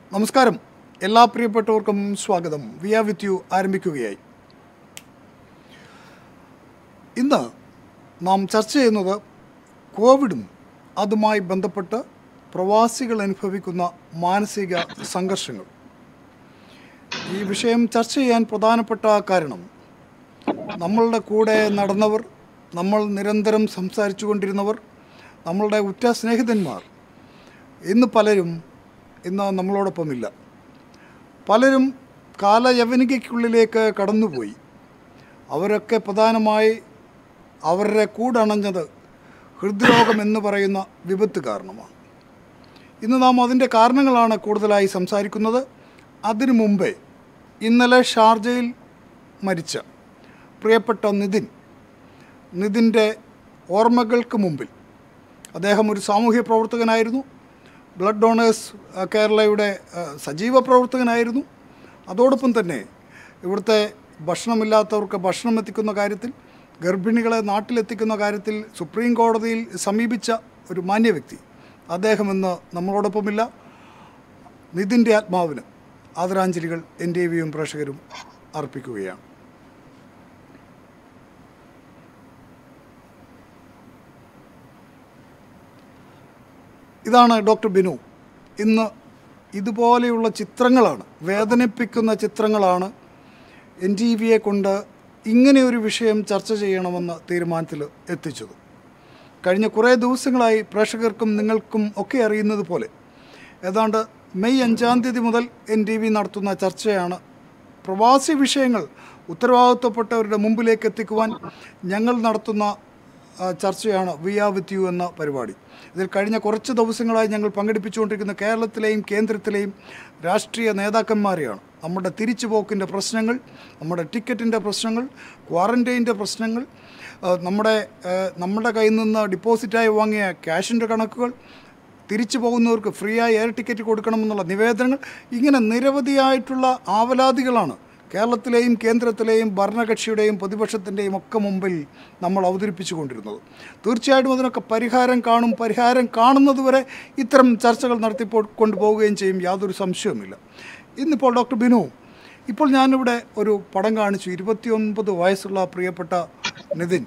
നമസ്കാരം എല്ലാ പ്രിയപ്പെട്ടവർക്കും സ്വാഗതം വി ആർ വിത്ത് യു ആരംഭിക്കുകയായി ഇന്ന് നാം ചർച്ച ചെയ്യുന്നത് കോവിഡും അതുമായി ബന്ധപ്പെട്ട് പ്രവാസികൾ അനുഭവിക്കുന്ന മാനസിക സംഘർഷങ്ങൾ ഈ വിഷയം ചർച്ച ചെയ്യാൻ പ്രധാനപ്പെട്ട കാരണം നമ്മളുടെ കൂടെ നടന്നവർ നമ്മൾ നിരന്തരം സംസാരിച്ചു കൊണ്ടിരുന്നവർ നമ്മളുടെ ഉറ്റ സ്നേഹിതന്മാർ ഇന്ന് പലരും ഇന്ന് നമ്മളോടൊപ്പമില്ല പലരും കാലയവനികയ്ക്കുള്ളിലേക്ക് കടന്നുപോയി അവരൊക്കെ പ്രധാനമായി അവരുടെ കൂടണഞ്ഞത് ഹൃദ്രോഗം എന്ന് പറയുന്ന വിപത്ത് കാരണമാണ് ഇന്ന് നാം അതിൻ്റെ കാരണങ്ങളാണ് കൂടുതലായി സംസാരിക്കുന്നത് അതിനു മുമ്പേ ഇന്നലെ ഷാർജയിൽ മരിച്ച പ്രിയപ്പെട്ട നിതിൻ നിതിൻ്റെ ഓർമ്മകൾക്ക് മുമ്പിൽ അദ്ദേഹം ഒരു സാമൂഹ്യ പ്രവർത്തകനായിരുന്നു ബ്ലഡ് ഡോണേഴ്സ് അഹ്, കേരളയുടെ അഹ്, സജീവ പ്രവർത്തകനായിരുന്നു അതോടൊപ്പം തന്നെ ഇവിടുത്തെ ഭക്ഷണമില്ലാത്തവർക്ക് ഭക്ഷണം എത്തിക്കുന്ന കാര്യത്തിൽ ഗർഭിണികളെ നാട്ടിലെത്തിക്കുന്ന കാര്യത്തിൽ സുപ്രീം കോടതിയിൽ സമീപിച്ച ഒരു മാന്യ വ്യക്തി അദ്ദേഹം ഇന്ന് നമ്മളോടൊപ്പമില്ല നിതിൻ്റെ ആത്മാവിന് ആദരാഞ്ജലികൾ എൻ ടി വിയും പ്രേക്ഷകരും അർപ്പിക്കുകയാണ് ഇതാണ് ഡോക്ടർ ബിനു ഇന്ന് ഇതുപോലെയുള്ള ചിത്രങ്ങളാണ് വേദനിപ്പിക്കുന്ന ചിത്രങ്ങളാണ് എൻ ടി വിയെ കൊണ്ട് ഇങ്ങനെ ഒരു വിഷയം ചർച്ച ചെയ്യണമെന്ന തീരുമാനത്തിൽ എത്തിച്ചത് കഴിഞ്ഞ കുറേ ദിവസങ്ങളായി പ്രേക്ഷകർക്കും നിങ്ങൾക്കും ഒക്കെ അറിയുന്നത് പോലെ ഏതാണ്ട് മെയ് അഞ്ചാം തീയതി മുതൽ എൻ ടി വി നടത്തുന്ന ചർച്ചയാണ് പ്രവാസി വിഷയങ്ങൾ ഉത്തരവാദിത്വപ്പെട്ടവരുടെ മുമ്പിലേക്ക് എത്തിക്കുവാൻ ഞങ്ങൾ നടത്തുന്ന ആ, ചർച്ചയാണ് വി ആർ വിത്ത് യു എന്ന പരിപാടി ഇതിൽ കഴിഞ്ഞ കുറച്ച് ദിവസങ്ങളായി ഞങ്ങൾ പങ്കെടുപ്പിച്ചുകൊണ്ടിരിക്കുന്ന കേരളത്തിലെയും കേന്ദ്രത്തിലെയും രാഷ്ട്രീയ നേതാക്കന്മാരെയാണ് നമ്മുടെ തിരിച്ചുപോക്കിൻ്റെ പ്രശ്നങ്ങൾ നമ്മുടെ ടിക്കറ്റിൻ്റെ പ്രശ്നങ്ങൾ ക്വാറൻറ്റൈൻ്റെ പ്രശ്നങ്ങൾ ആ, നമ്മുടെ ആ, നമ്മുടെ കയ്യിൽ നിന്ന് ഡിപ്പോസിറ്റായി വാങ്ങിയ ക്യാഷിൻ്റെ കണക്കുകൾ തിരിച്ചു പോകുന്നവർക്ക് ഫ്രീ ആയി എയർ ടിക്കറ്റ് കൊടുക്കണമെന്നുള്ള നിവേദനങ്ങൾ ഇങ്ങനെ നിരവധിയായിട്ടുള്ള ആവലാതികളാണ് കേരളത്തിലെയും കേന്ദ്രത്തിലെയും ഭരണകക്ഷിയുടെയും പ്രതിപക്ഷത്തിൻ്റെയും ഒക്കെ മുമ്പിൽ നമ്മൾ അവതരിപ്പിച്ചു കൊണ്ടിരുന്നത് തീർച്ചയായിട്ടും അതിനൊക്കെ പരിഹാരം കാണും പരിഹാരം കാണുന്നതുവരെ ഇത്തരം ചർച്ചകൾ നടത്തി പോ- കൊണ്ടുപോവുകയും ചെയ്യും യാതൊരു സംശയവുമില്ല ഇന്നിപ്പോൾ ഡോക്ടർ ബിനു ഇപ്പോൾ ഞാനിവിടെ ഒരു പടം കാണിച്ചു ഇരുപത്തിയൊൻപത് വയസ്സുള്ള പ്രിയപ്പെട്ട നിതിൻ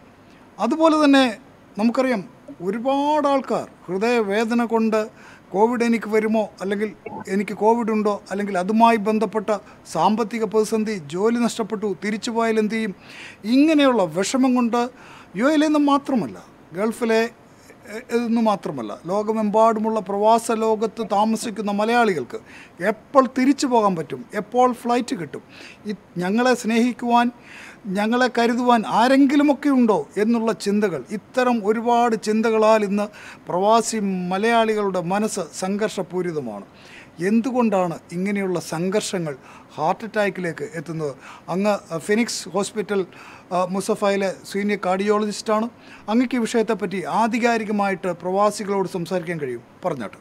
അതുപോലെ തന്നെ നമുക്കറിയാം ഒരുപാട് ആൾക്കാർ ഹൃദയവേദന കൊണ്ട് കോവിഡ് എനിക്ക് വരുമോ അല്ലെങ്കിൽ എനിക്ക് കോവിഡ് ഉണ്ടോ അല്ലെങ്കിൽ അതുമായി ബന്ധപ്പെട്ട സാമ്പത്തിക പ്രതിസന്ധി ജോലി നഷ്ടപ്പെട്ടു തിരിച്ചു പോയാൽ എന്ത് ചെയ്യും ഇങ്ങനെയുള്ള വിഷമം കൊണ്ട് യു എയിൽ നിന്ന് മാത്രമല്ല ഗൾഫിലെ എ- എന്ന് മാത്രമല്ല ലോകമെമ്പാടുമുള്ള പ്രവാസ ലോകത്ത് താമസിക്കുന്ന മലയാളികൾക്ക് എപ്പോൾ തിരിച്ചു പോകാൻ പറ്റും എപ്പോൾ ഫ്ലൈറ്റ് കിട്ടും ഈ ഞങ്ങളെ സ്നേഹിക്കുവാൻ ഞങ്ങളെ കരുതുവാൻ ആരെങ്കിലുമൊക്കെ ഉണ്ടോ എന്നുള്ള ചിന്തകൾ ഇത്തരം ഒരുപാട് ചിന്തകളാൽ ഇന്ന് പ്രവാസി മലയാളികളുടെ മനസ്സ് സംഘർഷപൂരിതമാണ് എന്തുകൊണ്ടാണ് ഇങ്ങനെയുള്ള സംഘർഷങ്ങൾ ഹാർട്ട് അറ്റാക്കിലേക്ക് എത്തുന്നത് അങ്ങ് ഫിനിക്സ് ഹോസ്പിറ്റൽ ആ, മുസഫയിലെ സീനിയർ കാർഡിയോളജിസ്റ്റാണ് അങ്ങക്ക് ഈ വിഷയത്തെപ്പറ്റി ആധികാരികമായിട്ട് പ്രവാസികളോട് സംസാരിക്കാൻ കഴിയും പറഞ്ഞോട്ടെ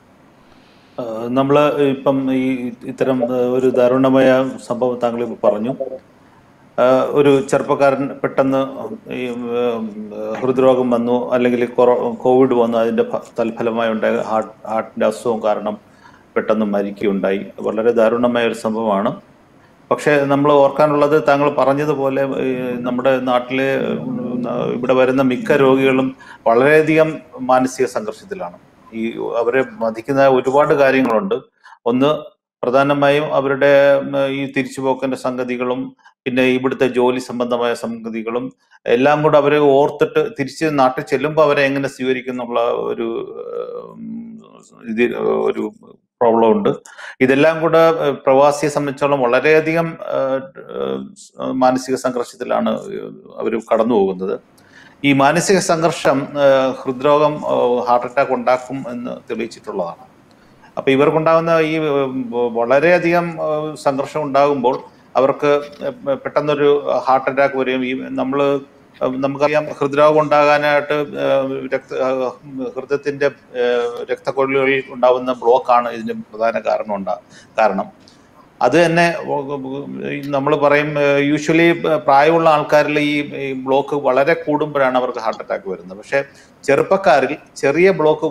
നമ്മൾ ഇപ്പം ഈ ഇത്തരം ആ, ഒരു ദാരുണമായ സംഭവം താങ്കൾ ഇപ്പോൾ പറഞ്ഞു ആ, ഒരു ചെറുപ്പക്കാരൻ പെട്ടെന്ന് ഈ ഉം, ഹൃദ്രോഗം വന്നു അല്ലെങ്കിൽ കൊറോ- കോവിഡ് വന്നു അതിന്റെ ഫ- തൽഫലമായി ഉണ്ടായ ഹാർട്ട് ഹാർട്ടിന്റെ അസുഖം കാരണം പെട്ടെന്ന് മരിക്കുകയുണ്ടായി വളരെ ദാരുണമായ ഒരു സംഭവമാണ് പക്ഷേ നമ്മൾ ഓർക്കാനുള്ളത് താങ്കൾ പറഞ്ഞതുപോലെ ഈ നമ്മുടെ നാട്ടിലെ ഉം, ഇവിടെ വരുന്ന മിക്ക രോഗികളും വളരെയധികം മാനസിക സംഘർഷത്തിലാണ് ഈ അവരെ ബാധിക്കുന്ന ഒരുപാട് കാര്യങ്ങളുണ്ട് ഒന്ന് പ്രധാനമായും അവരുടെ ഉം, ഈ തിരിച്ചുപോക്കന്റെ സംഗതികളും പിന്നെ ഇവിടുത്തെ ജോലി സംബന്ധമായ സംഗതികളും എല്ലാം കൂടെ അവരെ ഓർത്തിട്ട് തിരിച്ച് നാട്ടിൽ ചെല്ലുമ്പോൾ അവരെ എങ്ങനെ സ്വീകരിക്കുന്നുള്ള ഒരു ഉം, ഇത് ഒരു പ്രോബ്ലം ഉണ്ട് ഇതെല്ലാം കൂടെ ഏഹ്, പ്രവാസിയെ സംബന്ധിച്ചോളം വളരെയധികം ഏഹ്, ഏഹ്, മാനസിക സംഘർഷത്തിലാണ് അവർ കടന്നു പോകുന്നത് ഈ മാനസിക സംഘർഷം ഏഹ്, ഹൃദ്രോഗം ഏഹ്, ഹാർട്ട് അറ്റാക്ക് ഉണ്ടാക്കും എന്ന് തെളിയിച്ചിട്ടുള്ളതാണ് അപ്പൊ ഇവർക്കുണ്ടാകുന്ന ഈ ഉം, വളരെയധികം ഏഹ്, സംഘർഷം ഉണ്ടാകുമ്പോൾ അവർക്ക് ഏഹ്, പെട്ടെന്നൊരു ഹാർട്ട് അറ്റാക്ക് വരികയും ഈ നമ്മൾ നമുക്കറിയാം ഹൃദ്രോഗം ഉണ്ടാകാനായിട്ട് ഏഹ്, രക്ത ഏഹ്, ഹൃദയത്തിന്റെ ഏഹ്, രക്തക്കൊഴലുകളിൽ ഉണ്ടാകുന്ന ബ്ലോക്കാണ് ഇതിന് പ്രധാന കാരണം ഉണ്ടാ കാരണം അത് തന്നെ നമ്മൾ പറയും യൂഷ്വലി പ്രായമുള്ള ആൾക്കാരിൽ ഈ ഈ ബ്ലോക്ക് വളരെ കൂടുമ്പോഴാണ് അവർക്ക് ഹാർട്ട് അറ്റാക്ക് വരുന്നത് പക്ഷെ ചെറുപ്പക്കാരിൽ ചെറിയ ബ്ലോക്ക് പോലും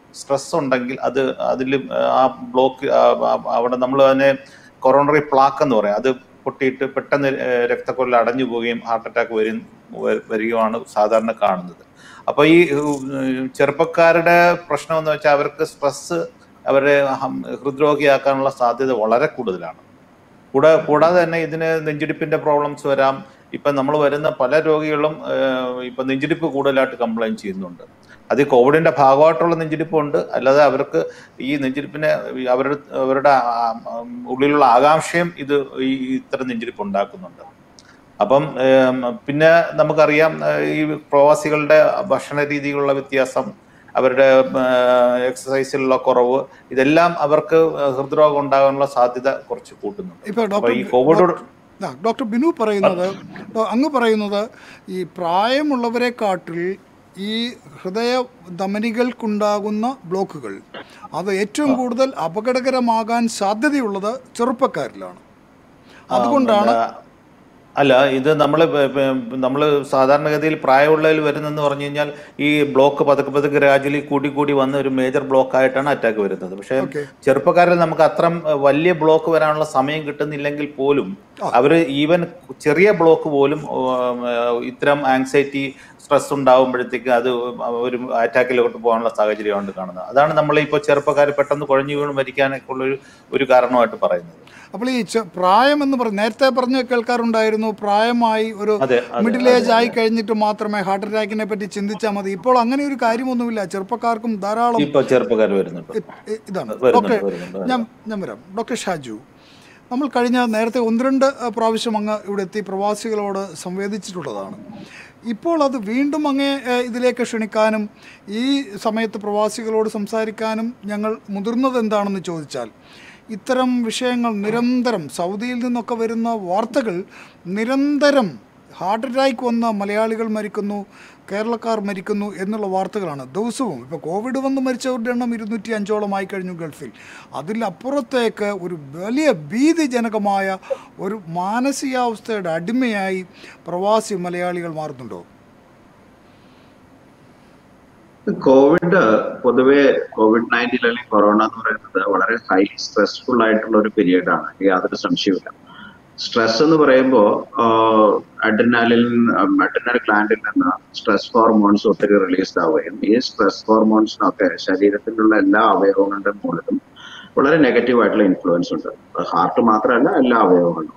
സ്ട്രെസ് ഉണ്ടെങ്കിൽ അത് അതിൽ ആ ബ്ലോക്ക് അവിടെ നമ്മൾ അതിനെ കൊറോണറി പ്ലാക്ക് എന്ന് പറയും അത് പൊട്ടിയിട്ട് പെട്ടെന്ന് ഏഹ് രക്തക്കൊഴൽ അടഞ്ഞു പോവുകയും ഹാർട്ട് അറ്റാക്ക് വരും വ- വരികയാണ് സാധാരണ കാണുന്നത് അപ്പൊ ഈ ഏഹ് ചെറുപ്പക്കാരുടെ പ്രശ്നം എന്ന് വെച്ചാൽ അവർക്ക് സ്ട്രെസ് അവരെ ഹം- ഹൃദ്രോഗിയാക്കാനുള്ള സാധ്യത വളരെ കൂടുതലാണ് കൂടെ കൂടാതെ തന്നെ ഇതിന് നെഞ്ചിടിപ്പിന്റെ പ്രോബ്ലംസ് വരാം ഇപ്പൊ നമ്മൾ വരുന്ന പല രോഗികളും ഏഹ്, ഇപ്പൊ നെഞ്ചിടിപ്പ് കൂടുതലായിട്ട് കംപ്ലൈന്റ് ചെയ്യുന്നുണ്ട് അത് ഈ കോവിഡിന്റെ ഭാഗമായിട്ടുള്ള നെഞ്ചിടിപ്പുണ്ട് അല്ലാതെ അവർക്ക് ഈ നെഞ്ചിടിപ്പിനെ ഈ അവരുടെ അവരുടെ ആ- ആ- ഉള്ളിലുള്ള ആകാംക്ഷയും ഇത് ഈ ഇത്തരം നെഞ്ചിടിപ്പ് ഉണ്ടാക്കുന്നുണ്ട് അപ്പം ഏം, പിന്നെ നമുക്കറിയാം ഏഹ്, ഈ പ്രവാസികളുടെ ഭക്ഷണ രീതിയിലുള്ള വ്യത്യാസം അവരുടെ എക്സസൈസിലുള്ള കുറവ് ഇതെല്ലാം അവർക്ക് ഹൃദ്രോഗം ഉണ്ടാകാനുള്ള സാധ്യത കുറച്ച് കൂട്ടുന്നുണ്ട് ഇപ്പൊ അപ്പൊ ഡോക്ടർ ഈ കോവിഡോട് ആ, ഡോക്ടർ ബിനു പറയുന്നത് ഡോ- അങ്ങ് പറയുന്നത് ഈ പ്രായമുള്ളവരെക്കാട്ടിൽ ഈ ഹൃദയ ധമനികൾക്കുണ്ടാകുന്ന ബ്ലോക്കുകൾ അത് ഏറ്റവും കൂടുതൽ അപകടകരമാകാൻ സാധ്യതയുള്ളത് ചെറുപ്പക്കാരിലാണ് അതുകൊണ്ടാണ് ആ, അല്ല ഇത് നമ്മൾ നമ്മൾ സാധാരണഗതിയിൽ പ്രായമുള്ളതിൽ വരുന്നെന്ന് പറഞ്ഞു കഴിഞ്ഞാൽ ഈ ബ്ലോക്ക് പതുക്കെ പതുക്കെ ഗ്രാജുവലി കൂടി കൂടി വന്ന് ഒരു മേജർ ബ്ലോക്ക് ആയിട്ടാണ് അറ്റാക്ക് വരുന്നത് പക്ഷേ ഓക്കെ ചെറുപ്പക്കാരിൽ നമുക്ക് അത്രം വലിയ ബ്ലോക്ക് വരാനുള്ള സമയം കിട്ടുന്നില്ലെങ്കിൽ പോലും അവര് ഈവൻ ചെറിയ ബ്ലോക്ക് പോലും ഉം, ഇത്തരം ആങ്സൈറ്റി സ്ട്രെസ് ഉണ്ടാകുമ്പോഴത്തേക്ക് അത് ഒരു അറ്റാക്കിലോട്ട് പോകാനുള്ള സാഹചര്യമാണ് കാണുന്നത് അതാണ് നമ്മൾ ഇപ്പോൾ ചെറുപ്പക്കാർ പെട്ടെന്ന് കുഴഞ്ഞു വീണ് മരിക്കാനൊക്കെ ഉള്ള ഒരു ഒരു കാരണമായിട്ട് പറയുന്നത് അപ്പോൾ ഈ ചെ- പ്രായം എന്ന് പറഞ്ഞ് നേരത്തെ പറഞ്ഞ് കേൾക്കാറുണ്ടായിരുന്നു പ്രായമായി ഒരു അതെ അതെ മിഡിൽ ഏജ് ആയി കഴിഞ്ഞിട്ട് മാത്രമേ ഹാർട്ട് അറ്റാക്കിനെ പറ്റി ചിന്തിച്ചാൽ മതി ഇപ്പോൾ അങ്ങനെ ഒരു കാര്യമൊന്നുമില്ല ചെറുപ്പക്കാർക്കും ധാരാളം ഇപ്പൊ ചെറുപ്പക്കാർ വരുന്നുണ്ട് ഇ- ഇ- ഇതാണ് വരുന്നുണ്ട് ഡോക്ടർ വരുന്നുണ്ട് ഞാൻ ഞാൻ വരാം ഡോക്ടർ ഷാജു നമ്മൾ കഴിഞ്ഞ നേരത്തെ ഒന്ന് രണ്ട് അഹ്, പ്രാവശ്യം അങ്ങ് ഇവിടെ എത്തി പ്രവാസികളോട് സംവേദിച്ചിട്ടുള്ളതാണ് ഇപ്പോൾ അത് വീണ്ടും അങ്ങേ അഹ്, ഇതിലേക്ക് ക്ഷണിക്കാനും ഈ സമയത്ത് പ്രവാസികളോട് സംസാരിക്കാനും ഞങ്ങൾ മുതിർന്നത് എന്താണെന്ന് ചോദിച്ചാൽ ഇത്തരം വിഷയങ്ങൾ നിരന്തരം സൗദിയിൽ നിന്നൊക്കെ വരുന്ന വാർത്തകൾ നിരന്തരം ഹാർട്ട് അറ്റാക്ക് വന്ന മലയാളികൾ മരിക്കുന്നു കേരളക്കാർ മരിക്കുന്നു എന്നുള്ള വാർത്തകളാണ് ദിവസവും ഇപ്പോൾ കോവിഡ് വന്ന് മരിച്ചവരുടെ എണ്ണം ഇരുന്നൂറ്റി അഞ്ചോളമായി കഴിഞ്ഞു ഗൾഫിൽ അതിലപ്പുറത്തേക്ക് ഒരു വലിയ ഭീതിജനകമായ ഒരു മാനസികാവസ്ഥയുടെ അടിമയായി പ്രവാസി മലയാളികൾ മാറുന്നുണ്ടോ കോവിഡ് പൊതുവെ കോവിഡ് നയൻറ്റീൻ അല്ലെങ്കിൽ കൊറോണ എന്ന് പറയുന്നത് വളരെ ഹൈലി സ്ട്രെസ്ഫുൾ ആയിട്ടുള്ള ഒരു പീരീഡ് ആണ് യാതൊരു സംശയവുമില്ല സ്ട്രെസ് എന്ന് പറയുമ്പോൾ അഡ്രിനാലിൽ അഡ്രിനൽ ഗ്ലാൻഡിൽ നിന്ന് സ്ട്രെസ് ഹോർമോൺസ് ഒത്തിരി റിലീസ്ഡ് ആവുകയും ഈ സ്ട്രെസ് ഹോർമോൺസിനൊക്കെ ശരീരത്തിലുള്ള എല്ലാ അവയവങ്ങളുടെ മുകളിലും വളരെ നെഗറ്റീവ് ആയിട്ടുള്ള ഇൻഫ്ലുവൻസ് ഉണ്ട് ഹാർട്ട് മാത്രമല്ല എല്ലാ അവയവങ്ങളും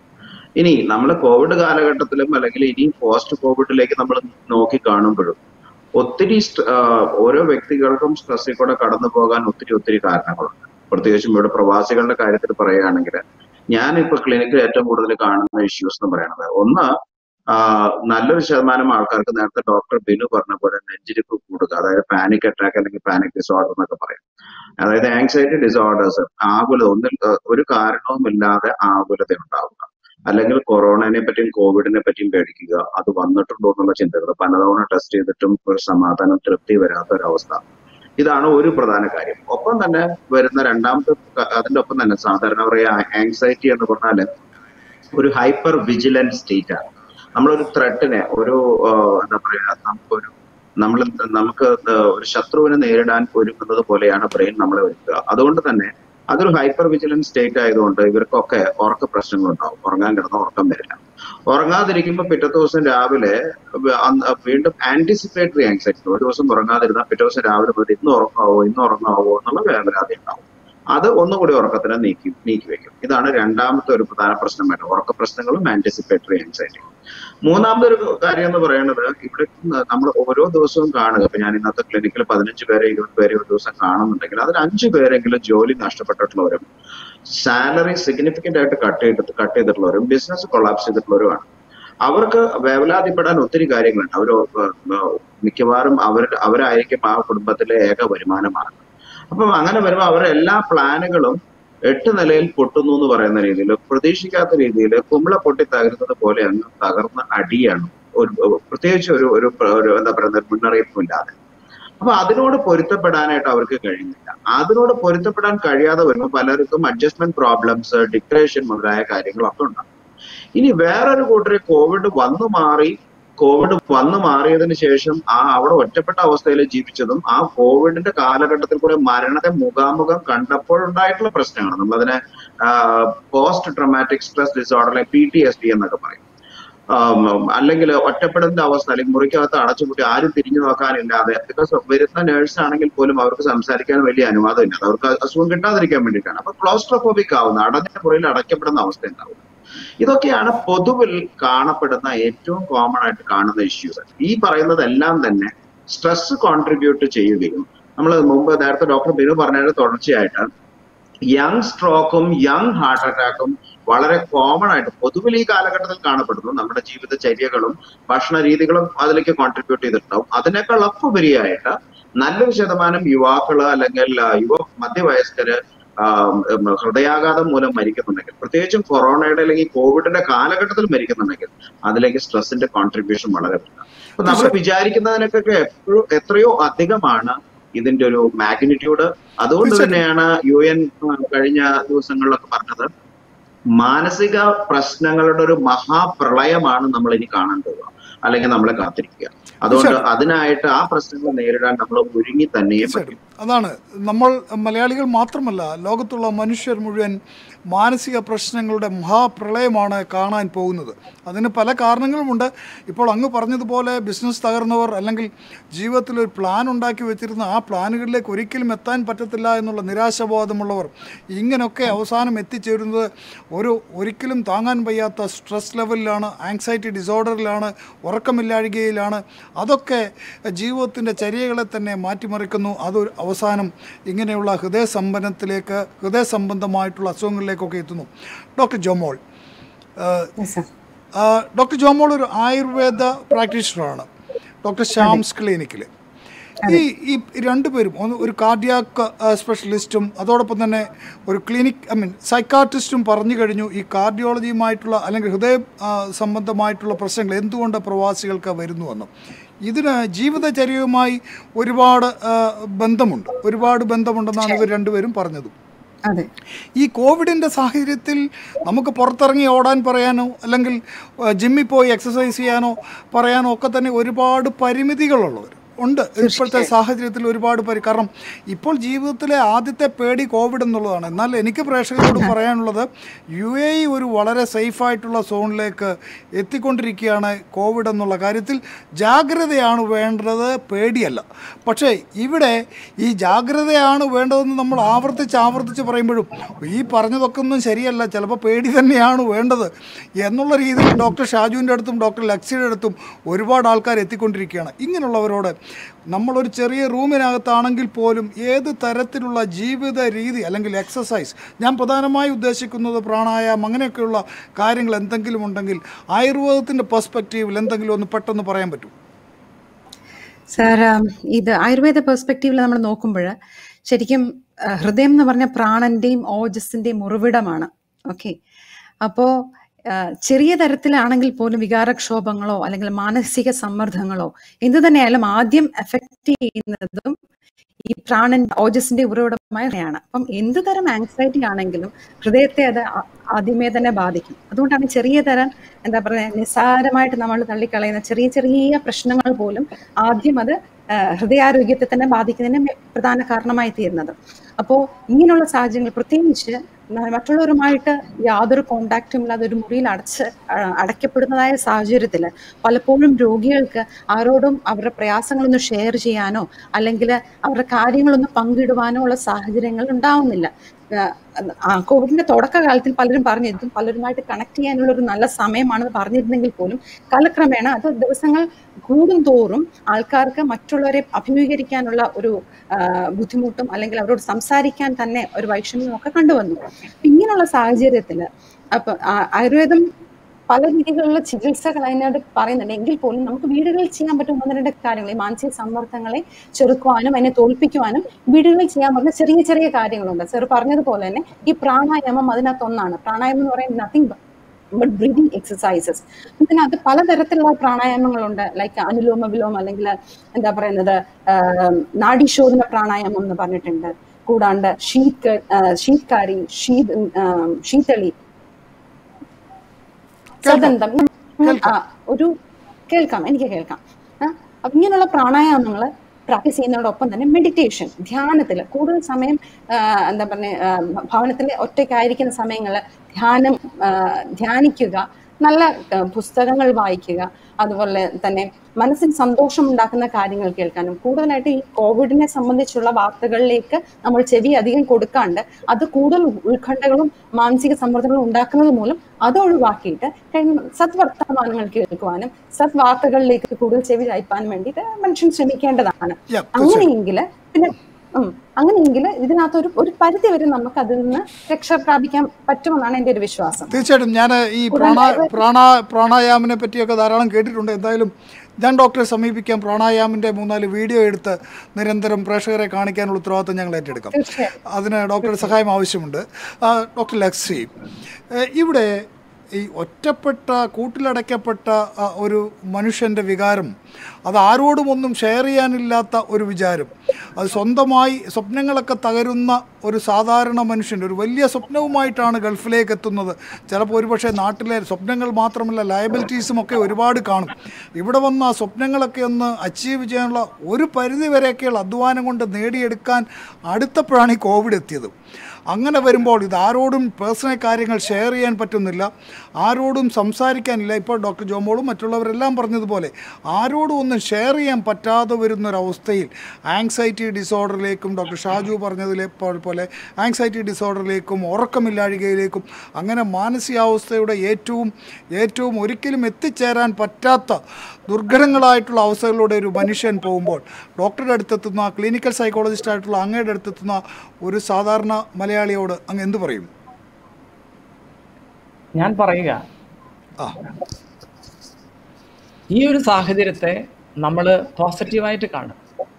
ഇനി നമ്മൾ കോവിഡ് കാലഘട്ടത്തിലും അല്ലെങ്കിൽ ഇനി പോസ്റ്റ് കോവിഡിലേക്ക് നമ്മൾ നോക്കി കാണുമ്പോഴും ഒത്തിരി സ്റ്റ്- ആഹ് ഓരോ വ്യക്തികൾക്കും സ്ട്രെസ്സിൽ കൂടെ കടന്നു പോകാൻ ഒത്തിരി ഒത്തിരി കാരണങ്ങളുണ്ട് പ്രത്യേകിച്ചും ഇവിടെ പ്രവാസികളുടെ കാര്യത്തിൽ പറയുകയാണെങ്കിൽ ഞാൻ ഇപ്പൊ ക്ലിനിക്കിൽ ഏറ്റവും കൂടുതൽ കാണുന്ന ഇഷ്യൂസ് എന്ന് പറയുന്നത് ഒന്ന് ആഹ് നല്ലൊരു ശതമാനം ആൾക്കാർക്ക് നേരത്തെ ഡോക്ടർ ബിനു പറഞ്ഞ പോലെ നെഞ്ചിരിപ്പ് കൂടുക അതായത് പാനിക് അറ്റാക്ക് അല്ലെങ്കിൽ പാനിക് ഡിസോർഡർ എന്നൊക്കെ പറയും അതായത് ആങ്സൈറ്റി ഡിസോർഡേഴ്സ് ആകുല ഒന്നിൽ ഏഹ് ഒരു കാരണവുമില്ലാതെ ആകുലത ഉണ്ടാവുക അല്ലെങ്കിൽ കൊറോണനെ പറ്റിയും കോവിഡിനെ പറ്റിയും പേടിക്കുക അത് വന്നിട്ടുണ്ടോ എന്നുള്ള ചിന്തകൾ പലതവണ ടെസ്റ്റ് ചെയ്തിട്ടും ഒരു സമാധാനം തൃപ്തി വരാത്ത ഒരവസ്ഥ ഇതാണ് ഒരു പ്രധാന കാര്യം ഒപ്പം തന്നെ വരുന്ന രണ്ടാമത്തെ ക- അതിന്റെ ഒപ്പം തന്നെ സാധാരണ പറയാ ആങ്സൈറ്റി എന്ന് പറഞ്ഞാല് ഒരു ഹൈപ്പർ വിജിലന്റ് സ്റ്റേറ്റ് ആണ് നമ്മളൊരു ത്രെട്ടിനെ ഒരു ആഹ് എന്താ പറയാ നമുക്കൊരു നമ്മൾ നമുക്ക് ഒരു ശത്രുവിനെ നേരിടാൻ ഒരുങ്ങുന്നത് പോലെയാണ് ബ്രെയിൻ നമ്മളെ ഒരുക്കുക അതുകൊണ്ട് തന്നെ അതൊരു ഹൈപ്പർ വിജിലന്റ് സ്റ്റേറ്റ് ആയതുകൊണ്ട് ഇവർക്കൊക്കെ ഉറക്ക പ്രശ്നങ്ങൾ ഉണ്ടാവും ഉറങ്ങാൻ കിടന്ന ഉറക്കം വരില്ല ഉറങ്ങാതിരിക്കുമ്പോൾ പിറ്റത്തെ ദിവസം രാവിലെ വ- അന്ന് വീണ്ടും ആന്റിസിപ്പേറ്ററി ആങ്സൈറ്റി ഒരു ദിവസം ഉറങ്ങാതിരുന്നാൽ പിറ്റേ ദിവസം രാവിലെ മുതൽ ഇന്ന് ഉറങ്ങാവോ ഇന്ന് ഉറങ്ങാവോ എന്നുള്ള വേവലാതി ഉണ്ടാവും അത് ഒന്നുകൂടി ഉറക്കത്തിനെ നീക്കി നീക്കി വെക്കും ഇതാണ് രണ്ടാമത്തെ ഒരു പ്രധാന പ്രശ്നമായിട്ട് ഉറക്ക പ്രശ്നങ്ങളും ആന്റിസിപ്പേറ്ററി ആൻസൈറ്റി മൂന്നാമത്തെ ഒരു കാര്യം എന്ന് പറയുന്നത് ഇവിടെ നമ്മൾ ഓരോ ദിവസവും കാണുക ഇപ്പൊ ഞാൻ ഇന്നത്തെ ക്ലിനിക്കിൽ പതിനഞ്ച് പേരെ ഇരുപത് പേരെ ഒരു ദിവസം കാണുന്നുണ്ടെങ്കിൽ അതിൽ അഞ്ചു പേരെങ്കിലും ജോലി നഷ്ടപ്പെട്ടിട്ടുള്ളവരും സാലറി സിഗ്നിഫിക്കന്റ് ആയിട്ട് കട്ട് ചെയ്തിട്ട് കട്ട് ചെയ്തിട്ടുള്ളവരും ബിസിനസ് കൊളാപ്സ് ചെയ്തിട്ടുള്ളവരുമാണ് അവർക്ക് വേവലാതിപ്പെടാൻ ഒത്തിരി കാര്യങ്ങളുണ്ട് അവർ മിക്കവാറും അവരുടെ അവരായിരിക്കും ആ കുടുംബത്തിലെ ഏക വരുമാനമാണ് അപ്പം അങ്ങനെ വരുമ്പോൾ അവരുടെ എല്ലാ പ്ലാനുകളും എട്ട് നിലയിൽ പൊട്ടുന്നു എന്ന് പറയുന്ന രീതിയിൽ പ്രതീക്ഷിക്കാത്ത രീതിയിൽ കുമ്പള പൊട്ടി തകരുന്നത് പോലെ അങ്ങ് തകർന്ന അടിയാണ് ഒരു പ്രത്യേകിച്ച് ഒരു ഒരു ഒരു എന്താ പറയുക മുന്നറിയിപ്പും ഇല്ലാതെ അപ്പൊ അതിനോട് പൊരുത്തപ്പെടാനായിട്ട് അവർക്ക് കഴിയുന്നില്ല അതിനോട് പൊരുത്തപ്പെടാൻ കഴിയാതെ വരുമ്പോൾ പലർക്കും അഡ്ജസ്റ്റ്മെന്റ് പ്രോബ്ലംസ് ഡിപ്രഷൻ മുതലായ കാര്യങ്ങളൊക്കെ ഉണ്ടാകും ഇനി വേറൊരു കൂട്ടര് കോവിഡ് വന്നു മാറി കോവിഡ് വന്നു മാറിയതിന് ശേഷം ആ അവിടെ ഒറ്റപ്പെട്ട അവസ്ഥയിൽ ജീവിച്ചതും ആ കോവിഡിന്റെ കാലഘട്ടത്തിൽ കൂടെ മരണത്തെ മുഖാമുഖം കണ്ടപ്പോഴുണ്ടായിട്ടുള്ള പ്രശ്നമാണ് നമ്മളതിനെ പോസ്റ്റ് ട്രോമാറ്റിക് സ്ട്രെസ് ഡിസോർഡർ അല്ലെങ്കിൽ പി ടി എസ് ഡി എന്നൊക്കെ പറയും അല്ലെങ്കിൽ ഒറ്റപ്പെടുന്ന അവസ്ഥ അല്ലെങ്കിൽ മുറിക്കകത്ത് അടച്ചുപൂട്ടി ആരും തിരിഞ്ഞു നോക്കാനില്ലാതെ ബിക്കോസ് വരുന്ന നേഴ്സ് ആണെങ്കിൽ പോലും അവർക്ക് സംസാരിക്കാൻ വലിയ അനുവാദമില്ല അത് അവർക്ക് അസുഖം കിട്ടാതിരിക്കാൻ വേണ്ടിയിട്ടാണ് അപ്പൊ ക്ലോസ്ട്രോഫോബിക് ആവുന്ന അടഞ്ഞ മുറിയിൽ അടയ്ക്കപ്പെടുന്ന അവസ്ഥ ഉണ്ടാവും ഇതൊക്കെയാണ് പൊതുവിൽ കാണപ്പെടുന്ന ഏറ്റവും കോമൺ ആയിട്ട് കാണുന്ന ഇഷ്യൂസ് ഈ പറയുന്നതെല്ലാം തന്നെ സ്ട്രെസ് കോൺട്രിബ്യൂട്ട് ചെയ്യുകയും നമ്മൾ മുമ്പ് നേരത്തെ ഡോക്ടർ ബിനു പറഞ്ഞതിന്റെ തുടർച്ചയായിട്ട് യങ് സ്ട്രോക്കും യങ് ഹാർട്ട് അറ്റാക്കും വളരെ കോമൺ ആയിട്ട് പൊതുവിൽ ഈ കാലഘട്ടത്തിൽ കാണപ്പെടുന്നു നമ്മുടെ ജീവിതചര്യകളും ഭക്ഷണ രീതികളും അതിലേക്ക് കോൺട്രിബ്യൂട്ട് ചെയ്തിട്ടുണ്ടാവും അതിനേക്കാൾ ഉപരിയായിട്ട് നല്ലൊരു ശതമാനം യുവാക്കള് അല്ലെങ്കിൽ യുവ മധ്യവയസ്കര് ഹൃദയാഘാതം മൂലം മരിക്കുന്നുണ്ടെങ്കിൽ പ്രത്യേകിച്ചും കൊറോണയുടെ അല്ലെങ്കിൽ കോവിഡിന്റെ കാലഘട്ടത്തിൽ മരിക്കുന്നുണ്ടെങ്കിൽ അതിലേക്ക് സ്ട്രെസ്സിന്റെ കോൺട്രിബ്യൂഷൻ വളരെ വലുതാണ് അപ്പൊ നമ്മൾ വിചാരിക്കുന്നതിനൊക്കെ എപ്പോഴും എത്രയോ അധികമാണ് ഇതിന്റെ ഒരു മാഗ്നിറ്റ്യൂഡ് അതുകൊണ്ട് തന്നെയാണ് യു എൻ കഴിഞ്ഞ ദിവസങ്ങളിലൊക്കെ പറഞ്ഞത് മാനസിക പ്രശ്നങ്ങളുടെ ഒരു മഹാപ്രളയമാണ് നമ്മൾ ഇനി കാണാൻ പോവുക അല്ലെങ്കിൽ നമ്മളെ കാത്തിരിക്കുക അതുകൊണ്ട് അതിനായിട്ട് ആ പ്രശ്നങ്ങൾ നേരിടാൻ നമ്മൾ ഒരുങ്ങി തന്നെയേ പറ്റും അതാണ് നമ്മൾ മലയാളികൾ മാത്രമല്ല ലോകത്തുള്ള മനുഷ്യർ മുഴുവൻ മാനസിക പ്രശ്നങ്ങളുടെ മഹാപ്രളയമാണ് കാണാൻ പോകുന്നത് അതിന് പല കാരണങ്ങളുമുണ്ട് ഇപ്പോൾ അങ്ങ് പറഞ്ഞതുപോലെ ബിസിനസ് തകർന്നവർ അല്ലെങ്കിൽ ജീവിതത്തിൽ ഒരു പ്ലാൻ ഉണ്ടാക്കി വെച്ചിരുന്ന ആ പ്ലാനുകളിലേക്ക് ഒരിക്കലും എത്താൻ പറ്റത്തില്ല എന്നുള്ള നിരാശബോധമുള്ളവർ ഇങ്ങനെയൊക്കെ അവസാനം എത്തിച്ചേരുന്നത് ഒരു ഒരിക്കലും താങ്ങാൻ വയ്യാത്ത സ്ട്രെസ് ലെവലിലാണ് ആങ്സൈറ്റി ഡിസോർഡറിലാണ് ഉറക്കമില്ലാഴികയിലാണ് അതൊക്കെ ജീവിതത്തിൻ്റെ ചര്യകളെ തന്നെ മാറ്റിമറിക്കുന്നു അത് അവസാനം ഇങ്ങനെയുള്ള ഹൃദയസമ്പന്നത്തിലേക്ക് ഹൃദയ സംബന്ധമായിട്ടുള്ള അസുഖങ്ങളിലേക്കൊക്കെ എത്തുന്നു ഡോക്ടർ ജോമോൾ ഡോക്ടർ ജോമോൾ ഒരു ആയുർവേദ പ്രാക്ടീഷണറാണ് ഡോക്ടർ ഷാംസ് ക്ലിനിക്കിൽ ഈ ഈ രണ്ടുപേരും ഒന്ന് ഒരു കാർഡിയാക്ക് സ്പെഷ്യലിസ്റ്റും അതോടൊപ്പം തന്നെ ഒരു ക്ലിനിക് ഐ മീൻ സൈക്കാട്രിസ്റ്റും പറഞ്ഞു കഴിഞ്ഞു ഈ കാർഡിയോളജിയുമായിട്ടുള്ള അല്ലെങ്കിൽ ഹൃദയ സംബന്ധമായിട്ടുള്ള പ്രശ്നങ്ങൾ എന്തുകൊണ്ട് പ്രവാസികൾക്ക് വരുന്നുവെന്നും ഇതിന് ജീവിതചര്യവുമായി ഒരുപാട് ബന്ധമുണ്ട് ഒരുപാട് ബന്ധമുണ്ടെന്നാണ് ഇവർ രണ്ടുപേരും പറഞ്ഞത് ഈ കോവിഡിൻ്റെ സാഹചര്യത്തിൽ നമുക്ക് പുറത്തിറങ്ങി ഓടാൻ പറയാനോ അല്ലെങ്കിൽ ജിമ്മിൽ പോയി എക്സസൈസ് ചെയ്യാനോ പറയാനോ ഒക്കെ തന്നെ ഒരുപാട് പരിമിതികളുള്ളവർ ഉണ്ട് ഇപ്പോഴത്തെ സാഹചര്യത്തിൽ ഒരുപാട് പേര് കാരണം ഇപ്പോൾ ജീവിതത്തിലെ ആദ്യത്തെ പേടി കോവിഡ് എന്നുള്ളതാണ് എന്നാൽ എനിക്ക് പ്രേക്ഷകരോട് പറയാനുള്ളത് യു എ ഇ ഒരു വളരെ സേഫായിട്ടുള്ള സോണിലേക്ക് എത്തിക്കൊണ്ടിരിക്കുകയാണ് കോവിഡ് എന്നുള്ള കാര്യത്തിൽ ജാഗ്രതയാണ് വേണ്ടത് പേടിയല്ല പക്ഷേ ഇവിടെ ഈ ജാഗ്രതയാണ് വേണ്ടതെന്ന് നമ്മൾ ആവർത്തിച്ച് ആവർത്തിച്ച് പറയുമ്പോഴും ഈ പറഞ്ഞതൊക്കെ ഒന്നും ശരിയല്ല ചിലപ്പോൾ പേടി തന്നെയാണ് വേണ്ടത് എന്നുള്ള രീതിയിൽ ഡോക്ടർ ഷാജുവിൻ്റെ അടുത്തും ഡോക്ടർ ലക്സിയുടെ അടുത്തും ഒരുപാട് ആൾക്കാർ എത്തിക്കൊണ്ടിരിക്കുകയാണ് ഇങ്ങനെയുള്ളവരോട് നമ്മളൊരു ചെറിയ റൂമിനകത്താണെങ്കിൽ പോലും ഏത് തരത്തിലുള്ള ജീവിത രീതി അല്ലെങ്കിൽ എക്സസൈസ് ഞാൻ പ്രധാനമായി ഉദ്ദേശിക്കുന്നത് പ്രാണായാമം അങ്ങനെയൊക്കെയുള്ള കാര്യങ്ങൾ എന്തെങ്കിലും ഉണ്ടെങ്കിൽ ആയുർവേദത്തിൻ്റെ പെർസ്പെക്റ്റീവിൽ എന്തെങ്കിലും ഒന്ന് പെട്ടെന്ന് പറയാൻ പറ്റും സാർ ഇത് ആയുർവേദ പെർസ്പെക്റ്റീവിൽ നമ്മൾ നോക്കുമ്പോൾ ശരിക്കും ഹൃദയം എന്ന് പറഞ്ഞ പ്രാണന്റെയും ഓജസ്സിന്റെയും ഉറവിടമാണ് ഓക്കെ അപ്പോൾ ചെറിയ തരത്തിലാണെങ്കിൽ പോലും വികാരക്ഷോഭങ്ങളോ അല്ലെങ്കിൽ മാനസിക സമ്മർദ്ദങ്ങളോ എന്തു തന്നെയായാലും ആദ്യം എഫക്റ്റ് ചെയ്യുന്നതും ഈ പ്രാണൻ ഓജസിന്റെ ഉറവിടമായാണ് അപ്പം എന്ത് തരം ആങ്സൈറ്റി ആണെങ്കിലും ഹൃദയത്തെ അത് ആദ്യമേ തന്നെ ബാധിക്കും അതുകൊണ്ടാണ് ചെറിയ തരം എന്താ പറയുക നിസ്സാരമായിട്ട് നമ്മൾ തള്ളിക്കളയുന്ന ചെറിയ ചെറിയ പ്രശ്നങ്ങൾ പോലും ആദ്യം അത് ഹൃദയാരോഗ്യത്തെ തന്നെ ബാധിക്കുന്നതിന് പ്രധാന കാരണമായി തീരുന്നത് അപ്പോൾ ഇങ്ങനെയുള്ള സാഹചര്യങ്ങൾ പ്രത്യേകിച്ച് മറ്റുള്ളവരുമായിട്ട് യാതൊരു കോണ്ടാക്റ്റും ഇല്ലാതെ ഒരു മുറിയിൽ അടച്ച് അടയ്ക്കപ്പെടുന്നതായ സാഹചര്യത്തിൽ പലപ്പോഴും രോഗികൾക്ക് ആരോടും അവരുടെ പ്രയാസങ്ങളൊന്ന് ഷെയർ ചെയ്യാനോ അല്ലെങ്കിൽ അവരുടെ കാര്യങ്ങളൊന്ന് പങ്കിടുവാനോ ഉള്ള സാഹചര്യങ്ങൾ ഉണ്ടാവുന്നില്ല കോവിഡിന്റെ തുടക്കകാലത്തിൽ പലരും പറഞ്ഞിരുന്നു പലരുമായിട്ട് കണക്ട് ചെയ്യാനുള്ള ഒരു നല്ല സമയമാണെന്ന് പറഞ്ഞിരുന്നെങ്കിൽ പോലും കാലക്രമേണ അത് ദിവസങ്ങൾ കൂടും തോറും ആൾക്കാർക്ക് മറ്റുള്ളവരെ അഭിമുഖീകരിക്കാനുള്ള ഒരു ബുദ്ധിമുട്ടും അല്ലെങ്കിൽ അവരോട് സംസാരിക്കാൻ തന്നെ ഒരു വൈഷമ്യവും ഒക്കെ കണ്ടുവന്നു ഇങ്ങനെയുള്ള സാഹചര്യത്തിൽ അപ്പൊ ആയുർവേദം പല രീതിയിലുള്ള ചികിത്സകൾ അതിനോട് പറയുന്നുണ്ട് എങ്കിൽ പോലും നമുക്ക് വീടുകളിൽ ചെയ്യാൻ പറ്റും ഒന്ന് രണ്ട് കാര്യങ്ങൾ ഈ മാനസിക സമ്മർദ്ദങ്ങളെ ചെറുക്കുവാനും അതിനെ തോൽപ്പിക്കുവാനും വീടുകളിൽ ചെയ്യാൻ പറ്റുന്ന ചെറിയ ചെറിയ കാര്യങ്ങളുണ്ട് സാർ പറഞ്ഞതുപോലെ തന്നെ ഈ പ്രാണായാമം അതിനകത്ത് ഒന്നാണ് പ്രാണായാമം എന്ന് പറയുന്നത് നത്തിങ് ബട്ട് ബ്രീതിങ് എക്സസൈസസ് ഇതിനകത്ത് പലതരത്തിലുള്ള പ്രാണായാമങ്ങളുണ്ട് ലൈക്ക് അനുലോമ വിലോമം അല്ലെങ്കിൽ എന്താ പറയുന്നത് നാഡീശോധന പ്രാണായാമം എന്ന് പറഞ്ഞിട്ടുണ്ട് കൂടാണ്ട് ഷീത് ഷീത്കാരി ഷീത് ശീതളി സദന്തം ഒരു കേൾക്കാം എനിക്ക് കേൾക്കാം ആ, അപ്പൊ ഇങ്ങനെയുള്ള പ്രാണായാമങ്ങൾ പ്രാക്ടീസ് ചെയ്യുന്നതോടൊപ്പം തന്നെ മെഡിറ്റേഷൻ ധ്യാനത്തിൽ കൂടുതൽ സമയം ആ, എന്താ പറയുക ഭവനത്തിൽ ഒറ്റയ്ക്കായിരിക്കുന്ന സമയങ്ങളിൽ ധ്യാനം ആ, ധ്യാനിക്കുക നല്ല ആ, പുസ്തകങ്ങൾ വായിക്കുക അതുപോലെ തന്നെ മനസ്സിന് സന്തോഷം ഉണ്ടാക്കുന്ന കാര്യങ്ങൾ കേൾക്കാനും കൂടുതലായിട്ട് ഈ കോവിഡിനെ സംബന്ധിച്ചുള്ള വാർത്തകളിലേക്ക് നമ്മൾ ചെവി അധികം കൊടുക്കാണ്ട് അത് കൂടുതൽ ഉത്കണ്ഠകളും മാനസിക സമ്മർദ്ദങ്ങളും ഉണ്ടാക്കുന്നത് മൂലം അത് ഒഴിവാക്കിയിട്ട് കഴിയുന്ന സദ്വർത്തമാനങ്ങൾ കേൾക്കുവാനും സത് വാർത്തകളിലേക്ക് കൂടുതൽ ചെവി ചായ്പാൻ വേണ്ടിയിട്ട് മനുഷ്യൻ ശ്രമിക്കേണ്ടതാണ് Yeah, അങ്ങനെയെങ്കിൽ പിന്നെ ഉം, അങ്ങനെയെങ്കിൽ ഇതിനകത്ത് ഒരു ഒരു പരിധി വരെ നമുക്ക് അതിൽ നിന്ന് രക്ഷ പ്രാപിക്കാൻ പറ്റുമെന്നാണ് എൻ്റെ ഒരു വിശ്വാസം തീർച്ചയായിട്ടും ഞാൻ ഈ പ്രാണ പ്രാണ പ്രാണായാമിനെ പറ്റിയൊക്കെ ധാരാളം കേട്ടിട്ടുണ്ട് എന്തായാലും ഞാൻ ഡോക്ടറെ സമീപിക്കാം പ്രാണായാമിൻ്റെ മൂന്നാല് വീഡിയോ എടുത്ത് നിരന്തരം പ്രേക്ഷകരെ കാണിക്കാനുള്ള ഉത്തരവാദിത്വം ഞങ്ങൾ ഏറ്റെടുക്കാം തീർച്ചയായും അതിന് ഡോക്ടറുടെ സഹായം ആവശ്യമുണ്ട് ആ, ഡോക്ടർ ലക്സി ഏ, ഇവിടെ ഈ ഒറ്റപ്പെട്ട കൂട്ടിലടയ്ക്കപ്പെട്ട ആ, ഒരു മനുഷ്യൻ്റെ വികാരം അത് ആരോടും ഒന്നും ഷെയർ ചെയ്യാനില്ലാത്ത ഒരു വിചാരം അത് സ്വന്തമായി സ്വപ്നങ്ങളൊക്കെ തകരുന്ന ഒരു സാധാരണ മനുഷ്യൻ്റെ ഒരു വലിയ സ്വപ്നവുമായിട്ടാണ് ഗൾഫിലേക്ക് എത്തുന്നത് ചിലപ്പോൾ ഒരുപക്ഷെ നാട്ടിലെ സ്വപ്നങ്ങൾ മാത്രമല്ല ലയബിലിറ്റീസും ഒക്കെ ഒരുപാട് കാണും ഇവിടെ വന്ന ആ സ്വപ്നങ്ങളൊക്കെ ഒന്ന് അച്ചീവ് ചെയ്യാനുള്ള ഒരു പരിധി വരെയൊക്കെയുള്ള അധ്വാനം കൊണ്ട് നേടിയെടുക്കാൻ അടുത്തപ്പോഴാണ് ഈ കോവിഡ് എത്തിയത് അങ്ങനെ വരുമ്പോൾ ഇത് ആരോടും പേഴ്സണൽ കാര്യങ്ങൾ ഷെയർ ചെയ്യാൻ പറ്റുന്നില്ല ആരോടും സംസാരിക്കാനില്ല ഇപ്പോൾ ഡോക്ടർ ജോമോളും മറ്റുള്ളവരെല്ലാം പറഞ്ഞതുപോലെ ആരോടും ഒന്നും ഷെയർ ചെയ്യാൻ പറ്റാതെ വരുന്നൊരവസ്ഥയിൽ ആങ്സൈറ്റി ഡിസോർഡറിലേക്കും ഡോക്ടർ ഷാജു പറഞ്ഞതിലെ പോ- പോലെ ആങ്സൈറ്റി ഡിസോർഡറിലേക്കും ഉറക്കമില്ലാഴികയിലേക്കും അങ്ങനെ മാനസികാവസ്ഥയുടെ ഏറ്റവും ഏറ്റവും ഒരിക്കലും എത്തിച്ചേരാൻ പറ്റാത്ത ദുർഘടങ്ങളായിട്ടുള്ള അവസ്ഥകളിലൂടെ ഒരു മനുഷ്യൻ പോകുമ്പോൾ ഡോക്ടറുടെ അടുത്തെത്തുന്ന ക്ലിനിക്കൽ സൈക്കോളജിസ്റ്റ് ആയിട്ടുള്ള അങ്ങയുടെ അടുത്തെത്തുന്ന ഒരു സാധാരണ മലയാളിയോട് അങ്ങ് എന്ത് പറയും ഞാൻ പറയുക ആ ഈ ഒരു സാഹചര്യത്തെ നമ്മൾ പോസിറ്റീവായിട്ട് കാണും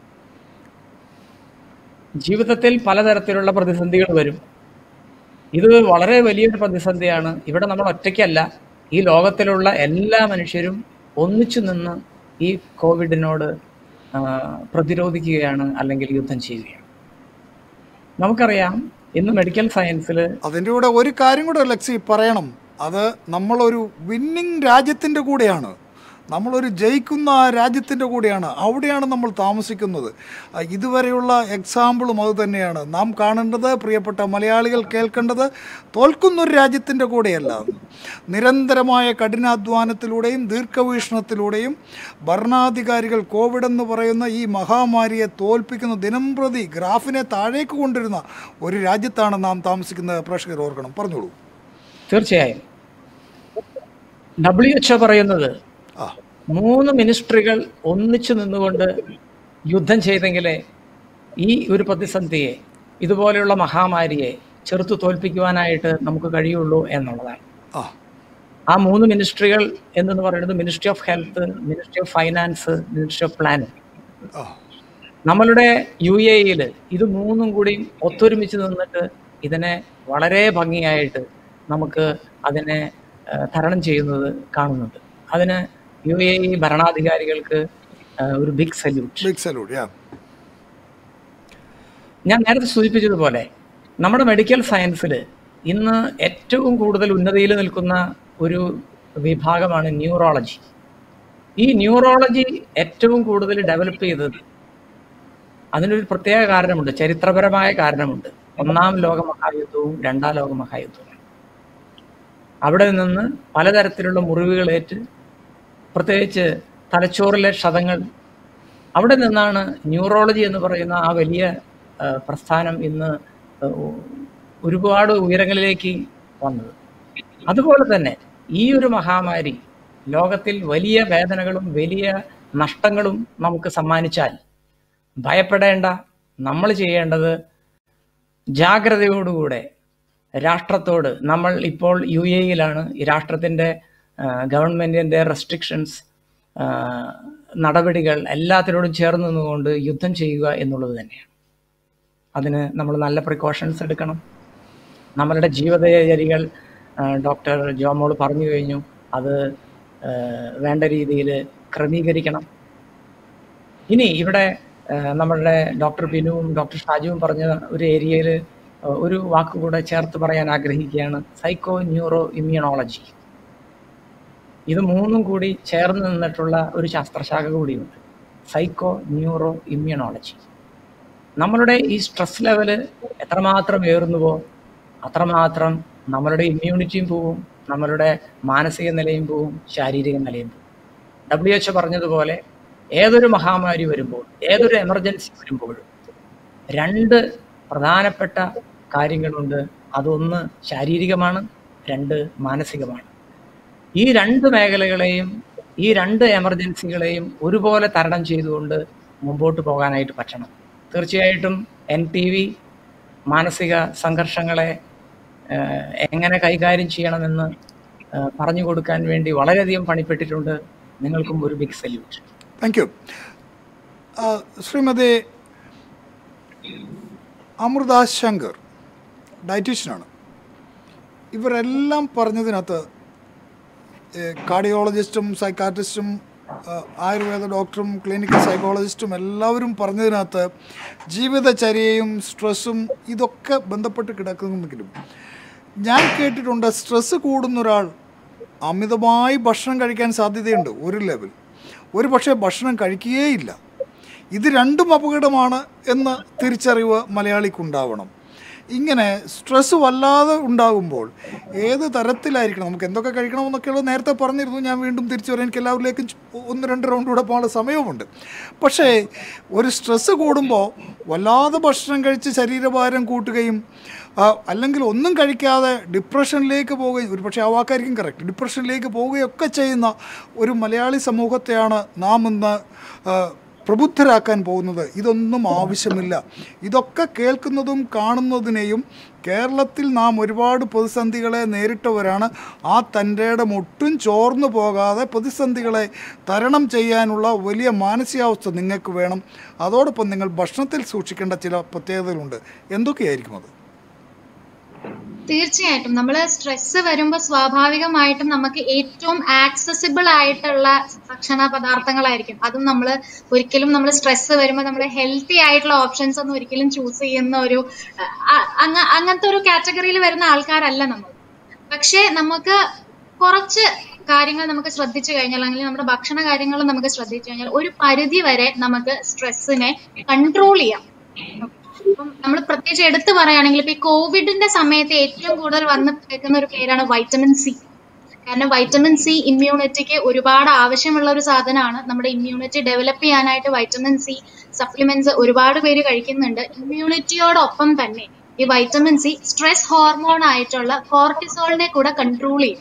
ജീവിതത്തിൽ പലതരത്തിലുള്ള പ്രതിസന്ധികൾ വരും ഇത് വളരെ വലിയൊരു പ്രതിസന്ധിയാണ് ഇവിടെ നമ്മൾ ഒറ്റയ്ക്കല്ല ഈ ലോകത്തിലുള്ള എല്ലാ മനുഷ്യരും ഒന്നിച്ചു നിന്ന് ഈ കോവിഡിനോട് ആ, പ്രതിരോധിക്കുകയാണ് അല്ലെങ്കിൽ യുദ്ധം ചെയ്യുകയാണ് നമുക്കറിയാം ഇന്ന് മെഡിക്കൽ സയൻസിൽ അതിൻ്റെ കൂടെ ഒരു കാര്യം കൂടെ ലക്സി പറയണം അത് നമ്മളൊരു വിന്നിങ് രാജ്യത്തിൻ്റെ കൂടെയാണ് നമ്മളൊരു ജയിക്കുന്ന രാജ്യത്തിൻ്റെ കൂടെയാണ് അവിടെയാണ് നമ്മൾ താമസിക്കുന്നത് ആ, ഇതുവരെയുള്ള എക്സാമ്പിളും അത് തന്നെയാണ് നാം കാണേണ്ടത് പ്രിയപ്പെട്ട മലയാളികൾ കേൾക്കേണ്ടത് തോൽക്കുന്നൊരു രാജ്യത്തിൻ്റെ കൂടെയല്ല നിരന്തരമായ കഠിനാധ്വാനത്തിലൂടെയും ദീർഘവീക്ഷണത്തിലൂടെയും ഭരണാധികാരികൾ കോവിഡ് എന്ന് പറയുന്ന ഈ മഹാമാരിയെ തോൽപ്പിക്കുന്ന ദിനംപ്രതി ഗ്രാഫിനെ താഴേക്ക് കൊണ്ടിരുന്ന ഒരു രാജ്യത്താണ് നാം താമസിക്കുന്നത് പ്രേക്ഷകർ ഓർക്കണം പറഞ്ഞോളൂ തീർച്ചയായും ഡബ്ല്യു എച്ച് പറയുന്നത് ആ മൂന്ന് മിനിസ്ട്രികൾ ഒന്നിച്ചു നിന്നുകൊണ്ട് യുദ്ധം ചെയ്തെങ്കിലേ ഈ ഒരു പ്രതിസന്ധിയെ ഇതുപോലെയുള്ള മഹാമാരിയെ ചെറുത്തു തോൽപ്പിക്കുവാനായിട്ട് നമുക്ക് കഴിയുള്ളൂ എന്നുള്ളതാണ് ആ ആ മൂന്ന് മിനിസ്ട്രികൾ എന്നു പറയുന്നത് ministry of health ministry of finance ministry of planning ആ നമ്മളുടെ യു എയിൽ ഇത് മൂന്നും കൂടി ഒത്തൊരുമിച്ച് നിന്നിട്ട് ഇതിനെ വളരെ ഭംഗിയായിട്ട് നമുക്ക് അതിനെ ആ, തരണം ചെയ്യുന്നത് കാണുന്നുണ്ട് അതിന് യു എ ഇ ഭരണാധികാരികൾക്ക് ആ, ഒരു big salute big salute yeah ഞാൻ നേരത്തെ സൂചിപ്പിച്ചതുപോലെ നമ്മുടെ മെഡിക്കൽ സയൻസിൽ ഇന്ന് ഏറ്റവും കൂടുതൽ ഉന്നതിയിൽ നിൽക്കുന്ന ഒരു വിഭാഗമാണ് ന്യൂറോളജി ഈ ന്യൂറോളജി ഏറ്റവും കൂടുതൽ ഡെവലപ്പ് ചെയ്തത് അതിനൊരു പ്രത്യേക കാരണമുണ്ട് ചരിത്രപരമായ കാരണമുണ്ട് ഒന്നാം ലോക മഹായുദ്ധവും രണ്ടാം ലോക മഹായുദ്ധവും അവിടെ നിന്ന് പലതരത്തിലുള്ള മുറിവുകളേറ്റ് പ്രത്യേകിച്ച് തലച്ചോറിലെ ക്ഷതങ്ങൾ അവിടെ നിന്നാണ് ന്യൂറോളജി എന്ന് പറയുന്ന ആ വലിയ ആ, പ്രസ്ഥാനം ഇന്ന് ആ, ഒരുപാട് ഉയരങ്ങളിലേക്ക് വന്നത് അതുപോലെ തന്നെ ഈ ഒരു മഹാമാരി ലോകത്തിൽ വലിയ വേദനകളും വലിയ നഷ്ടങ്ങളും നമുക്ക് സമ്മാനിച്ചാൽ ഭയപ്പെടേണ്ട നമ്മൾ ചെയ്യേണ്ടത് ജാഗ്രതയോടുകൂടെ രാഷ്ട്രത്തോട് നമ്മൾ ഇപ്പോൾ യു എ യിലാണ് ഈ രാഷ്ട്രത്തിൻ്റെ ഗവൺമെൻറ്റിൻ്റെ റെസ്ട്രിക്ഷൻസ് നടപടികൾ എല്ലാത്തിനോടും ചേർന്ന് നിന്നുകൊണ്ട് യുദ്ധം ചെയ്യുക എന്നുള്ളത് തന്നെയാണ് അതിന് നമ്മൾ നല്ല പ്രിക്കോഷൻസ് എടുക്കണം നമ്മളുടെ ജീവിതചര്യകൾ ഡോക്ടർ ജോമോൾ പറഞ്ഞു കഴിഞ്ഞു അത് ആ, വേണ്ട രീതിയിൽ ക്രമീകരിക്കണം ഇനി ഇവിടെ ആ, നമ്മളുടെ ഡോക്ടർ ബിനുവും ഡോക്ടർ ഷാജുവും പറഞ്ഞ ഒരു ഏരിയയിൽ ഒരു വാക്ക് കൂടെ ചേർത്ത് പറയാൻ ആഗ്രഹിക്കുകയാണ് സൈക്കോ ന്യൂറോ ഇമ്മ്യൂണോളജി ഇത് മൂന്നും കൂടി ചേർന്ന് നിന്നിട്ടുള്ള ഒരു ശാസ്ത്രശാഖ കൂടിയുണ്ട് സൈക്കോ ന്യൂറോ ഇമ്മ്യൂണോളജി നമ്മളുടെ ഈ സ്ട്രെസ് ലെവല് എത്രമാത്രം ഏറുന്നുവോ അത്രമാത്രം നമ്മളുടെ ഇമ്മ്യൂണിറ്റിയും പോവും നമ്മളുടെ മാനസിക നിലയും പോവും ശാരീരിക നിലയും പോവും ഡബ്ല്യു എച്ച് പറഞ്ഞതുപോലെ ഏതൊരു മഹാമാരി വരുമ്പോൾ ഏതൊരു എമർജൻസി വരുമ്പോഴും രണ്ട് പ്രധാനപ്പെട്ട കാര്യങ്ങളുണ്ട് അതൊന്ന് ശാരീരികമാണ് രണ്ട് മാനസികമാണ് ഈ രണ്ട് മേഖലകളെയും ഈ രണ്ട് എമർജൻസികളെയും ഒരുപോലെ തരണം ചെയ്തുകൊണ്ട് മുമ്പോട്ട് പോകാനായിട്ട് പറ്റണം തീർച്ചയായിട്ടും എൻ ടി വി മാനസിക സംഘർഷങ്ങളെ ഏഹ്, എങ്ങനെ കൈകാര്യം ചെയ്യണമെന്ന് ഏഹ്, പറഞ്ഞു കൊടുക്കാൻ വേണ്ടി വളരെയധികം പണിപ്പെട്ടിട്ടുണ്ട് നിങ്ങൾക്കും ഒരു big salute thank you Shrimati Amritha Shankar ഡയറ്റീഷ്യനാണ് ഇവരെല്ലാം പറഞ്ഞതിനകത്ത് കാർഡിയോളജിസ്റ്റും സൈക്കാട്രിസ്റ്റും ആയുർവേദ ഡോക്ടറും ക്ലിനിക്കൽ സൈക്കോളജിസ്റ്റും എല്ലാവരും പറഞ്ഞതിനകത്ത് ജീവിതചര്യയും സ്ട്രെസ്സും ഇതൊക്കെ ബന്ധപ്പെട്ട് കിടക്കുന്നെങ്കിലും ഞാൻ കേട്ടിട്ടുണ്ട് സ്ട്രെസ്സ് കൂടുന്ന ഒരാൾ അമിതമായി ഭക്ഷണം കഴിക്കാൻ സാധ്യതയുണ്ട് ഒരു ലെവൽ ഒരു പക്ഷേ ഭക്ഷണം കഴിക്കുകയേയില്ല ഇത് രണ്ടും അപകടമാണ് എന്ന തിരിച്ചറിവ് മലയാളിക്കുണ്ടാവണം ഇങ്ങനെ സ്ട്രെസ് വല്ലാതെ ഉണ്ടാകുമ്പോൾ ഏത് തരത്തിലായിരിക്കണം നമുക്ക് എന്തൊക്കെ കഴിക്കണമെന്നൊക്കെയുള്ളത് നേരത്തെ പറഞ്ഞിരുന്നു ഞാൻ വീണ്ടും തിരിച്ചു വരാൻ എനിക്ക് എല്ലാവരിലേക്കും ചു- ഒന്ന് രണ്ട് റൗണ്ട് കൂടെ പോകാനുള്ള സമയവുമുണ്ട് പക്ഷേ ഒരു സ്ട്രെസ്സ് കൂടുമ്പോൾ വല്ലാതെ ഭക്ഷണം കഴിച്ച് ശരീരഭാരം കൂട്ടുകയും ആ, അല്ലെങ്കിൽ ഒന്നും കഴിക്കാതെ ഡിപ്രഷനിലേക്ക് പോവുകയും ഒരു പക്ഷേ ആ വാക്കായിരിക്കും കറക്റ്റ് ഡിപ്രഷനിലേക്ക് പോവുകയൊക്കെ ചെയ്യുന്ന ഒരു മലയാളി സമൂഹത്തെയാണ് നാം ഇന്ന് ആ, പ്രബുദ്ധരാക്കാൻ പോകുന്നത് ഇതൊന്നും ആവശ്യമില്ല ഇതൊക്കെ കേൾക്കുന്നതും കാണുന്നതിനെയും കേരളത്തിൽ നാം ഒരുപാട് പ്രതിസന്ധികളെ നേരിട്ടവരാണ് ആ തൻ്റെ ഇടം ഒട്ടും ചോർന്നു പോകാതെ പ്രതിസന്ധികളെ തരണം ചെയ്യാനുള്ള വലിയ മാനസികാവസ്ഥ നിങ്ങൾക്ക് വേണം അതോടൊപ്പം നിങ്ങൾ ഭക്ഷണത്തിൽ സൂക്ഷിക്കേണ്ട ചില പ്രത്യേകതകളുണ്ട് എന്തൊക്കെയായിരിക്കും അത് തീർച്ചയായിട്ടും നമ്മൾ സ്ട്രെസ് വരുമ്പോൾ സ്വാഭാവികമായിട്ടും നമുക്ക് ഏറ്റവും ആക്സസിബിൾ ആയിട്ടുള്ള ഭക്ഷണ പദാർത്ഥങ്ങളായിരിക്കും അതും നമ്മൾ ഒരിക്കലും നമ്മൾ സ്ട്രെസ് വരുമ്പോൾ നമ്മൾ ഹെൽത്തി ആയിട്ടുള്ള ഓപ്ഷൻസ് ഒന്നും ഒരിക്കലും ചൂസ് ചെയ്യുന്ന ഒരു അ- അങ്ങ- അങ്ങനത്തെ ഒരു കാറ്റഗറിയിൽ വരുന്ന ആൾക്കാരല്ല നമ്മൾ പക്ഷേ നമുക്ക് കുറച്ച് കാര്യങ്ങൾ നമുക്ക് ശ്രദ്ധിച്ചു കഴിഞ്ഞാൽ അല്ലെങ്കിൽ നമ്മുടെ ഭക്ഷണ കാര്യങ്ങൾ നമുക്ക് ശ്രദ്ധിച്ചു കഴിഞ്ഞാൽ ഒരു പരിധി വരെ നമുക്ക് സ്ട്രെസ്സിനെ കൺട്രോൾ ചെയ്യാം ഇപ്പം നമ്മൾ പ്രത്യേകിച്ച് എടുത്തു പറയുകയാണെങ്കിൽ ഇപ്പൊ ഈ കോവിഡിന്റെ സമയത്ത് ഏറ്റവും കൂടുതൽ വന്ന് കേൾക്കുന്ന ഒരു പേരാണ് വൈറ്റമിൻ സി കാരണം വൈറ്റമിൻ സി ഇമ്മ്യൂണിറ്റിക്ക് ഒരുപാട് ആവശ്യമുള്ള ഒരു സാധനമാണ് നമ്മുടെ ഇമ്മ്യൂണിറ്റി ഡെവലപ്പ് ചെയ്യാനായിട്ട് വൈറ്റമിൻ സി സപ്ലിമെന്റ്സ് ഒരുപാട് പേര് കഴിക്കുന്നുണ്ട് ഇമ്മ്യൂണിറ്റിയോടൊപ്പം തന്നെ ഈ വൈറ്റമിൻ സി സ്ട്രെസ് ഹോർമോൺ ആയിട്ടുള്ള കോർട്ടിസോളിനെ കൂടെ കൺട്രോൾ ചെയ്യും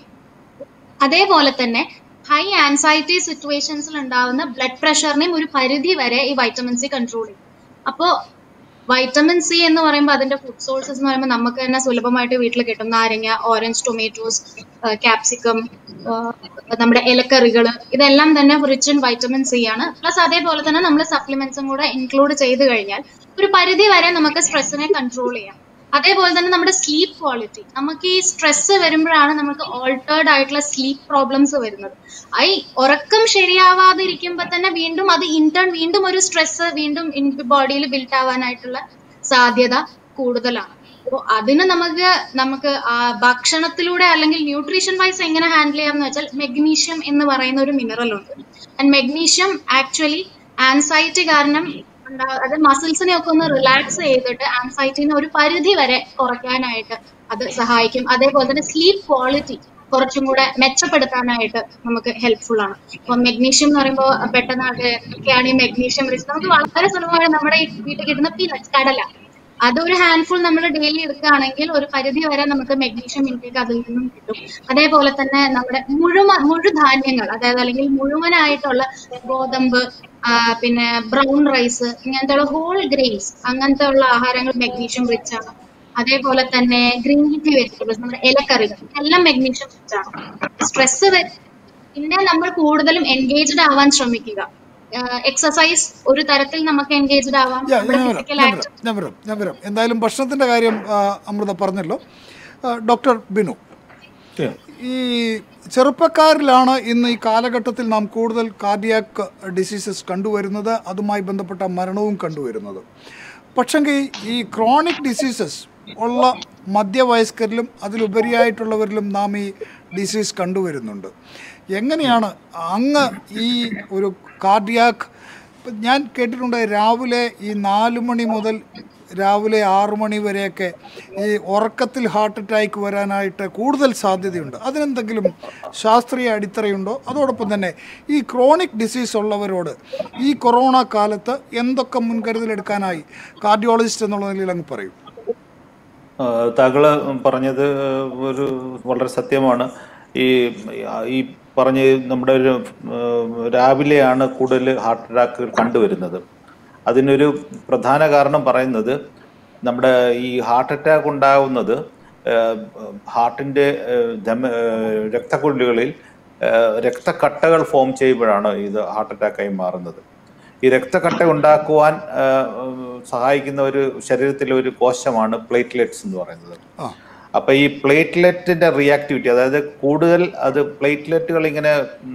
അതേപോലെ തന്നെ ഹൈ ആൻസൈറ്റി സിറ്റുവേഷൻസിൽ ഉണ്ടാവുന്ന ബ്ലഡ് പ്രഷറിനെയും ഒരു പരിധി വരെ ഈ വൈറ്റമിൻ സി കൺട്രോൾ ചെയ്യും അപ്പോ വൈറ്റമിൻ സി എന്ന് പറയുമ്പോൾ അതിന്റെ ഫുഡ് സോഴ്സസ് എന്ന് പറയുമ്പോൾ നമുക്ക് തന്നെ സുലഭമായിട്ട് വീട്ടിൽ കിട്ടും നാരങ്ങ ഓറഞ്ച് ടൊമാറ്റോസ് ക്യാപ്സിക്കം നമ്മുടെ ഇലക്കറികൾ ഇതെല്ലാം തന്നെ റിച്ച് ഇൻ വൈറ്റമിൻ സി ആണ് പ്ലസ് അതേപോലെ തന്നെ നമ്മൾ സപ്ലിമെന്റ്സും കൂടെ ഇൻക്ലൂഡ് ചെയ്ത് കഴിഞ്ഞാൽ ഒരു പരിധി വരെ നമുക്ക് സ്ട്രെസ്സിനെ കൺട്രോൾ ചെയ്യാം അതേപോലെ തന്നെ നമ്മുടെ സ്ലീപ്പ് ക്വാളിറ്റി നമുക്ക് ഈ സ്ട്രെസ് വരുമ്പോഴാണ് നമുക്ക് ഓൾട്ടേർഡ് ആയിട്ടുള്ള സ്ലീപ്പ് പ്രോബ്ലംസ് വരുന്നത് ഈ ഉറക്കം ശരിയാവാതെ ഇരിക്കുമ്പോൾ തന്നെ വീണ്ടും അത് ഇന്റേൺ വീണ്ടും ഒരു സ്ട്രെസ് വീണ്ടും ബോഡിയിൽ ബിൽഡ് ആവാനായിട്ടുള്ള സാധ്യത കൂടുതലാണ് അപ്പോൾ അതിന് നമുക്ക് നമുക്ക് ആ ഭക്ഷണത്തിലൂടെ അല്ലെങ്കിൽ ന്യൂട്രീഷൻ വൈസ് എങ്ങനെ ഹാൻഡിൽ ചെയ്യാമെന്ന് വെച്ചാൽ മെഗ്നീഷ്യം എന്ന് പറയുന്ന ഒരു മിനറൽ ഉണ്ട് ആൻഡ് മെഗ്നീഷ്യം ആക്ച്വലി ആൻസൈറ്റി കാരണം ഉണ്ടാ- അത് മസിൽസിനെ ഒക്കെ ഒന്ന് റിലാക്സ് ചെയ്തിട്ട് ആൻസൈറ്റിനെ ഒരു പരിധി വരെ കുറയ്ക്കാനായിട്ട് അത് സഹായിക്കും അതേപോലെ തന്നെ സ്ലീപ്പ് ക്വാളിറ്റി കുറച്ചും കൂടെ മെച്ചപ്പെടുത്താനായിട്ട് നമുക്ക് ഹെൽപ്ഫുൾ ആണ് ഇപ്പൊ മെഗ്നീഷ്യം എന്ന് പറയുമ്പോൾ പെട്ടെന്ന് അത് എന്തൊക്കെയാണ് ഈ മെഗ്നീഷ്യം റിച്ച് നമുക്ക് വളരെ സുലഭമായി നമ്മുടെ ഈ വീട്ടിൽ കിട്ടുന്ന പീനട്സ് കടല അതൊരു ഹാൻഡ്ഫുൾ നമ്മൾ ഡെയിലി എടുക്കുകയാണെങ്കിൽ ഒരു പരിധി വരെ നമുക്ക് മെഗ്നീഷ്യം ഇൻടേക്ക് അതിൽ നിന്നും കിട്ടും അതേപോലെ തന്നെ നമ്മുടെ മുഴുവ മുഴുധാന്യങ്ങൾ അതായത് അല്ലെങ്കിൽ മുഴുവനായിട്ടുള്ള ഗോതമ്പ് ആ, പിന്നെ ബ്രൗൺ റൈസ് ഇങ്ങനത്തെ ഉള്ള ഹോൾ ഗ്രെയിൻസ് അങ്ങനത്തെ ഉള്ള ആഹാരങ്ങൾ മെഗ്നീഷ്യം റിച്ച് ആണ് അതേപോലെ തന്നെ ഗ്രീൻ ലീഫി വെജിറ്റബിൾസ് നമ്മുടെ ഇലക്കറികൾ എല്ലാം മെഗ്നീഷ്യം റിച്ച് ആണ് സ്ട്രെസ് പിന്നെ നമ്മൾ കൂടുതലും എൻഗേജ്ഡ് ആവാൻ ശ്രമിക്കുക എക്സസൈസ് ഒരു തരത്തിൽ നമുക്ക് എൻഗേജ്ഡ് ആവാം യാ, നമ്മുടെ ഞാൻ വരാം ഫിസിക്കൽ ഞാൻ ആക്ടിവിറ്റി വരാം ഞാൻ വരാം ഞാൻ വരാം എന്തായാലും ഭക്ഷണത്തിൻ്റെ കാര്യം ആ, അമൃത പറഞ്ഞല്ലോ ആ, ഡോക്ടർ ബിനു ഈ ചെറുപ്പക്കാരിലാണ് ഇന്ന് ഈ കാലഘട്ടത്തിൽ നാം കൂടുതൽ കാർഡിയാക് ഡിസീസസ് കണ്ടുവരുന്നത് അതുമായി ബന്ധപ്പെട്ട മരണവും കണ്ടുവരുന്നത് പക്ഷെങ്കിൽ ഈ ക്രോണിക് ഡിസീസസ് ഉള്ള മധ്യവയസ്കരിലും അതിലുപരിയായിട്ടുള്ളവരിലും നാം ഈ ഡിസീസ് കണ്ടുവരുന്നുണ്ട് എങ്ങനെയാണ് അങ്ങ് ഈ ഒരു കാർഡിയാക്ക് ഇപ്പം ഞാൻ കേട്ടിട്ടുണ്ട് രാവിലെ ഈ നാല് മണി മുതൽ രാവിലെ ആറു മണി വരെയൊക്കെ ഈ ഉറക്കത്തിൽ ഹാർട്ട് അറ്റാക്ക് വരാനായിട്ട് കൂടുതൽ സാധ്യതയുണ്ട് അതിനെന്തെങ്കിലും ശാസ്ത്രീയ അടിത്തറയുണ്ടോ അതോടൊപ്പം തന്നെ ഈ ക്രോണിക് ഡിസീസ് ഉള്ളവരോട് ഈ കൊറോണ കാലത്ത് എന്തൊക്കെ മുൻകരുതലെടുക്കാനായി കാർഡിയോളജിസ്റ്റ് എന്നുള്ള നിലയിൽ അങ്ങ് പറയും ആ, താങ്കള് പറഞ്ഞത് ഒരു വളരെ സത്യമാണ് ഈ ഈ പറഞ്ഞ നമ്മുടെ ഒരു ഉം, രാവിലെയാണ് കൂടുതൽ ഹാർട്ട് അറ്റാക്കുകൾ കണ്ടുവരുന്നത് അതിനൊരു പ്രധാന കാരണം പറയുന്നത് നമ്മുടെ ഈ ഹാർട്ട് അറ്റാക്ക് ഉണ്ടാകുന്നത് ഹാർട്ടിൻ്റെ രക്തക്കുഴലുകളിൽ ആ, രക്തക്കട്ടകൾ ഫോം ചെയ്യുമ്പോഴാണ് ഇത് ഹാർട്ട് അറ്റാക്കായി മാറുന്നത് ഈ രക്തക്കട്ട ഉണ്ടാക്കുവാൻ ആ, ഉം, സഹായിക്കുന്ന ഒരു ശരീരത്തിലെ ഒരു കോശമാണ് പ്ലേറ്റ്ലെറ്റ്സ് എന്ന് പറയുന്നത് ആ അപ്പൊ ഈ പ്ലേറ്റ്ലെറ്റിന്റെ റിയാക്ടിവിറ്റി അതായത് കൂടുതൽ അത് പ്ലേറ്റ്ലെറ്റുകൾ ഇങ്ങനെ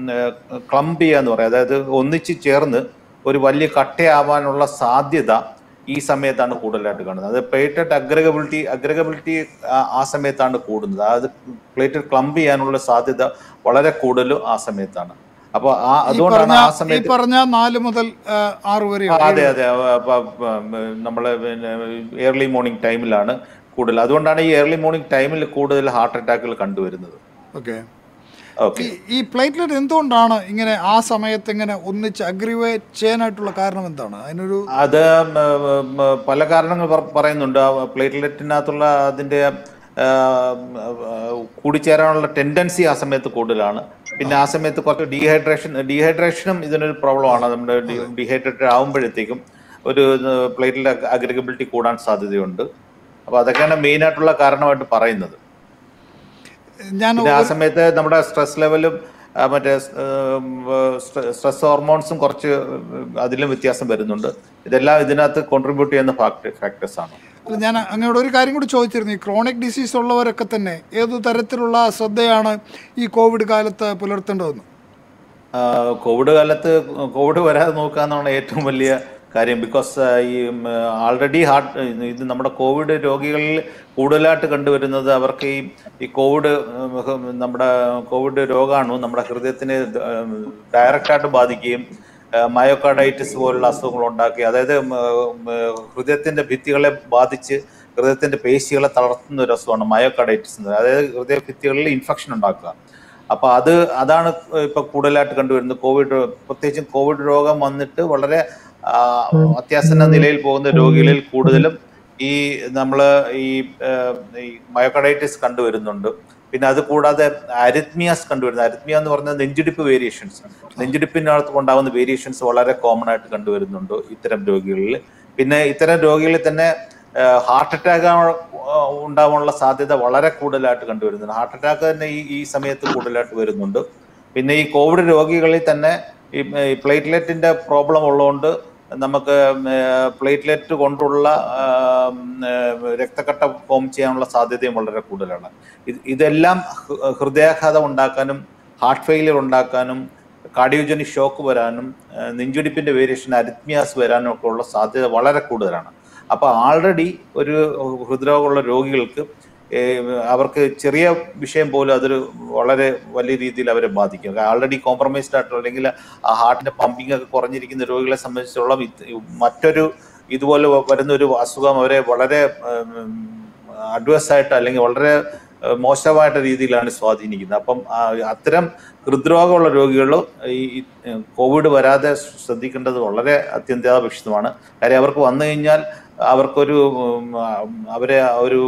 ക്ലംപ് ചെയ്യാന്ന് പറയും അതായത് ഒന്നിച്ച് ചേർന്ന് ഒരു വലിയ കട്ടയാവാനുള്ള സാധ്യത ഈ സമയത്താണ് കൂടുതലായിട്ട് കാണുന്നത് അത് പ്ലേറ്റഡ് അഗ്രഗബിലിറ്റി അഗ്രഗബിലിറ്റി ആ സമയത്താണ് കൂടുന്നത് അതായത് പ്ലേറ്റഡ് ക്ലംപ് ചെയ്യാനുള്ള സാധ്യത വളരെ കൂടുതലും ആ സമയത്താണ് അപ്പൊ ആ ഈ അതുകൊണ്ടാണ് പറഞ്ഞ ആ ഈ സമയത്ത് പറഞ്ഞ നാല് മുതൽ ആ, ആറ് വരെ ആ, അതെ അതെ നമ്മൾ പിന്നെ ഏർലി മോർണിംഗ് ടൈമിലാണ് കൂടുതൽ അതുകൊണ്ടാണ് ഈ ഏർലി മോർണിംഗ് ടൈമിൽ കൂടുതൽ ഹാർട്ട് അറ്റാക്കുകൾ കണ്ടുവരുന്നത് ഓക്കെ ഓക്കെ ഈ ഈ പ്ലേറ്റ്ലെറ്റ് എന്തുകൊണ്ടാണ് ഇങ്ങനെ ആ സമയത്ത് ഇങ്ങനെ ഒന്നിച്ച് അഗ്രിവേറ്റ് ചെയ്യാനായിട്ടുള്ള കാരണം എന്താണ് അതിനൊരു അത് ഉം, ഉം, പല കാരണങ്ങൾ പറ- പറയുന്നുണ്ട് പ്ലേറ്റ്ലെറ്റിനകത്തുള്ള അതിന്റെ ആ, ഉം, കൂടിച്ചേരാനുള്ള ടെൻഡൻസി ആ സമയത്ത് കൂടുതലാണ് പിന്നെ ആ സമയത്ത് കുറച്ച് ഡീഹൈഡ്രേഷൻ ഡീഹൈഡ്രേഷനും ഇതിനൊരു പ്രോബ്ലമാണ് നമ്മുടെ ഡീഹൈഡ്രേറ്റഡ് ആകുമ്പോഴത്തേക്കും ഒരു പ്ലേറ്റിലെ അഗ്രഗബിലിറ്റി കൂടാൻ സാധ്യതയുണ്ട് അപ്പൊ അതൊക്കെയാണ് മെയിൻ ആയിട്ടുള്ള കാരണമായിട്ട് പറയുന്നത് ഞാൻ പിന്നെ ആ സമയത്ത് നമ്മുടെ സ്ട്രെസ് ലെവലും ആ, മറ്റേ സ്ട്രെസ് ഹോർമോൺസും കുറച്ച് അതിലും വ്യത്യാസം വരുന്നുണ്ട് ഇതെല്ലാം ഇതിനകത്ത് കോൺട്രിബ്യൂട്ട് ചെയ്യുന്ന ഫാക്ടേഴ്സ് ആണ് അല്ല, ഞാൻ അങ്ങയോട് ഒരു കാര്യം കൂടി ചോദിച്ചിരുന്നു ഈ ക്രോണിക് ഡിസീസ് ഉള്ളവരൊക്കെ തന്നെ ഏതു തരത്തിലുള്ള ശ്രദ്ധയാണ് ഈ കോവിഡ് കാലത്ത് പുലർത്തേണ്ടതെന്ന് ആ, കോവിഡ് കാലത്ത് കോവിഡ് വരാതെ നോക്കുക എന്നാണ് ഏറ്റവും വലിയ കാര്യം ബിക്കോസ് ഈ ആൾറെഡി ഹാർട്ട് ഇത് നമ്മുടെ കോവിഡ് രോഗികളിൽ കൂടുതലായിട്ട് കണ്ടുവരുന്നത് അവർക്ക് ഈ ഈ കോവിഡ് ഉം, നമ്മുടെ കോവിഡ് രോഗാണു നമ്മുടെ ഹൃദയത്തിനെ ഡയറക്റ്റായിട്ട് ബാധിക്കുകയും മയോകാർഡൈറ്റിസ് പോലുള്ള അസുഖങ്ങൾ ഉണ്ടാക്കി അതായത് ഉം, ഉം, ഹൃദയത്തിന്റെ ഭിത്തികളെ ബാധിച്ച് ഹൃദയത്തിന്റെ പേശികളെ തളർത്തുന്ന ഒരു അസുഖമാണ് മയോകാർഡൈറ്റിസ് എന്ന് അതായത് ഹൃദയ ഭിത്തികളിൽ ഇൻഫെക്ഷൻ ഉണ്ടാക്കുക അപ്പൊ അത് അതാണ് ഇപ്പൊ കൂടുതലായിട്ട് കണ്ടുവരുന്നത് കോവിഡ് പ്രത്യേകിച്ചും കോവിഡ് രോഗം വന്നിട്ട് വളരെ ആ, അത്യാസന്ന നിലയിൽ പോകുന്ന രോഗികളിൽ കൂടുതലും ഈ നമ്മള് ഈ ആ, ഈ മയോക്കഡൈറ്റിസ് കണ്ടുവരുന്നുണ്ട് പിന്നെ അത് കൂടാതെ അരിത്മിയാസ് കണ്ടുവരുന്നത് അരിത്മിയ എന്ന് പറഞ്ഞാൽ നെഞ്ചിടിപ്പ് വേരിയേഷൻസ് നെഞ്ചിടിപ്പിനകത്ത് ഉണ്ടാകുന്ന വേരിയേഷൻസ് വളരെ കോമൺ ആയിട്ട് കണ്ടുവരുന്നുണ്ട് ഇത്തരം രോഗികളിൽ പിന്നെ ഇത്തരം രോഗികളിൽ തന്നെ ഹാർട്ട് അറ്റാക്ക് ഉണ്ടാവാനുള്ള സാധ്യത വളരെ കൂടുതലായിട്ട് കണ്ടുവരുന്നുണ്ട് ഹാർട്ട് അറ്റാക്ക് തന്നെ ഈ ഈ സമയത്ത് കൂടുതലായിട്ട് വരുന്നുണ്ട് പിന്നെ ഈ കോവിഡ് രോഗികളിൽ തന്നെ ഈ ഈ പ്ലേറ്റ്ലെറ്റിന്റെ പ്രോബ്ലം ഉള്ളതുകൊണ്ട് നമുക്ക് പ്ലേറ്റ്ലെറ്റ് കൊണ്ടുള്ള ആ, ഉം, ഏ, രക്തക്കട്ട ഫോം ചെയ്യാനുള്ള സാധ്യതയും വളരെ കൂടുതലാണ് ഇത് ഇതെല്ലാം ഹൃ- ഹൃദയാഘാതം ഉണ്ടാക്കാനും ഹാർട്ട് ഫെയിലിയർ ഉണ്ടാക്കാനും കാർഡിയോജനിക് ഷോക്ക് വരാനും ആ, നെഞ്ചിടിപ്പിന്റെ വേരിയേഷൻ അരിത്മിയാസ് വരാനും ഒക്കെ ഉള്ള സാധ്യത വളരെ കൂടുതലാണ് അപ്പൊ ആൾറെഡി ഒരു ഹൃദ്രോഗമുള്ള രോഗികൾക്ക് ഏ, അവർക്ക് ചെറിയ വിഷയം പോലും അതൊരു വളരെ വലിയ രീതിയിൽ അവരെ ബാധിക്കും ആൾറെഡി കോംപ്രമൈസ്ഡ് ആയിട്ടുള്ള അല്ലെങ്കിൽ ആ ഹാർട്ടിന്റെ പമ്പിംഗ് ഒക്കെ കുറഞ്ഞിരിക്കുന്ന രോഗികളെ സംബന്ധിച്ചിടത്തോളം ഇത് മറ്റൊരു ഇതുപോലെ വരുന്ന ഒരു അസുഖം അവരെ വളരെ അഡ്വേഴ്സ് ആയിട്ട് അല്ലെങ്കിൽ വളരെ ഏഹ്, മോശമായിട്ട് രീതിയിലാണ് സ്വാധീനിക്കുന്നത് അപ്പം ആ, അത്തരം ഹൃദ്രോഗമുള്ള രോഗികൾ ഈ ഈ, ഏഹ്, കോവിഡ് വരാതെ ശ്രദ്ധിക്കേണ്ടത് വളരെ അത്യന്താപേക്ഷിതമാണ് കാര്യം അവർക്ക് വന്നു കഴിഞ്ഞാൽ അവർക്കൊരു ഉം, ആ, അവരെ ആ ഒരു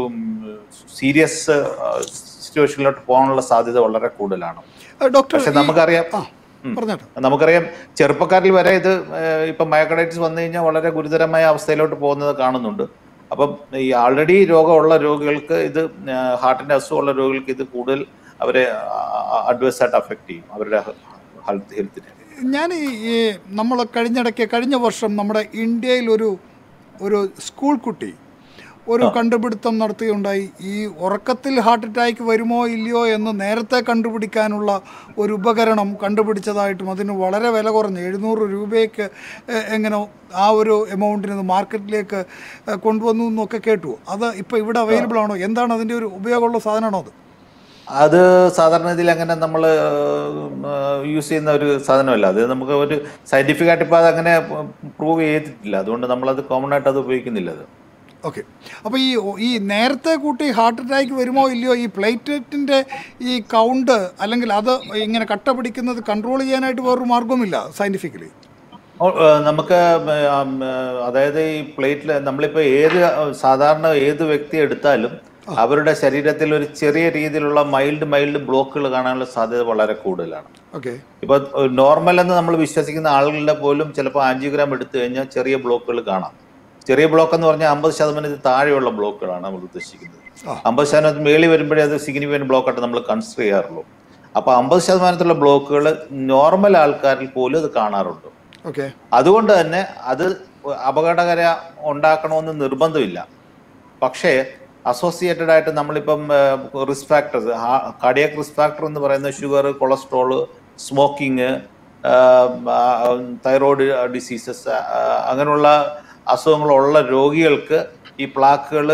സീരിയസ് സിറ്റുവേഷനിലോട്ട് പോകാനുള്ള സാധ്യത വളരെ കൂടുതലാണ് ആ, ഡോക്ടർ പക്ഷെ ഈ- നമുക്കറിയാം ആ പറഞ്ഞോട്ടെ നമുക്കറിയാം ചെറുപ്പക്കാരിൽ വരെ ഇത് ഏഹ്, ഇപ്പം മയോക്കഡൈറ്റിസ് വന്നു കഴിഞ്ഞാൽ വളരെ ഗുരുതരമായ അവസ്ഥയിലോട്ട് പോകുന്നത് കാണുന്നുണ്ട് അപ്പം ഈ ആൾറെഡി രോഗമുള്ള രോഗികൾക്ക് ഇത് ഏഹ്, ഹാർട്ടിന്റെ അസുഖമുള്ള രോഗികൾക്ക് ഇത് കൂടുതൽ അവരെ അഡ്വേഴ്സ് ആയിട്ട് അഫക്ട് ചെയ്യും അവരുടെ ഹെൽത്ത് ഹെൽത്തിനെ ഞാൻ ഈ ഈ നമ്മൾ കഴിഞ്ഞിടയ്ക്ക് കഴിഞ്ഞ വർഷം നമ്മുടെ ഇന്ത്യയിൽ ഒരു ഒരു സ്കൂൾ കുട്ടി ഒരു കണ്ടുപിടുത്തം നടത്തുകയുണ്ടായി ഈ ഉറക്കത്തിൽ ഹാർട്ട് അറ്റാക്ക് വരുമോ ഇല്ലയോ എന്ന് നേരത്തെ കണ്ടുപിടിക്കാനുള്ള ഒരു ഉപകരണം കണ്ടുപിടിച്ചതായിട്ടും അതിന് വളരെ വില കുറഞ്ഞ് എഴുന്നൂറ് രൂപയ്ക്ക് എ- എങ്ങനെ ആ ഒരു എമൗണ്ടിന് ഇത് മാർക്കറ്റിലേക്ക് എ, കൊണ്ടുവന്നു എന്നൊക്കെ കേട്ടു അത് ഇപ്പോൾ ഇവിടെ അവൈലബിൾ ആണോ എന്താണ് അതിൻ്റെ ഒരു ഉപയോഗമുള്ള സാധനമാണോ അത് അത് സാധാരണ ഇതിൽ അങ്ങനെ നമ്മൾ യൂസ് ചെയ്യുന്ന ഒരു സാധനമല്ല അത് നമുക്ക് ഒരു സയന്റിഫിക് ആയിട്ട് ഇപ്പോൾ അത് അങ്ങനെ പ്രൂവ് ചെയ്തിട്ടില്ല അതുകൊണ്ട് നമ്മളത് കോമൺ ആയിട്ട് അത് ഉപയോഗിക്കുന്നില്ല അത് ഓക്കെ അപ്പോൾ ഈ ഈ നേരത്തെ കൂട്ടി ഹാർട്ട് അറ്റാക്ക് വരുമോ ഇല്ലയോ ഈ പ്ലേറ്റ്ലെറ്റിൻ്റെ ഈ കൗണ്ട് അല്ലെങ്കിൽ അത് ഇങ്ങനെ കട്ട പിടിക്കുന്നത് കൺട്രോൾ ചെയ്യാനായിട്ട് വേറൊരു മാർഗവുമില്ല സയൻറ്റിഫിക്കലി ഓ, ഏ, നമുക്ക് ഉം, ഏ, അതായത് ഈ പ്ലേറ്റിൽ നമ്മളിപ്പോൾ ഏത് സാധാരണ ഏത് വ്യക്തി എടുത്താലും അവരുടെ ശരീരത്തിൽ ഒരു ചെറിയ രീതിയിലുള്ള മൈൽഡ് മൈൽഡ് ബ്ലോക്കുകൾ കാണാനുള്ള സാധ്യത വളരെ കൂടുതലാണ് ഓക്കെ ഇപ്പൊ നോർമൽ എന്ന് നമ്മൾ വിശ്വസിക്കുന്ന ആളുകളുടെ പോലും ചിലപ്പോൾ ആൻജിയോഗ്രാം എടുത്തു കഴിഞ്ഞാൽ ചെറിയ ബ്ലോക്കുകൾ കാണാം ചെറിയ ബ്ലോക്ക് എന്ന് പറഞ്ഞാൽ അമ്പത് ശതമാനത്തിൽ താഴെയുള്ള ബ്ലോക്കുകളാണ് നമ്മൾ ഉദ്ദേശിക്കുന്നത് ആ. അമ്പത് ശതമാനത്തിൽ മേളിൽ വരുമ്പോഴേ അത് സിഗ്നിഫിക്കൻറ്റ് ബ്ലോക്ക് ആയിട്ട് നമ്മൾ കൺസിഡർ ചെയ്യാറുള്ളൂ അപ്പൊ അമ്പത് ശതമാനത്തിലുള്ള ബ്ലോക്കുകൾ നോർമൽ ആൾക്കാരിൽ പോലും അത് കാണാറുണ്ട് ഓക്കെ അതുകൊണ്ട് തന്നെ അത് അപകടകര ഉണ്ടാക്കണമെന്ന് നിർബന്ധമില്ല പക്ഷേ അസോസിയേറ്റഡ് ആയിട്ട് നമ്മളിപ്പം risk factors cardiac risk factor എന്ന് പറയുന്ന sugar cholesterol smoking thyroid diseases അങ്ങനെയുള്ള അസുഖങ്ങളുള്ള രോഗികൾക്ക് ഈ പ്ലാക്കുകൾ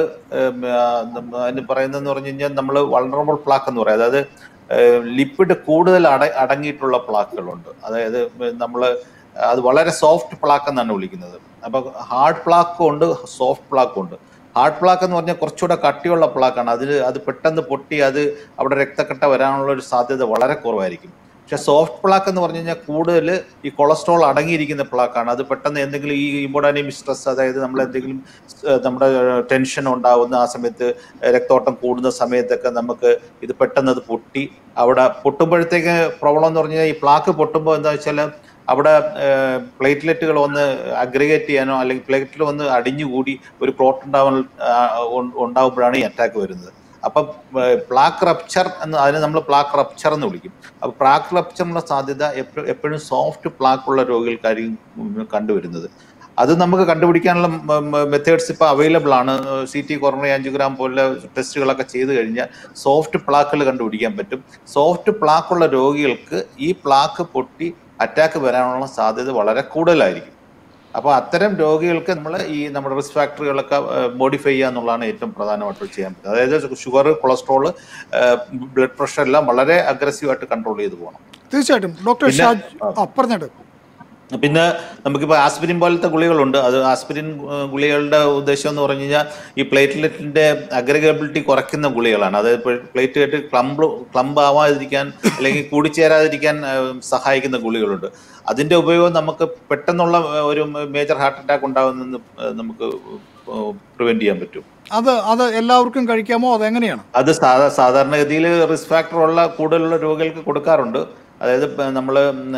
അതിന് പറയുന്നതെന്ന് പറഞ്ഞു കഴിഞ്ഞാൽ നമ്മൾ വൾണറബിൾ പ്ലാക്ക് എന്ന് പറയും അതായത് ലിപ്പിഡ് കൂടുതൽ അട അടങ്ങിയിട്ടുള്ള പ്ലാക്കുകളുണ്ട് അതായത് നമ്മൾ അത് വളരെ സോഫ്റ്റ് പ്ലാക്ക് എന്നാണ് വിളിക്കുന്നത് അപ്പൊ ഹാർഡ് പ്ലാക്കും ഉണ്ട് സോഫ്റ്റ് പ്ലാക്കും ഉണ്ട് ഹാർഡ് പ്ലാക്ക് എന്ന് പറഞ്ഞാൽ കുറച്ചുകൂടെ കട്ടിയുള്ള പ്ലാക്കാണ് അതിൽ അത് പെട്ടെന്ന് പൊട്ടി അത് അവിടെ രക്തക്കട്ട വരാനുള്ള ഒരു സാധ്യത വളരെ കുറവായിരിക്കും പക്ഷെ സോഫ്റ്റ് പ്ലാക്ക് എന്ന് പറഞ്ഞു കഴിഞ്ഞാൽ കൂടുതൽ ഈ കൊളസ്ട്രോൾ അടങ്ങിയിരിക്കുന്ന പ്ലാക്കാണ് അത് പെട്ടെന്ന് എന്തെങ്കിലും ഈ ഇമ്പോർട്ടാനിയം സ്ട്രെസ് അതായത് നമ്മൾ എന്തെങ്കിലും ഏഹ്, നമ്മുടെ ടെൻഷൻ ഉണ്ടാവുന്ന ആ സമയത്ത് രക്തോട്ടം കൂടുന്ന സമയത്തൊക്കെ നമുക്ക് ഇത് പെട്ടെന്ന് അത് പൊട്ടി അവിടെ പൊട്ടുമ്പോഴത്തേക്ക് പ്രോബ്ലം എന്ന് പറഞ്ഞു കഴിഞ്ഞാൽ ഈ പ്ലാക്ക് പൊട്ടുമ്പോൾ എന്താ വെച്ചാൽ അവിടെ പ്ലേറ്റ്ലെറ്റുകൾ ഒന്ന് അഗ്രിഗേറ്റ് ചെയ്യാനോ അല്ലെങ്കിൽ പ്ലേറ്റ്ലെറ്റ് ഒന്ന് അടിഞ്ഞുകൂടി ഒരു ക്ലോട്ട് ഉണ്ടാവാൻ ഉണ്ടാകുമ്പോഴാണ് ഈ അറ്റാക്ക് വരുന്നത് അപ്പം പ്ലാക്ക് റപ്ചർ എന്ന് അതിനെ നമ്മൾ പ്ലാക്ക് റപ്ചർ എന്ന് വിളിക്കും അപ്പൊ പ്ലാക്ക് റപ്ചറിനുള്ള സാധ്യത എപ്പോഴും സോഫ്റ്റ് പ്ലാക്ക് ഉള്ള രോഗികൾക്കായിരിക്കും ഉം, കണ്ടുവരുന്നത് അത് നമുക്ക് കണ്ടുപിടിക്കാനുള്ള മെത്തേഡ്സ് ഇപ്പോൾ അവൈലബിൾ ആണ് സി ടി കൊറോണറി ആൻജിയോഗ്രാം പോലുള്ള ടെസ്റ്റുകളൊക്കെ ചെയ്തു കഴിഞ്ഞാൽ സോഫ്റ്റ് പ്ലാക്കുകൾ കണ്ടുപിടിക്കാൻ പറ്റും സോഫ്റ്റ് പ്ലാക്കുള്ള രോഗികൾക്ക് ഈ പ്ലാക്ക് പൊട്ടി അറ്റാക്ക് വരാനുള്ള സാധ്യത വളരെ കൂടുതലായിരിക്കും അപ്പോൾ അത്തരം രോഗികൾക്ക് നമ്മൾ ഈ നമ്മുടെ റിസ്ക് ഫാക്ടറുകളൊക്കെ മോഡിഫൈ ചെയ്യുക എന്നുള്ളതാണ് ഏറ്റവും പ്രധാനമായിട്ട് ചെയ്യാൻ പറ്റുന്നത് അതായത് ഷുഗർ കൊളസ്ട്രോൾ ബ്ലഡ് പ്രഷർ എല്ലാം വളരെ അഗ്രസീവായിട്ട് കൺട്രോൾ ചെയ്ത് പോകണം തീർച്ചയായിട്ടും ഡോക്ടർ പിന്നെ- ഷാജ് ആ പറഞ്ഞിട്ട് പിന്നെ നമുക്കിപ്പോൾ ആസ്പിരിൻ പോലത്തെ ഗുളികളുണ്ട് അത് ആസ്പിരിൻ ഏഹ്, ഗുളികളുടെ ഉദ്ദേശം എന്ന് പറഞ്ഞു കഴിഞ്ഞാൽ ഈ പ്ലേറ്റ്ലെറ്റിന്റെ അഗ്രഗബിലിറ്റി കുറയ്ക്കുന്ന ഗുളികളാണ് അതായത് പ്ലേറ്റ്ലെറ്റ് ക്ലംബ് ക്ലംബ് ആവാതിരിക്കാൻ അല്ലെങ്കിൽ കൂടിച്ചേരാതിരിക്കാൻ ഏഹ്, സഹായിക്കുന്ന ഗുളികളുണ്ട് അതിന്റെ ഉപയോഗം നമുക്ക് പെട്ടെന്നുള്ള ഏഹ്, ഒരു മേജർ ഹാർട്ട് അറ്റാക്ക് ഉണ്ടാകുന്നെന്ന് ഏഹ്, നമുക്ക് പ്രിവെന്റ് ചെയ്യാൻ പറ്റും അത് അത് എല്ലാവർക്കും കഴിക്കാമോ അതെങ്ങനെയാണ് അത് സാധാ സാധാരണഗതിയിൽ റിസ്ക് ഫാക്ടർ ഉള്ള കൂടുതലുള്ള രോഗികൾക്ക് കൊടുക്കാറുണ്ട് അതായത് നമ്മൾ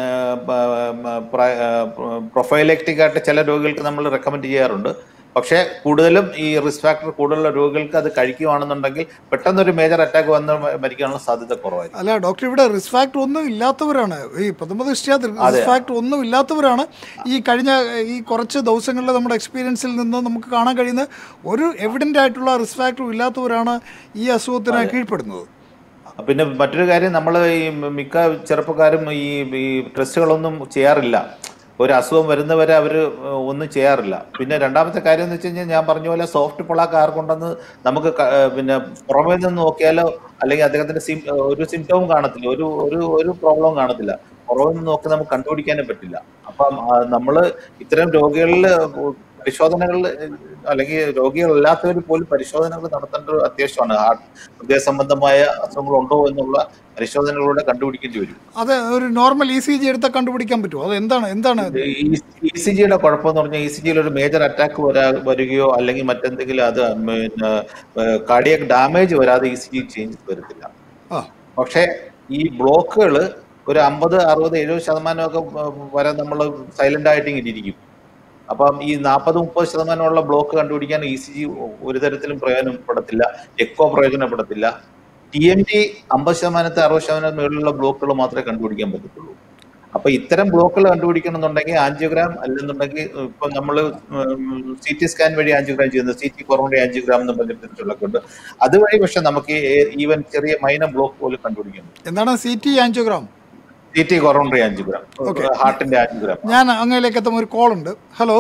പ്രൊഫൈലക്റ്റിക് ആയിട്ട് ചില രോഗികൾക്ക് നമ്മൾ റെക്കമെൻഡ് ചെയ്യാറുണ്ട് പക്ഷേ കൂടുതലും ഈ റിസ്ക് ഫാക്ടർ കൂടുതലുള്ള രോഗികൾക്ക് അത് കഴിക്കുകയാണെന്നുണ്ടെങ്കിൽ പെട്ടെന്നൊരു മേജർ അറ്റാക്ക് വന്ന് മരിക്കാനുള്ള സാധ്യത കുറവായിരിക്കും അല്ല ഡോക്ടർ ഇവിടെ റിസ്ക് ഫാക്ടർ ഒന്നും ഇല്ലാത്തവരാണ് ഈ പ്രഥമ ദൃഷ്ട്യാ റിസ്ക് ഫാക്ടർ ഒന്നും ഇല്ലാത്തവരാണ് ഈ കഴിഞ്ഞ ഈ കുറച്ച് ദിവസങ്ങളിലെ നമ്മുടെ എക്സ്പീരിയൻസിൽ നിന്ന് നമുക്ക് കാണാൻ കഴിയുന്ന ഒരു എവിഡൻ്റ് ആയിട്ടുള്ള റിസ്ക് ഫാക്ടർ ഇല്ലാത്തവരാണ് ഈ അസുഖത്തിന് കീഴ്പ്പെടുന്നത് പിന്നെ മറ്റൊരു കാര്യം നമ്മൾ ഈ മിക്ക ചെറുപ്പക്കാരും ഈ ഈ ടെസ്റ്റുകളൊന്നും ചെയ്യാറില്ല ഒരു അസുഖം വരുന്നവരെ അവർ ഒന്നും ചെയ്യാറില്ല പിന്നെ രണ്ടാമത്തെ കാര്യം എന്ന് വെച്ച് കഴിഞ്ഞാൽ ഞാൻ പറഞ്ഞ പോലെ സോഫ്റ്റ് പ്ലാക്ക് ആർക്കുണ്ടെന്ന് നമുക്ക് ക- ഏഹ് പിന്നെ പുറമേ നിന്ന് നോക്കിയാലോ അല്ലെങ്കിൽ അദ്ദേഹത്തിന്റെ സിം ഒരു സിംറ്റവും കാണത്തില്ല ഒരു ഒരു ഒരു പ്രോബ്ലവും കാണത്തില്ല പുറമേ നിന്ന് നോക്കി നമുക്ക് കണ്ടുപിടിക്കാനേ പറ്റില്ല അപ്പം നമ്മൾ ഇത്തരം രോഗികളിൽ പരിശോധനകൾ അല്ലെങ്കിൽ രോഗികളല്ലാത്തവർ പോലും പരിശോധനകൾ നടത്തേണ്ട ഒരു അത്യാവശ്യമാണ് ഹാർട്ട് ഹൃദയ സംബന്ധമായ അസുഖങ്ങളുണ്ടോ എന്നുള്ള പരിശോധനകളിലൂടെ കണ്ടുപിടിക്കേണ്ടി വരും അത് ഒരു നോർമൽ ഇ സി ജി എടുത്താൽ കണ്ടുപിടിക്കാൻ പറ്റുമോ അത് എന്താണ് എന്താണ് ഇ സി ജിയുടെ കുഴപ്പമെന്ന് പറഞ്ഞാൽ ഇ സി ജിയിൽ ഒരു മേജർ അറ്റാക്ക് വരാ വരികയോ അല്ലെങ്കിൽ മറ്റെന്തെങ്കിലും അത് പിന്നെ കാർഡിയക് ഡാമേജ് വരാതെ ഇ സി ജി ചേഞ്ചസ് വരത്തില്ല ആ പക്ഷേ ഈ ബ്ലോക്കുകൾ ഒരു അമ്പത് അറുപത് എഴുപത് ശതമാനമൊക്കെ വരെ നമ്മൾ സൈലന്റ് ആയിട്ട് ഇങ്ങനെ ഇരിക്കും അപ്പം ഈ നാൽപ്പത് മുപ്പത് ശതമാനമുള്ള ബ്ലോക്ക് കണ്ടുപിടിക്കാൻ ഇ സി ജി ഒരു തരത്തിലും പ്രയോജനപ്പെടത്തില്ല എക്കോ പ്രയോജനപ്പെടത്തില്ല ടി എം ടി അമ്പത് ശതമാനത്തെ അറുപത് ശതമാനം മുകളിലുള്ള ബ്ലോക്കുകൾ മാത്രമേ കണ്ടുപിടിക്കാൻ പറ്റത്തുള്ളൂ അപ്പൊ ഇത്തരം ബ്ലോക്കുകൾ കണ്ടുപിടിക്കണമെന്നുണ്ടെങ്കിൽ ആൻജിയോഗ്രാം അല്ലെന്നുണ്ടെങ്കിൽ ഇപ്പൊ നമ്മൾ സി ടി സ്കാൻ വഴി ആൻജിയോഗ്രാം ചെയ്യുന്നത് സി ടി കൊറോണ ആൻജിയോഗ്രാം എന്ന് പറഞ്ഞിട്ടുള്ളൊക്കെ ഉണ്ട് അതുവഴി പക്ഷെ നമുക്ക് ഈവൻ ചെറിയ മൈനർ ബ്ലോക്ക് പോലും കണ്ടുപിടിക്കുന്നു എന്താണ് C T angiogram C T coronary angiogram Okay. ഹാർട്ടിന്റെ ആൻജിയോഗ്രാം ഞാൻ അങ്ങയിലേക്ക് എത്തുമ്പോൾ ഒരു കോൾ ഉണ്ട് ഹലോ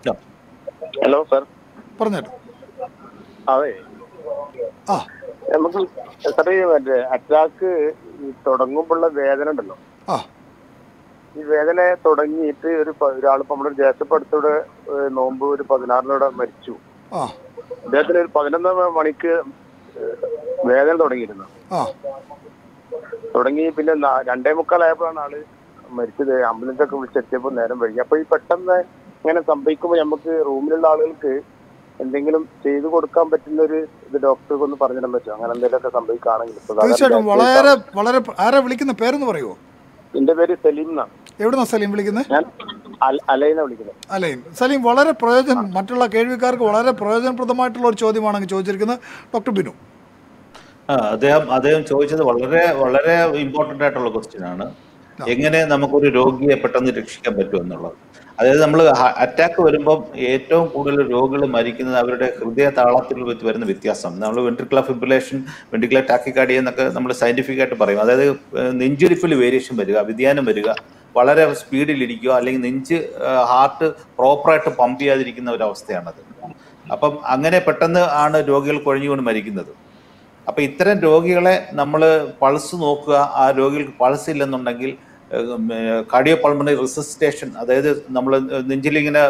ഹലോ സാർ പറഞ്ഞേട്ടോ അതെ ആ നമുക്ക് സാറേ മറ്റേ അറ്റാക്ക് തുടങ്ങുമ്പോഴുള്ള വേദന ഉണ്ടല്ലോ ആ ഈ വേദന തുടങ്ങിയിട്ട് ഒരു പ- ഒരാളിപ്പോ നമ്മുടെ ദേശപ്പടുത്തൂടെ നോമ്പ് ഒരു പതിനാറിനോടെ മരിച്ചു ആ അദ്ദേഹത്തിന് ഒരു പതിനൊന്ന് മണിക്ക് ഏഹ്, വേദന തുടങ്ങിയിരുന്നു ആ തുടങ്ങി പിന്നെ നാ- രണ്ടേ മുക്കാലായപ്പോഴാണ് ആള് മരിച്ചത് ആംബുലൻസ് ഒക്കെ വിളിച്ചെത്തിയപ്പോൾ നേരം വൈകി അപ്പൊ ഈ പെട്ടെന്ന് ഇങ്ങനെ സംഭവിക്കുമ്പോൾ നമുക്ക് റൂമിലുള്ള ആളുകൾക്ക് എന്തെങ്കിലും ചെയ്തു കൊടുക്കാൻ പറ്റുന്ന ഒരു ഇത് ഡോക്ടർക്ക് ഒന്ന് പറഞ്ഞിടാൻ പറ്റുമോ അങ്ങനെ എന്തെങ്കിലുമൊക്കെ സംഭവിക്കുകയാണെങ്കിൽ സാധാരണ തീർച്ചയായിട്ടും ഡോക്ടേഴ്സ് വളരെ വളരെ ആരാ വിളിക്കുന്ന പേരെന്ന് പറയുമോ എന്റെ പേര് സലീം എന്നാണ് എവിടുന്നാ സലീം വിളിക്കുന്നത് ഞാൻ അൽ- അലൈന വിളിക്കുന്നത് അലൈൻ സലീം വളരെ പ്രയോജനം മറ്റുള്ള കേൾവിക്കാർക്ക് വളരെ പ്രയോജനപ്രദമായിട്ടുള്ള ഒരു ചോദ്യമാണ് അങ്ങ് ചോദിച്ചിരിക്കുന്നത് ഡോക്ടർ ബിനു ആ, അദ്ദേഹം അദ്ദേഹം ചോദിച്ചത് വളരെ വളരെ ഇമ്പോർട്ടന്റ് ആയിട്ടുള്ള ക്വസ്റ്റ്യൻ ആണ് എങ്ങനെ നമുക്കൊരു രോഗിയെ പെട്ടെന്ന് രക്ഷിക്കാൻ പറ്റും എന്നുള്ളത് അതായത് നമ്മൾ അറ്റാക്ക് വരുമ്പം ഏറ്റവും കൂടുതൽ രോഗികൾ മരിക്കുന്നത് അവരുടെ ഹൃദയ താളത്തിൽ വെച്ച് വരുന്ന വ്യത്യാസം നമ്മൾ വെൻട്രിക്കുലർ ഫിബ്രിലേഷൻ വെൻട്രിക്കുലർ ടാക്കിക്കാർഡിയ എന്നൊക്കെ നമ്മൾ സയന്റിഫിക് ആയിട്ട് പറയും അതായത് ഏഹ്, നെഞ്ചിരിപ്പിൽ വേരിയേഷൻ വരിക വ്യതിയാനം വരിക വളരെ സ്പീഡിൽ ഇരിക്കുക അല്ലെങ്കിൽ നെഞ്ച് ഹാർട്ട് പ്രോപ്പറായിട്ട് പമ്പ് ചെയ്യാതിരിക്കുന്ന ഒരു അവസ്ഥയാണത് അപ്പം അങ്ങനെ പെട്ടെന്ന് ആണ് രോഗികൾ കുഴഞ്ഞുകൊണ്ട് മരിക്കുന്നത് അപ്പൊ ഇത്തരം രോഗികളെ നമ്മൾ പൾസ് നോക്കുക ആ രോഗികൾക്ക് പൾസ് ഇല്ലെന്നുണ്ടെങ്കിൽ കാർഡിയോ പൾമണറി റിസസിറ്റേഷൻ അതായത് നമ്മൾ നെഞ്ചിലിങ്ങനെ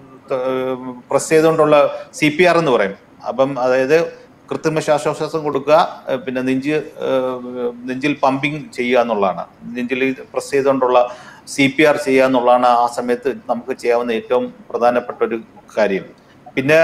പ്രസ് ചെയ്തുകൊണ്ടുള്ള സി പി ആർ എന്ന് പറയും അപ്പം അതായത് കൃത്രിമ ശ്വാസോച്ഛ്വാസം കൊടുക്കുക ഏഹ് പിന്നെ നെഞ്ച് ഏഹ് നെഞ്ചിൽ പമ്പിങ് ചെയ്യുക എന്നുള്ളതാണ് നെഞ്ചിൽ പ്രസ് ചെയ്തുകൊണ്ടുള്ള സി പി ആർ ചെയ്യുക എന്നുള്ളതാണ് ആ സമയത്ത് നമുക്ക് ചെയ്യാവുന്ന ഏറ്റവും പ്രധാനപ്പെട്ട ഒരു കാര്യം പിന്നെ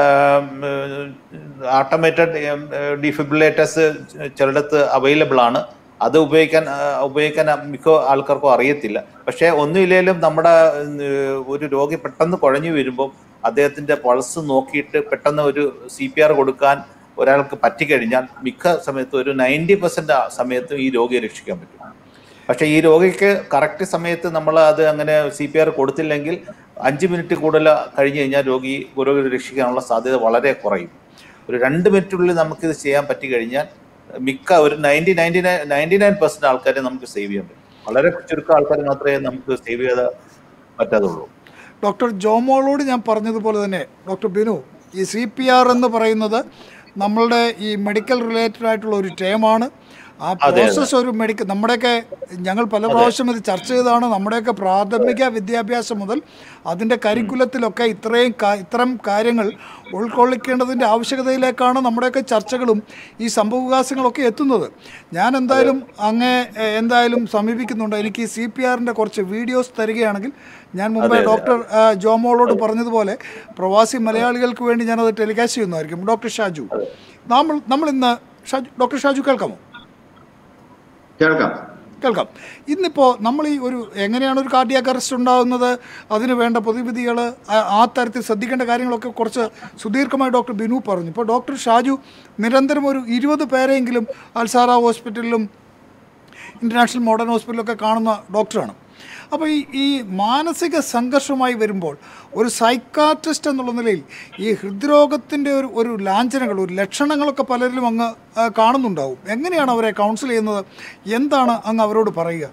ഓട്ടോമേറ്റഡ് ഡിഫിബ്രിലേറ്റേഴ്സ് ചിലയിടത്ത് അവൈലബിൾ ആണ് അത് ഉപയോഗിക്കാൻ ആ, ഉപയോഗിക്കാൻ മിക്ക ആൾക്കാർക്കും അറിയത്തില്ല പക്ഷേ ഒന്നുമില്ലെങ്കിലും നമ്മുടെ ഏഹ്, ഒരു രോഗി പെട്ടെന്ന് കുഴഞ്ഞു വരുമ്പോൾ അദ്ദേഹത്തിന്റെ പൾസ് നോക്കിയിട്ട് പെട്ടെന്ന് ഒരു സി പി ആർ കൊടുക്കാൻ ഒരാൾക്ക് പറ്റിക്കഴിഞ്ഞാൽ മിക്ക സമയത്തും ഒരു നയൻറ്റി പെർസെന്റ് സമയത്തും ഈ രോഗിയെ രക്ഷിക്കാൻ പറ്റും പക്ഷേ ഈ രോഗിക്ക് കറക്റ്റ് സമയത്ത് നമ്മൾ അത് അങ്ങനെ സി പി ആർ കൊടുത്തില്ലെങ്കിൽ അഞ്ച് മിനിറ്റ് കൂടുതൽ കഴിഞ്ഞ് കഴിഞ്ഞാൽ രോഗി രോഗി രക്ഷിക്കാനുള്ള സാധ്യത വളരെ കുറയും ഒരു രണ്ട് മിനിറ്റിനുള്ളിൽ നമുക്കിത് ചെയ്യാൻ പറ്റി കഴിഞ്ഞാൽ മിക്ക ഒരു ninety ninety nine ninety nine percent ആൾക്കാരെ നമുക്ക് സേവ് ചെയ്യാൻ പറ്റും വളരെ ചുരുക്കം ആൾക്കാർ മാത്രമേ നമുക്ക് സേവ് ചെയ്ത് പറ്റാതുള്ളൂ ഡോക്ടർ ജോമോളോട് ഞാൻ പറഞ്ഞതുപോലെ തന്നെ ഡോക്ടർ ബിനു ഈ സി പി ആർ എന്ന് പറയുന്നത് നമ്മളുടെ ഈ മെഡിക്കൽ റിലേറ്റഡ് ആയിട്ടുള്ള ഒരു ടേമാണ് ആ പ്രോസസ്സ് ഒരു മെഡിക്കൽ നമ്മുടെയൊക്കെ ഞങ്ങൾ പല പ്രാവശ്യം ഇത് ചർച്ച ചെയ്തതാണ് നമ്മുടെയൊക്കെ പ്രാഥമിക വിദ്യാഭ്യാസം മുതൽ അതിൻ്റെ കരിക്കുലത്തിലൊക്കെ ഇത്രയും കാ- ഇത്തരം കാര്യങ്ങൾ ഉൾക്കൊള്ളിക്കേണ്ടതിൻ്റെ ആവശ്യകതയിലേക്കാണ് നമ്മുടെയൊക്കെ ചർച്ചകളും ഈ സംഭവവികാസങ്ങളൊക്കെ എത്തുന്നത് ഞാൻ എന്തായാലും അങ്ങേ എ, എന്തായാലും സമീപിക്കുന്നുണ്ട് എനിക്ക് ഈ സി പി ആറിൻ്റെ കുറച്ച് വീഡിയോസ് തരികയാണെങ്കിൽ ഞാൻ മുമ്പേ ഡോക്ടർ ആ, ജോമോളോട് പറഞ്ഞതുപോലെ പ്രവാസി മലയാളികൾക്ക് വേണ്ടി ഞാനത് ടെലികാസ്റ്റ് ചെയ്യുന്നതായിരിക്കും ഡോക്ടർ ഷാജു നമ്മൾ നമ്മൾ ഇന്ന് ഷാജു ഡോക്ടർ ഷാജു കേൾക്കാമോ കേൾക്കാം കേൾക്കാം ഇന്നിപ്പോൾ നമ്മൾ ഈ ഒരു എങ്ങനെയാണ് ഒരു കാർഡിയാക് അറസ്റ്റ് ഉണ്ടാകുന്നത് അതിന് വേണ്ട പൊതുവിധികൾ ആ തരത്തിൽ ശ്രദ്ധിക്കേണ്ട കാര്യങ്ങളൊക്കെ കുറച്ച് സുദീർഘമായി ഡോക്ടർ ബിനു പറഞ്ഞു ഇപ്പോൾ ഡോക്ടർ ഷാജു നിരന്തരം ഒരു ഇരുപത് പേരെങ്കിലും അൽസാറ ഹോസ്പിറ്റലിലും ഇൻ്റർനാഷണൽ മോഡേൺ ഹോസ്പിറ്റലൊക്കെ കാണുന്ന ഡോക്ടറാണ് അപ്പോൾ ഈ ഈ മാനസിക സംഘർഷമായി വരുമ്പോൾ ഒരു സൈക്കാട്രിസ്റ്റ് എന്നുള്ള നിലയിൽ ഈ ഹൃദ്രോഗത്തിൻ്റെ ഒരു ഒരു ലാഞ്ചനകൾ ഒരു ലക്ഷണങ്ങളൊക്കെ പലരിലും അങ്ങ് ആ, കാണുന്നുണ്ടാവും എങ്ങനെയാണ് അവരെ കൗൺസിൽ ചെയ്യുന്നത് എന്താണ് അങ്ങ് അവരോട് പറയുക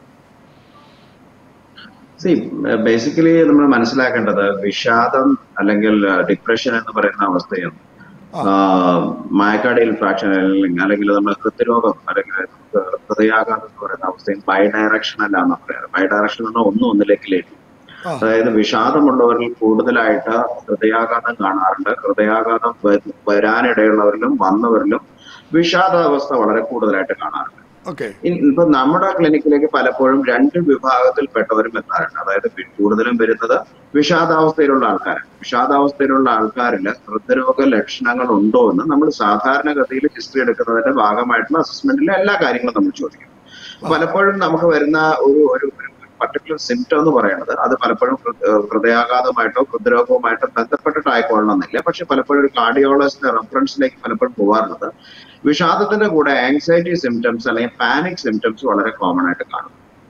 സി ബേസിക്കലി നമ്മൾ മനസ്സിലാക്കേണ്ടത് വിഷാദം അല്ലെങ്കിൽ ഡിപ്രഷൻ എന്ന് പറയുന്ന അവസ്ഥയും മയക്കാടിയിൽ ഫ്രാക്ഷൻ അല്ലെങ്കിൽ അല്ലെങ്കിൽ നമ്മൾ ഹൃദ്രോഗം അല്ലെങ്കിൽ നമുക്ക് ഹൃദയാഘാതം എന്ന് പറയുന്ന അവസ്ഥയും ബൈ ഡയറക്ഷൻ അല്ല എന്ന് പറയാറ് ബൈ ഡയറക്ഷൻ എന്ന് പറഞ്ഞാൽ ഒന്നും ഒന്നിലേക്ക് ലയിക്കും ആ. അതായത് വിഷാദമുള്ളവരിൽ കൂടുതലായിട്ട് ഹൃദയാഘാതം കാണാറുണ്ട് ഹൃദയാഘാതം വ- വരാനിടയുള്ളവരിലും വന്നവരിലും വിഷാദാവസ്ഥ വളരെ കൂടുതലായിട്ട് കാണാറുണ്ട് ഓക്കെ ഇൻ- ഇപ്പൊ നമ്മുടെ ക്ലിനിക്കിലേക്ക് പലപ്പോഴും രണ്ട് വിഭാഗത്തിൽപ്പെട്ടവരും എത്താറുണ്ട് അതായത് വി- കൂടുതലും വരുന്നത് വിഷാദാവസ്ഥയിലുള്ള ആൾക്കാർ വിഷാദാവസ്ഥയിലുള്ള ആൾക്കാരിൽ ഹൃദ്രോഗ ലക്ഷണങ്ങൾ ഉണ്ടോ എന്ന് നമ്മൾ സാധാരണഗതിയിൽ ഹിസ്റ്ററി എടുക്കുന്നതിന്റെ ഭാഗമായിട്ടുള്ള അസസ്മെന്റിലെ എല്ലാ കാര്യങ്ങളും നമ്മൾ ചോദിക്കും പലപ്പോഴും നമുക്ക് വരുന്ന ഒരു ഒരു പർട്ടിക്കുലർ സിംറ്റം എന്ന് പറയുന്നത് അത് പലപ്പോഴും ഹൃ- ഏഹ് ഹൃദയാഘാതമായിട്ടോ ഹൃദ്രോഗവുമായിട്ടോ ബന്ധപ്പെട്ടിട്ടായിക്കൊള്ളണമെന്നില്ല പക്ഷെ പലപ്പോഴും ഒരു കാർഡിയോളജിസ്റ്റിന്റെ റെഫറൻസിലേക്ക് പലപ്പോഴും പോകാറുള്ളത് വിഷാദത്തിന്റെ കൂടെ ആങ്സൈറ്റി സിംറ്റംസ് അല്ലെങ്കിൽ പാനിക് സിംറ്റംസ് വളരെ കോമൺ ആയിട്ട് കാണും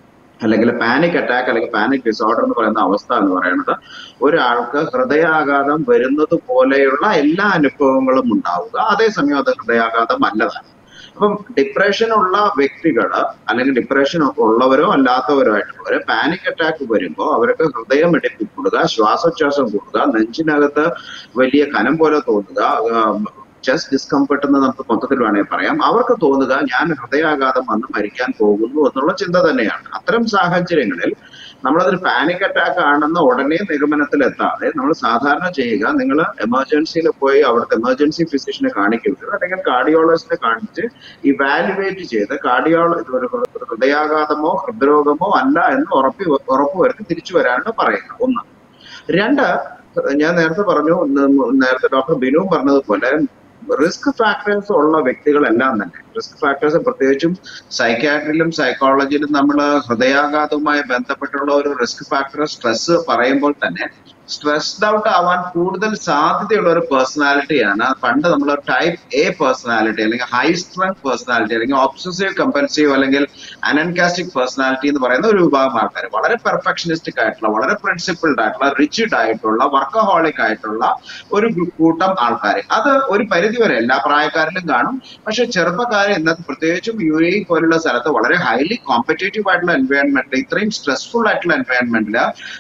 അല്ലെങ്കിൽ പാനിക് അറ്റാക്ക് അല്ലെങ്കിൽ പാനിക് ഡിസോർഡർ എന്ന് പറയുന്ന അവസ്ഥ എന്ന് പറയുന്നത് ഒരാൾക്ക് ഹൃദയാഘാതം വരുന്നത് പോലെയുള്ള എല്ലാ അനുഭവങ്ങളും ഉണ്ടാവുക അതേസമയം അത് ഹൃദയാഘാതം അല്ലതാണ് അപ്പം ഡിപ്രഷൻ ഉള്ള വ്യക്തികള് അല്ലെങ്കിൽ ഡിപ്രഷൻ ഉള്ളവരോ അല്ലാത്തവരോ ആയിട്ടുള്ളവര് പാനിക് അറ്റാക്ക് വരുമ്പോൾ അവർക്ക് ഹൃദയം ഇടിപ്പ് കൂടുക ശ്വാസോച്ഛ്വാസം കൂടുക നെഞ്ചിനകത്ത് വലിയ കനം പോലെ തോന്നുക ചെസ്റ്റ് ഡിസ്കംഫർട്ട് എന്ന് നമുക്ക് മൊത്തത്തിൽ വേണമെങ്കിൽ പറയാം അവർക്ക് തോന്നുക ഞാൻ ഹൃദയാഘാതം വന്ന് മരിക്കാൻ പോകുന്നു എന്നുള്ള ചിന്ത തന്നെയാണ് അത്തരം സാഹചര്യങ്ങളിൽ നമ്മളതൊരു പാനിക് അറ്റാക്ക് ആണെന്ന് ഉടനെ നിഗമനത്തിലെത്താതെ നമ്മൾ സാധാരണ ചെയ്യുക നിങ്ങൾ എമർജൻസിയിൽ പോയി അവിടുത്തെ എമർജൻസി ഫിസിഷ്യനെ കാണിക്കുക അല്ലെങ്കിൽ കാർഡിയോളജിസ്റ്റിനെ കാണിച്ച് ഇവാലുവേറ്റ് ചെയ്ത് കാർഡിയോള ഒരു ഹൃ- ഹൃദയാഘാതമോ ഹൃദ്രോഗമോ അല്ല എന്ന് ഉറപ്പി ഉറപ്പുവരുത്തി തിരിച്ചു വരാനാണ് പറയുന്നത് ഒന്ന് രണ്ട് ഞാൻ നേരത്തെ പറഞ്ഞു ന- നേരത്തെ ഡോക്ടർ ബിനു പറഞ്ഞതുപോലെ റിസ്ക് ഫാക്ടേഴ്സ് ഉള്ള വ്യക്തികളെല്ലാം തന്നെ റിസ്ക് ഫാക്ടേഴ്സ് പ്രത്യേകിച്ചും സൈക്കാട്രിയിലും സൈക്കോളജിയിലും നമ്മൾ ഹൃദയാഘാതവുമായി ബന്ധപ്പെട്ടുള്ള ഒരു റിസ്ക് ഫാക്ടർ സ്ട്രെസ് പറയുമ്പോൾ തന്നെ സ്ട്രെസ്ഡ് ഔട്ട് ആവാൻ കൂടുതൽ സാധ്യതയുള്ള ഒരു പേഴ്സണാലിറ്റിയാണ് പണ്ട് നമ്മൾ ടൈപ്പ് എ പേഴ്സണാലിറ്റി അല്ലെങ്കിൽ ഹൈ സ്ട്രെങ് പേഴ്സണാലിറ്റി അല്ലെങ്കിൽ ഒബ്സസീവ് കമ്പൽസീവ് അല്ലെങ്കിൽ അനൻകാസ്റ്റിക് പേഴ്സണാലിറ്റി എന്ന് പറയുന്ന ഒരു വിഭാഗം ആൾക്കാർ വളരെ പെർഫെക്ഷനിസ്റ്റിക് ആയിട്ടുള്ള വളരെ പ്രിൻസിപ്പിൾഡ് ആയിട്ടുള്ള റിച്ചിഡ് ആയിട്ടുള്ള വർക്കഹോളിക് ആയിട്ടുള്ള ഒരു ഗ്രൂ- കൂട്ടം ആൾക്കാർ അത് ഒരു പരിധി വരെ എല്ലാ പ്രായക്കാരിലും കാണും പക്ഷെ ചെറുപ്പക്കാരെ ഇന്നത്തെ പ്രത്യേകിച്ചും യു എ പോലുള്ള സ്ഥലത്ത് വളരെ ഹൈലി കോമ്പറ്റേറ്റീവ് ആയിട്ടുള്ള എൻവയോൺമെന്റിൽ ഇത്രയും സ്ട്രെസ്ഫുൾ ആയിട്ടുള്ള എൻവയോൺമെന്റിൽ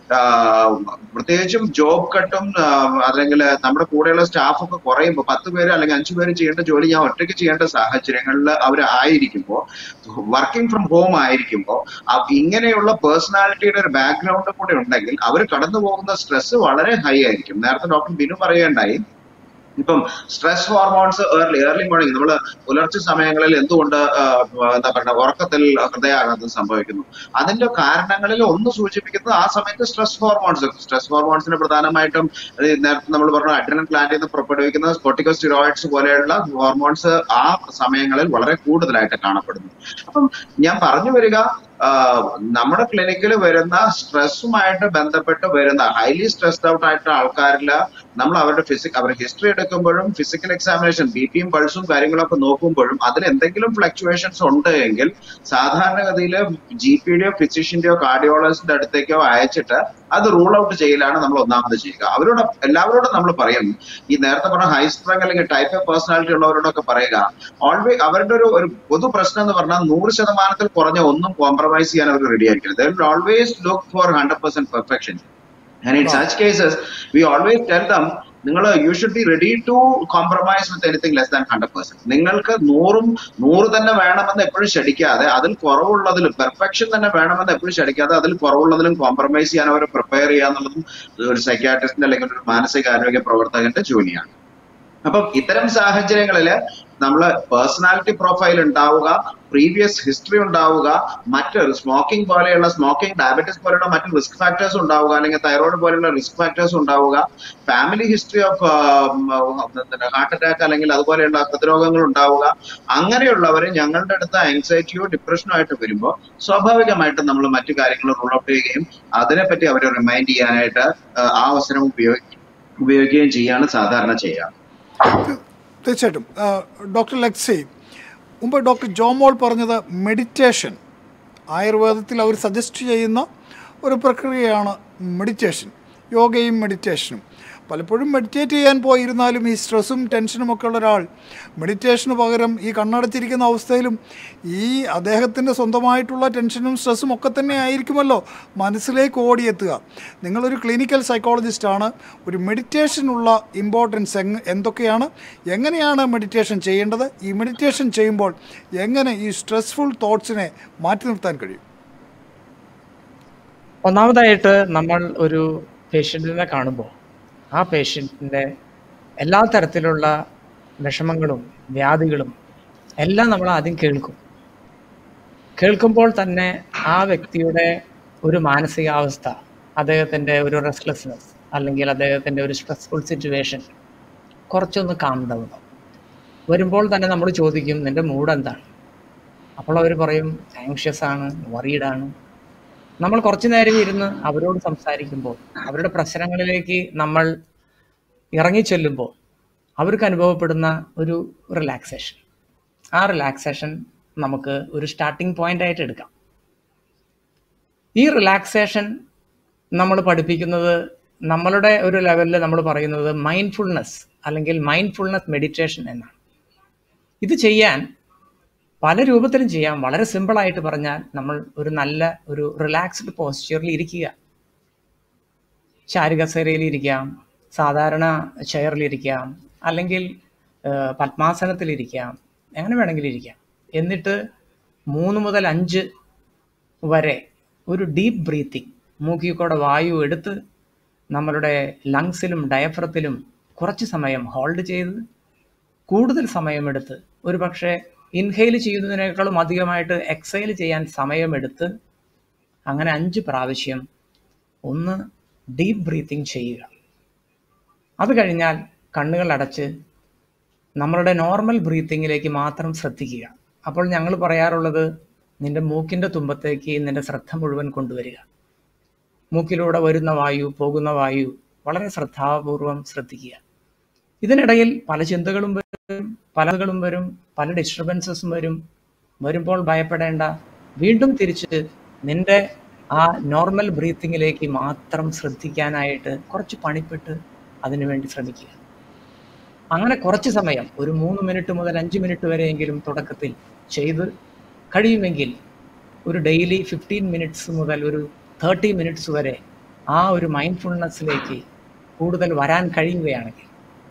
പ്രത്യേകിച്ചും ജോബ് കട്ടും അല്ലെങ്കിൽ നമ്മുടെ കൂടെയുള്ള സ്റ്റാഫൊക്കെ കുറയുമ്പോൾ പത്ത് പേര് അല്ലെങ്കിൽ അഞ്ചു പേര് ചെയ്യേണ്ട ജോലി ഞാൻ ഒറ്റയ്ക്ക് ചെയ്യേണ്ട സാഹചര്യങ്ങളിൽ അവർ ആയിരിക്കുമ്പോൾ വർക്കിംഗ് ഫ്രം ഹോം ആയിരിക്കുമ്പോൾ ഇങ്ങനെയുള്ള പേഴ്സണാലിറ്റിയുടെ ഒരു ബാക്ക്ഗ്രൗണ്ട് കൂടെ ഉണ്ടെങ്കിൽ അവർ കടന്നു പോകുന്ന സ്ട്രെസ് വളരെ ഹൈ ആയിരിക്കും നേരത്തെ ഡോക്ടർ ബിനു പറയുകയുണ്ടായി ഇപ്പം stress hormones early early morning നമ്മൾ പുലർച്ചെ സമയങ്ങളിൽ എന്തുകൊണ്ട് ആ, എന്താ പറയുക ഉറക്കത്തിൽ ഹൃദയാഘാതം സംഭവിക്കുന്നു അതിന്റെ കാരണങ്ങളിൽ ഒന്ന് സൂചിപ്പിക്കുന്നത് ആ സമയത്ത് സ്ട്രെസ് ഹോർമോൺസ് സ്ട്രെസ് ഹോർമോൺസിന് പ്രധാനമായിട്ടും ഈ നേരത്തെ നമ്മൾ പറഞ്ഞ അഡ്രിനൽ ഗ്ലാൻഡിൽ നിന്ന് പുറപ്പെടുവിക്കുന്ന സ്പോട്ടിക്കോസ്റ്റിറോയിഡ്സ് പോലെയുള്ള ഹോർമോൺസ് ആ സമയങ്ങളിൽ വളരെ കൂടുതലായിട്ട് കാണപ്പെടുന്നു അപ്പം ഞാൻ പറഞ്ഞു വരിക ആ, നമ്മുടെ ക്ലിനിക്കിൽ വരുന്ന സ്ട്രെസ്സുമായിട്ട് ബന്ധപ്പെട്ട് വരുന്ന ഹൈലി സ്ട്രെസ്ഡ് ഔട്ട് ആയിട്ടുള്ള ആൾക്കാരിൽ നമ്മൾ അവരുടെ ഫിസിക് അവരുടെ ഹിസ്റ്ററി എടുക്കുമ്പോഴും ഫിസിക്കൽ എക്സാമിനേഷൻ ബി പിയും പൾസും കാര്യങ്ങളൊക്കെ നോക്കുമ്പോഴും അതിൽ എന്തെങ്കിലും ഫ്ലക്ച്വേഷൻസ് ഉണ്ട് എങ്കിൽ സാധാരണഗതിയിൽ ജി പിയുടെയോ ഫിസിഷ്യന്റെയോ കാർഡിയോളജിസ്റ്റിന്റെ അടുത്തേക്കോ അയച്ചിട്ട് അത് റൂൾ ഔട്ട് ചെയ്യലാണ് നമ്മൾ ഒന്നാമത് ചെയ്യുക അവരോട് എല്ലാവരോടും നമ്മൾ പറയും ഈ നേരത്തെ പറഞ്ഞ ഹൈ സ്ട്രെങ് അല്ലെങ്കിൽ ടൈപ്പ് എ പേഴ്സണാലിറ്റി ഉള്ളവരോടൊക്കെ പറയുക ഓൾവേസ് അവരുടെ ഒരു ഒരു പൊതു പ്രശ്നം എന്ന് പറഞ്ഞാൽ നൂറ് ശതമാനത്തിൽ കുറഞ്ഞ ഒന്നും കോംപ്രമൈസ് ചെയ്യാൻ അവർ റെഡി ആയിരിക്കും always look for hundred percent perfection And in such cases, we always tell them, നിങ്ങൾ you should be ready to compromise with anything less than hundred percent നിങ്ങൾക്ക് നൂറും നൂറ് തന്നെ വേണമെന്ന് എപ്പോഴും ക്ഷണിക്കാതെ അതിൽ കുറവുള്ളതിലും പെർഫെക്ഷൻ തന്നെ വേണമെന്ന് എപ്പോഴും ക്ഷണിക്കാതെ അതിൽ കുറവുള്ളതിലും കോംപ്രമൈസ് ചെയ്യാൻ അവരെ പ്രിപ്പയർ ചെയ്യുക എന്നുള്ളതും ഒരു സൈക്യാട്രിസ്റ്റിന്റെ അല്ലെങ്കിൽ ഒരു മാനസികാരോഗ്യ പ്രവർത്തകന്റെ ജോലിയാണ് അപ്പം ഇത്തരം സാഹചര്യങ്ങളിൽ നമ്മൾ പേഴ്സണാലിറ്റി പ്രൊഫൈൽ ഉണ്ടാവുക പ്രീവിയസ് ഹിസ്റ്ററി ഉണ്ടാവുക മറ്റ് സ്മോക്കിംഗ് പോലെയുള്ള സ്മോക്കിംഗ് ഡയബറ്റിസ് പോലെയുള്ള മറ്റ് റിസ്ക് ഫാക്ടേഴ്സ് ഉണ്ടാവുക അല്ലെങ്കിൽ തൈറോയിഡ് പോലെയുള്ള റിസ്ക് ഫാക്ടേഴ്സ് ഉണ്ടാവുക family history of heart attack അല്ലെങ്കിൽ അതുപോലെയുള്ള ഹൃദ്രോഗങ്ങൾ ഉണ്ടാവുക അങ്ങനെയുള്ളവർ ഞങ്ങളുടെ അടുത്ത് ആങ്സൈറ്റിയോ ഡിപ്രഷനോ ആയിട്ട് വരുമ്പോൾ സ്വാഭാവികമായിട്ടും നമ്മൾ മറ്റു കാര്യങ്ങൾ റൂൾ ഔട്ട് ചെയ്യുകയും അതിനെപ്പറ്റി അവരെ റിമൈൻഡ് ചെയ്യാനായിട്ട് ആ, ആ അവസരം ഉപയോഗി ഉപയോഗിക്കുകയും ചെയ്യാണ് സാധാരണ ചെയ്യുക തീർച്ചയായിട്ടും ആ, ഡോക്ടർ ലക്സി മുമ്പ് ഡോക്ടർ ജോമോൾ പറഞ്ഞത് മെഡിറ്റേഷൻ ആയുർവേദത്തിൽ അവർ സജസ്റ്റ് ചെയ്യുന്ന ഒരു പ്രക്രിയയാണ് മെഡിറ്റേഷൻ യോഗയും മെഡിറ്റേഷനും പലപ്പോഴും മെഡിറ്റേറ്റ് ചെയ്യാൻ പോയിരുന്നാലും ഈ സ്ട്രെസ്സും ടെൻഷനും ഒക്കെ ഉള്ള ഒരാൾ മെഡിറ്റേഷന് പകരം ഈ കണ്ണടച്ചിരിക്കുന്ന അവസ്ഥയിലും ഈ അദ്ദേഹത്തിൻ്റെ സ്വന്തമായിട്ടുള്ള ടെൻഷനും സ്ട്രെസ്സും ഒക്കെ തന്നെ ആയിരിക്കുമല്ലോ മനസ്സിലേക്ക് ഓടിയെത്തുക നിങ്ങളൊരു ക്ലിനിക്കൽ സൈക്കോളജിസ്റ്റാണ് ഒരു മെഡിറ്റേഷനുള്ള ഇമ്പോർട്ടൻസ് എങ് എന്തൊക്കെയാണ് എങ്ങനെയാണ് മെഡിറ്റേഷൻ ചെയ്യേണ്ടത് ഈ മെഡിറ്റേഷൻ ചെയ്യുമ്പോൾ എങ്ങനെ ഈ സ്ട്രെസ്ഫുൾ തോട്ട്സിനെ മാറ്റി നിർത്താൻ കഴിയും ഒന്നാമതായിട്ട് നമ്മൾ ഒരു പേഷ്യൻറ്റിനെ കാണുമ്പോൾ ആ പേഷ്യൻറ്റിൻ്റെ എല്ലാ തരത്തിലുള്ള വിഷമങ്ങളും വ്യാധികളും എല്ലാം നമ്മൾ ആദ്യം കേൾക്കും കേൾക്കുമ്പോൾ തന്നെ ആ വ്യക്തിയുടെ ഒരു മാനസികാവസ്ഥ അദ്ദേഹത്തിൻ്റെ ഒരു റെസ്റ്റ്ലെസ്നെസ് അല്ലെങ്കിൽ അദ്ദേഹത്തിൻ്റെ ഒരു സ്ട്രെസ്ഫുൾ സിറ്റുവേഷൻ കുറച്ചൊന്ന് കാം ഡൗൺ വരുമ്പോൾ തന്നെ നമ്മൾ ചോദിക്കും നിൻ്റെ മൂഡ് എന്താണ് അപ്പോൾ അവർ പറയും ആങ്ഷ്യസ് ആണ് worried ആണ് നമ്മൾ കുറച്ചു നേരം ഇരുന്ന് അവരോട് സംസാരിക്കുമ്പോൾ അവരുടെ പ്രശ്നങ്ങളിലേക്ക് നമ്മൾ ഇറങ്ങിച്ചെല്ലുമ്പോൾ അവർക്ക് അനുഭവപ്പെടുന്ന ഒരു റിലാക്സേഷൻ ആ റിലാക്സേഷൻ നമുക്ക് ഒരു സ്റ്റാർട്ടിംഗ് പോയിന്റ് ആയിട്ട് എടുക്കാം ഈ റിലാക്സേഷൻ നമ്മൾ പഠിപ്പിക്കുന്നത് നമ്മളുടെ ഒരു ലെവലിൽ നമ്മൾ പറയുന്നത് മൈൻഡ്ഫുൾനെസ് അല്ലെങ്കിൽ മൈൻഡ്ഫുൾനെസ് മെഡിറ്റേഷൻ എന്നാണ് ഇത് ചെയ്യാൻ പല രൂപത്തിലും ചെയ്യാം വളരെ സിമ്പിളായിട്ട് പറഞ്ഞാൽ നമ്മൾ ഒരു നല്ല ഒരു റിലാക്സ്ഡ് പോസ്ചറിൽ ഇരിക്കുക ചാരുകസേരയിൽ ഇരിക്കാം സാധാരണ ചെയറിലിരിക്കാം അല്ലെങ്കിൽ ഏഹ്, പത്മാസനത്തിലിരിക്കാം എങ്ങനെ വേണമെങ്കിലും ഇരിക്കാം എന്നിട്ട് മൂന്ന് മുതൽ അഞ്ച് വരെ ഒരു ഡീപ്പ് ബ്രീത്തിങ് മൂക്കിൽ കൂടെ വായു എടുത്ത് നമ്മളുടെ ലങ്സിലും ഡയഫ്രത്തിലും കുറച്ച് സമയം ഹോൾഡ് ചെയ്ത് കൂടുതൽ സമയമെടുത്ത് ഒരു പക്ഷേ ഇൻഹെയിൽ ചെയ്യുന്നതിനേക്കാളും അധികമായിട്ട് എക്സൈൽ ചെയ്യാൻ സമയമെടുത്ത് അങ്ങനെ അഞ്ച് പ്രാവശ്യം ഒന്ന് ഡീപ്പ് ബ്രീത്തിങ് ചെയ്യുക അത് കഴിഞ്ഞാൽ കണ്ണുകൾ അടച്ച് നമ്മളുടെ നോർമൽ ബ്രീത്തിങ്ങിലേക്ക് മാത്രം ശ്രദ്ധിക്കുക അപ്പോൾ ഞങ്ങൾ പറയാറുള്ളത് നിന്റെ മൂക്കിൻ്റെ തുമ്പത്തേക്ക് നിന്റെ ശ്രദ്ധ മുഴുവൻ കൊണ്ടുവരിക മൂക്കിലൂടെ വരുന്ന വായു പോകുന്ന വായു വളരെ ശ്രദ്ധാപൂർവം ശ്രദ്ധിക്കുക ഇതിനിടയിൽ പല ചിന്തകളും വരും പലകളും വരും പല ഡിസ്റ്റർബൻസസും വരും വരുമ്പോൾ ഭയപ്പെടേണ്ട വീണ്ടും തിരിച്ച് നിന്റെ ആ നോർമൽ ബ്രീത്തിങ്ങിലേക്ക് മാത്രം ശ്രദ്ധിക്കാനായിട്ട് കുറച്ച് പണിപ്പെട്ട് അതിനുവേണ്ടി ശ്രമിക്കുക അങ്ങനെ കുറച്ച് സമയം ഒരു മൂന്ന് മിനിറ്റ് മുതൽ അഞ്ച് മിനിറ്റ് വരെയെങ്കിലും തുടക്കത്തിൽ ചെയ്ത് കഴിയുമെങ്കിൽ ഒരു ഡെയിലി ഫിഫ്റ്റീൻ മിനിറ്റ്സ് മുതൽ ഒരു തേർട്ടി മിനിറ്റ്സ് വരെ ആ ഒരു മൈൻഡ്ഫുൾനെസ്സിലേക്ക് കൂടുതൽ വരാൻ കഴിയുകയാണെങ്കിൽ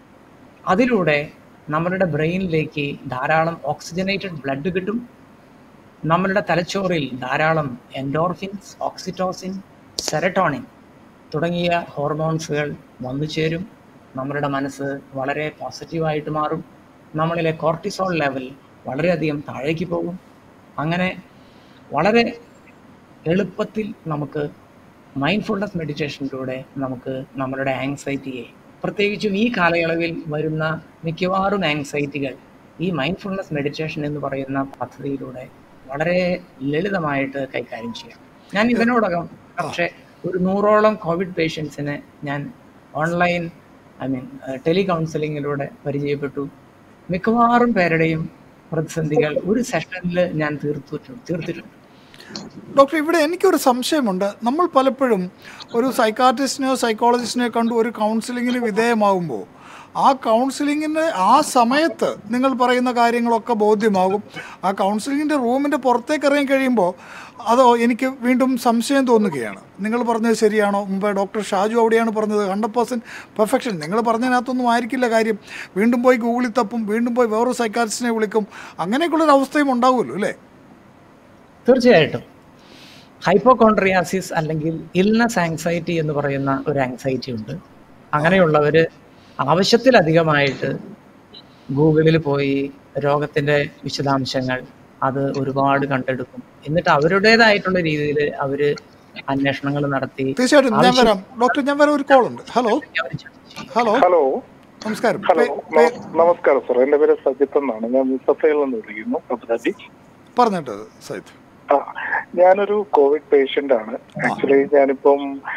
അതിലൂടെ നമ്മളുടെ ബ്രെയിനിലേക്ക് ധാരാളം ഓക്സിജനേറ്റഡ് ബ്ലഡ് കിട്ടും നമ്മളുടെ തലച്ചോറിൽ ധാരാളം എൻഡോർഫിൻസ് ഓക്സിറ്റോസിൻ സെറട്ടോണിൻ തുടങ്ങിയ ഹോർമോൺസുകൾ വന്നു ചേരും നമ്മളുടെ മനസ്സ് വളരെ പോസിറ്റീവായിട്ട് മാറും നമ്മളിലെ കോർട്ടിസോൾ ലെവൽ വളരെയധികം താഴേക്ക് പോകും അങ്ങനെ വളരെ എളുപ്പത്തിൽ നമുക്ക് മൈൻഡ്ഫുൾനെസ് മെഡിറ്റേഷനിലൂടെ നമുക്ക് നമ്മളുടെ ആങ്സൈറ്റിയെ പ്രത്യേകിച്ചും ഈ കാലയളവിൽ വരുന്ന മിക്കവാറും ആങ്സൈറ്റികൾ ഈ മൈൻഡ്ഫുൾനെസ് മെഡിറ്റേഷൻ എന്ന് പറയുന്ന പദ്ധതിയിലൂടെ വളരെ ലളിതമായിട്ട് കൈകാര്യം ചെയ്യാം ഞാൻ ഇതിനോടകം പക്ഷേ ഒരു നൂറോളം കോവിഡ് പേഷ്യൻസിനെ ഞാൻ ഓൺലൈൻ ഐ മീൻ ടെലി കൗൺസിലിങ്ങിലൂടെ പരിചയപ്പെട്ടു മിക്കവാറും പേരുടെയും പ്രതിസന്ധികൾ ഒരു സെഷനിൽ ഞാൻ തീർത്തിട്ടുണ്ട് തീർത്തിട്ടുണ്ട് ഡോക്ടർ ഇവിടെ എനിക്കൊരു സംശയമുണ്ട് നമ്മൾ പലപ്പോഴും ഒരു സൈക്കാട്രിസ്റ്റിനെയോ സൈക്കോളജിസ്റ്റിനെയോ കണ്ടു ഒരു കൗൺസിലിങ്ങിന് വിധേയമാകുമ്പോൾ ആ കൗൺസിലിങ്ങിന് ആ സമയത്ത് നിങ്ങൾ പറയുന്ന കാര്യങ്ങളൊക്കെ ബോധ്യമാകും ആ കൗൺസിലിങ്ങിൻ്റെ റൂമിൻ്റെ പുറത്തേക്ക് ഇറങ്ങി കഴിയുമ്പോൾ അതോ എനിക്ക് വീണ്ടും സംശയം തോന്നുകയാണ് നിങ്ങൾ പറഞ്ഞത് ശരിയാണോ മുമ്പേ ഡോക്ടർ ഷാജു അവിടെയാണ് പറഞ്ഞത് ഹൺഡ്രഡ് പെർസെൻറ്റ് പെർഫെക്ഷൻ നിങ്ങൾ പറഞ്ഞതിനകത്തൊന്നും ആയിരിക്കില്ല കാര്യം വീണ്ടും പോയി ഗൂഗിളിൽ തപ്പും വീണ്ടും പോയി വേറൊരു സൈക്കാട്രിസ്റ്റിനെ വിളിക്കും അങ്ങനെയൊക്കെയുള്ളൊരു അവസ്ഥയും ഉണ്ടാവുമല്ലോ അല്ലേ തീർച്ചയായിട്ടും ഹൈപ്പോകോൺട്രിയാസിസ് അല്ലെങ്കിൽ ഇൽനസ് ആങ്സൈറ്റി എന്ന് പറയുന്ന ഒരു ആങ്സൈറ്റി ഉണ്ട് അങ്ങനെയുള്ളവർ ആവശ്യത്തിലധികമായിട്ട് ഗൂഗിളിൽ പോയി രോഗത്തിൻ്റെ വിശദാംശങ്ങൾ അത് ഒരുപാട് കണ്ടെടുക്കും എന്നിട്ട് അവരുടേതായിട്ടുള്ള രീതിയിൽ അവർ അന്വേഷണങ്ങൾ നടത്തി തീർച്ചയായിട്ടും ഞാൻ വരാം ഡോക്ടർ ഞാൻ വരാം ഒരു കോൾ ഉണ്ട് ഹലോ ഹലോ ഹലോ നമസ്കാരം ഹലോ പേ- പേ- നമ- നമസ്കാരം സാർ എന്റെ പേര് സജിത്ത് എന്നാണ് ഞാൻ മുസഫയിൽ നിന്ന് വിളിക്കുന്നു അബുദാബി പറഞ്ഞിട്ട് സൈത്ത് ആ ഞാനൊരു കോവിഡ് പേഷ്യന്റ് ആണ് ആക്ച്വലി ഞാനിപ്പം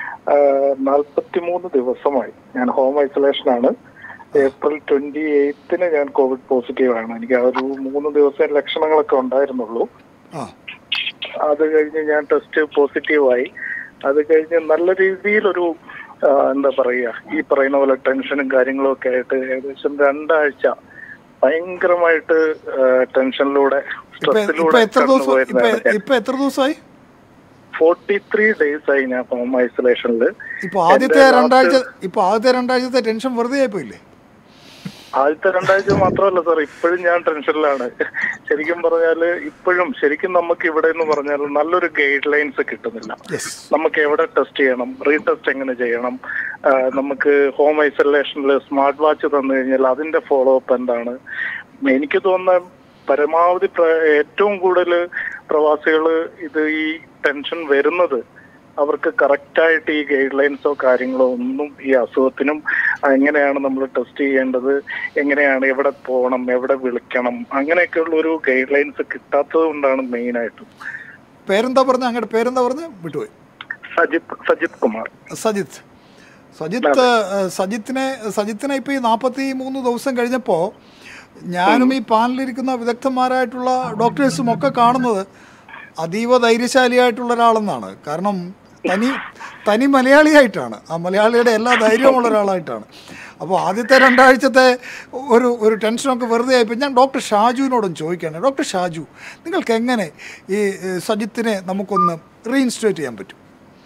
നാൽപ്പത്തി മൂന്ന് ദിവസമായി ഞാൻ ഹോം ഐസൊലേഷൻ ആണ് ഏപ്രിൽ ട്വന്റി എയ്ത്തിന് ഞാൻ കോവിഡ് പോസിറ്റീവ് ആണ് എനിക്ക് ആ ഒരു മൂന്ന് ദിവസം ലക്ഷണങ്ങളൊക്കെ ഉണ്ടായിരുന്നുള്ളൂ ആ അത് കഴിഞ്ഞ് ഞാൻ ടെസ്റ്റ് പോസിറ്റീവായി അത് കഴിഞ്ഞ് നല്ല രീതിയിലൊരു ആ, എന്താ പറയുക ഈ പറയുന്ന പോലെ ടെൻഷനും കാര്യങ്ങളും ഒക്കെ ആയിട്ട് ഏകദേശം രണ്ടാഴ്ച ഭയങ്കരമായിട്ട് ടെൻഷനിലൂടെ ഇപ്പൊ ഇപ്പൊ സ്ട്രെസ്സിലൂടെ എത്ര ദിവസം ഇപ്പൊ കടന്നുപോയിരുന്നതാണ് ഇപ്പൊ എത്ര ദിവസമായി ഫോർട്ടി ത്രീ ഡേയ്സ് ആയി ഞാൻ ഹോം ഐസൊലേഷനിൽ ഇപ്പൊ ആദ്യത്തെ എന്റെ രണ്ടാഴ്ച last- ഇപ്പൊ ആദ്യത്തെ രണ്ടാഴ്ചത്തെ ടെൻഷൻ വെറുതെ ആയിപ്പോയില്ലേ ആദ്യത്തെ രണ്ടാഴ്ച മാത്രമല്ല സാർ ഇപ്പോഴും ഞാൻ ടെൻഷനിലാണ് ശരിക്കും പറഞ്ഞാല് ഇപ്പോഴും ശരിക്കും നമുക്ക് ഇവിടെ എന്ന് പറഞ്ഞാൽ നല്ലൊരു ഗൈഡ് ലൈൻസ് കിട്ടുന്നില്ല യെസ് നമുക്ക് എവിടെ ടെസ്റ്റ് ചെയ്യണം റീടെസ്റ്റ് എങ്ങനെ ചെയ്യണം ആ, നമുക്ക് ഹോം ഐസൊലേഷനിൽ സ്മാർട്ട് വാച്ച് തന്നു കഴിഞ്ഞാൽ അതിന്റെ ഫോളോ അപ്പ് എന്താണ് എനിക്ക് തോന്നുന്ന പരമാവധി പ്ര- ഏറ്റവും കൂടുതൽ പ്രവാസികൾ ഇത് ഈ ടെൻഷൻ വരുന്നത് അവർക്ക് കറക്റ്റായിട്ട് ഈ ഗൈഡ് ലൈൻസോ കാര്യങ്ങളോ ഒന്നും ഈ അസുഖത്തിനും എങ്ങനെയാണ് നമ്മൾ ടെസ്റ്റ് ചെയ്യേണ്ടത് എങ്ങനെയാണ് എവിടെ പോകണം എവിടെ വിളിക്കണം അങ്ങനെയൊക്കെയുള്ള ഒരു ഗൈഡ് ലൈൻസ് കിട്ടാത്തത് കൊണ്ടാണ് മെയിൻ ആയിട്ടും പേരെന്താ പറഞ്ഞ അങ്ങയുടെ പേരെന്താ പറഞ്ഞ വിട്ടുപോയി സജിത് സജിത് കുമാർ സജിത്ത് സജിത്ത് ഏഹ്, സജിത്തിനെ സജിത്തിനെ ഇപ്പോൾ ഈ നാൽപ്പത്തി മൂന്ന് ദിവസം കഴിഞ്ഞപ്പോൾ ഞാനും ഈ പാനലിരിക്കുന്ന വിദഗ്ധന്മാരായിട്ടുള്ള ഡോക്ടേഴ്സും ഒക്കെ കാണുന്നത് അതീവ ധൈര്യശാലിയായിട്ടുള്ള ഒരാളെന്നാണ് കാരണം തനി തനി മലയാളിയായിട്ടാണ് ആ മലയാളിയുടെ എല്ലാ ധൈര്യമുള്ള ഒരാളായിട്ടാണ് അപ്പോൾ ആദ്യത്തെ രണ്ടാഴ്ചത്തെ ഒരു ഒരു ടെൻഷനൊക്കെ വെറുതെ ആയിപ്പോൾ ഞാൻ ഡോക്ടർ ഷാജുവിനോടും ചോദിക്കുകയാണ് ഡോക്ടർ ഷാജു നിങ്ങൾക്ക് എങ്ങനെ ഈ ഏഹ്, സജിത്തിനെ നമുക്കൊന്ന് റീഇൻസ്റ്റേറ്റ് ചെയ്യാൻ പറ്റും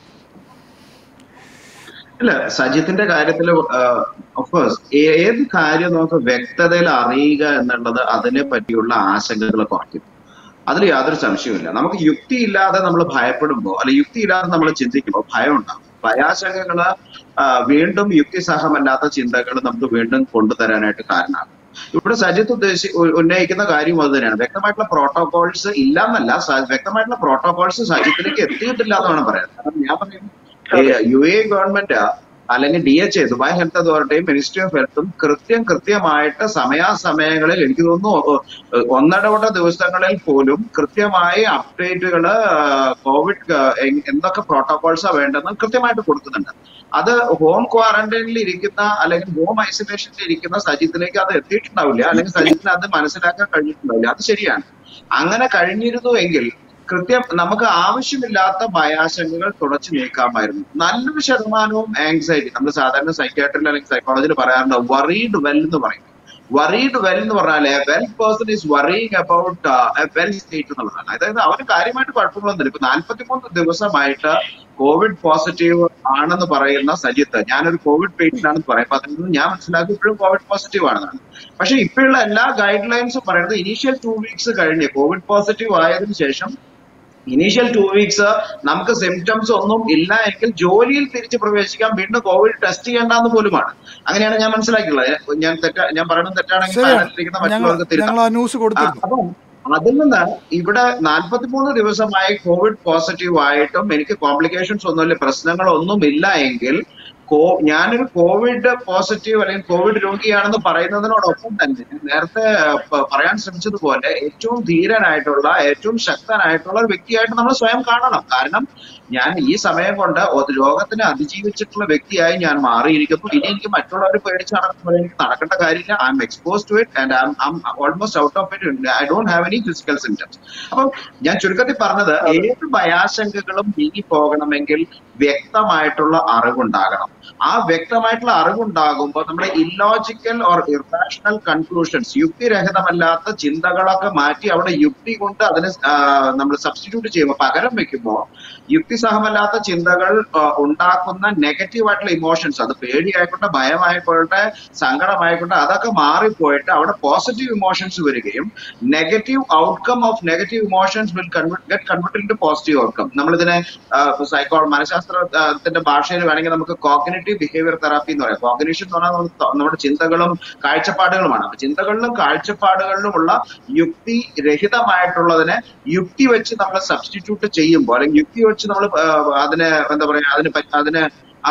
ഇല്ല സജിത്തിന്റെ കാര്യത്തിൽ ഓഫ്കോഴ്സ് ഏത് കാര്യം നമുക്ക് വ്യക്തതയിൽ അറിയുക എന്നുള്ളത് അതിനെ പറ്റിയുള്ള ആശങ്കകൾ കുറയ്ക്കും അതിൽ യാതൊരു സംശയവുമില്ല നമുക്ക് യുക്തിയില്ലാതെ നമ്മൾ ഭയപ്പെടുമ്പോൾ അല്ലെ യുക്തിയില്ലാതെ നമ്മൾ ചിന്തിക്കുമ്പോൾ ഭയം ഉണ്ടാകും ഭയാശങ്കകള് ആ, വീണ്ടും യുക്തിസഹമല്ലാത്ത ചിന്തകൾ നമുക്ക് വീണ്ടും കൊണ്ടുതരാനായിട്ട് കാരണമാകും ഇവിടെ സജിത്ത് ഉദ്ദേശി ഉ- ഉന്നയിക്കുന്ന കാര്യം അത് തന്നെയാണ് വ്യക്തമായിട്ടുള്ള പ്രോട്ടോകോൾസ് ഇല്ലാന്നല്ല സ- വ്യക്തമായിട്ടുള്ള പ്രോട്ടോകോൾസ് സജിത്തിലേക്ക് എത്തിയിട്ടില്ല എന്ന് വേണം പറയാൻ കാരണം ഞാൻ പറയുന്നത് യു എ ഗവൺമെന്റ് അല്ലെങ്കിൽ D H A Dubai health അതോറിറ്റിയും മിനിസ്ട്രി ഓഫ് ഹെൽത്തും കൃത്യം കൃത്യമായിട്ട് സമയാസമയങ്ങളിൽ എനിക്ക് തോന്നുന്നു ഒ- ഒ- ഒന്നിടവിട്ട ദിവസങ്ങളിൽ പോലും കൃത്യമായി അപ്ഡേറ്റുകള് കോവിഡ് എ- എന്തൊക്കെ പ്രോട്ടോകോൾസാ വേണ്ടെന്ന് കൃത്യമായിട്ട് കൊടുക്കുന്നുണ്ട് അത് ഹോം ക്വാറന്റൈനിൽ ഇരിക്കുന്ന അല്ലെങ്കിൽ ഹോം ഐസൊലേഷനിൽ ഇരിക്കുന്ന സജിത്തിലേക്ക് അത് എത്തിയിട്ടുണ്ടാവില്ല അല്ലെങ്കിൽ സജിത്തിന് അത് മനസ്സിലാക്കാൻ കഴിഞ്ഞിട്ടുണ്ടാവില്ല അത് ശരിയാണ് അങ്ങനെ കഴിഞ്ഞിരുന്നു എങ്കിൽ കൃത്യം നമുക്ക് ആവശ്യമില്ലാത്ത ഭയാശങ്കകൾ തുടച്ചു നീക്കാമായിരുന്നു നല്ലൊരു ശതമാനവും ആങ്സൈറ്റി നമ്മൾ സാധാരണ സൈക്യാട്രിയിൽ അല്ലെങ്കിൽ സൈക്കോളജിയിൽ പറയാറുണ്ട് വറീഡ് വെൽ എന്ന് പറയും വറീഡ് വെൽ എന്ന് പറഞ്ഞാൽ a well person is worrying about a well state എന്നുള്ളതാണ് അതായത് അവന് കാര്യമായിട്ട് കുഴപ്പങ്ങളൊന്നുമില്ല ഇപ്പൊ നാല്പത്തിമൂന്ന് ദിവസമായിട്ട് കോവിഡ് പോസിറ്റീവ് ആണെന്ന് പറയുന്ന സജിത്ത് ഞാനൊരു കോവിഡ് പേഷ്യന്റ് ആണെന്ന് പറയുമ്പോൾ അതിൽ നിന്ന് ഞാൻ മനസ്സിലാക്കി ഇപ്പോഴും കോവിഡ് പോസിറ്റീവ് ആണെന്നാണ് പക്ഷെ ഇപ്പോഴുള്ള എല്ലാ ഗൈഡ് ലൈൻസും പറയുന്നത് ഇനീഷ്യൽ ടു വീക്സ് കഴിഞ്ഞ് കോവിഡ് പോസിറ്റീവ് ആയതിനു ശേഷം ഇനീഷ്യൽ ടു വീക്സ് നമുക്ക് സിംറ്റംസ് ഒന്നും ഇല്ല എങ്കിൽ ജോലിയിൽ തിരിച്ച് പ്രവേശിക്കാം വീണ്ടും കോവിഡ് ടെസ്റ്റ് ചെയ്യേണ്ടെന്ന് പോലുമാണ് അങ്ങനെയാണ് ഞാൻ മനസ്സിലാക്കിയുള്ളത് ഞാൻ തെറ്റാ ഞാൻ പറയുന്നത് തെറ്റാണെങ്കിൽ ശരിയാണ് പാനലിലിരിക്കുന്ന ഞങ്ങൾ മറ്റുള്ളവർക്ക് തിരുത്താം ഞങ്ങൾ ആ ന്യൂസ് ആ, കൊടുത്തിരുന്നു അപ്പം അതിൽ നിന്ന് ഇവിടെ നാൽപ്പത്തിമൂന്ന് ദിവസമായി കോവിഡ് പോസിറ്റീവ് ആയിട്ടും എനിക്ക് കോംപ്ലിക്കേഷൻസ് ഒന്നുമില്ല പ്രശ്നങ്ങളൊന്നും ഇല്ല എങ്കിൽ കോ ഞാനൊരു കോവിഡ് പോസിറ്റീവ് അല്ലെങ്കിൽ കോവിഡ് രോഗിയാണെന്ന് പറയുന്നതിനോടൊപ്പം തന്നെ ഞാൻ നേരത്തെ പ- പറയാൻ ശ്രമിച്ചതുപോലെ ഏറ്റവും ധീരനായിട്ടുള്ള ഏറ്റവും ശക്തനായിട്ടുള്ള ഒരു വ്യക്തിയായിട്ട് നമ്മൾ സ്വയം കാണണം കാരണം ഞാൻ ഈ സമയം കൊണ്ട് ഒരു രോഗത്തിനെ അതിജീവിച്ചിട്ടുള്ള വ്യക്തിയായി ഞാൻ മാറിയിരിക്കുന്നു ഇനി എനിക്ക് മറ്റുള്ളവരെ പേടിച്ച് നടക്കുമ്പോൾ എനിക്ക് നടക്കേണ്ട കാര്യമില്ല I am expose to it and I am almost out of it I don't have any physical symptoms അപ്പം ഞാൻ ചുരുക്കത്തിൽ പറഞ്ഞത് ഏത് ഭയാശങ്കകളും നീങ്ങി പോകണമെങ്കിൽ വ്യക്തമായിട്ടുള്ള അറിവുണ്ടാകണം ആ വ്യക്തമായിട്ടുള്ള അറിവുണ്ടാകുമ്പോൾ നമ്മുടെ ഇല്ലോജിക്കൽ ഓർ ഇറാഷണൽ കൺക്ലൂഷൻസ് യുക്തിരഹിതമല്ലാത്ത ചിന്തകളൊക്കെ മാറ്റി അവിടെ യുക്തി കൊണ്ട് അതിനെ നമ്മൾ സബ്സ്റ്റിറ്റ്യൂട്ട് ചെയ്യുമ്പോൾ പകരം വെക്കുമ്പോൾ യുക്തിസഹമല്ലാത്ത ചിന്തകൾ ആ, ഉണ്ടാക്കുന്ന നെഗറ്റീവ് ആയിട്ടുള്ള ഇമോഷൻസ് അത് പേടിയായിക്കോട്ടെ ഭയമായിക്കോട്ടെ സങ്കടമായിക്കോട്ടെ അതൊക്കെ മാറിപ്പോയിട്ട് അവിടെ പോസിറ്റീവ് ഇമോഷൻസ് വരികയും negative outcome of negative emotions will convert get convert in positive outcome നമ്മളിതിനെ സൈക്കോ മനഃശാസ്ത്രത്തിന്റെ ഭാഷയിൽ വേണമെങ്കിൽ നമുക്ക് കോഗ്നേറ്റീവ് ബിഹേവിയർ തെറാപ്പി എന്ന് പറയാം കോഗ്നേഷൻ എന്ന് പറഞ്ഞാൽ നമുക്ക് ത- നമ്മുടെ ചിന്തകളും കാഴ്ചപ്പാടുകളുമാണ് അപ്പൊ ചിന്തകളിലും കാഴ്ചപ്പാടുകളിലുമുള്ള യുക്തി രഹിതമായിട്ടുള്ളതിനെ യുക്തി വെച്ച് നമ്മൾ സബ്സ്റ്റിറ്റ്യൂട്ട് ചെയ്യുമ്പോൾ അല്ലെങ്കിൽ യുക്തി വെച്ച് നമ്മൾ അതിനെ എന്താ പറയാ അതിന് പറ്റ- അതിനെ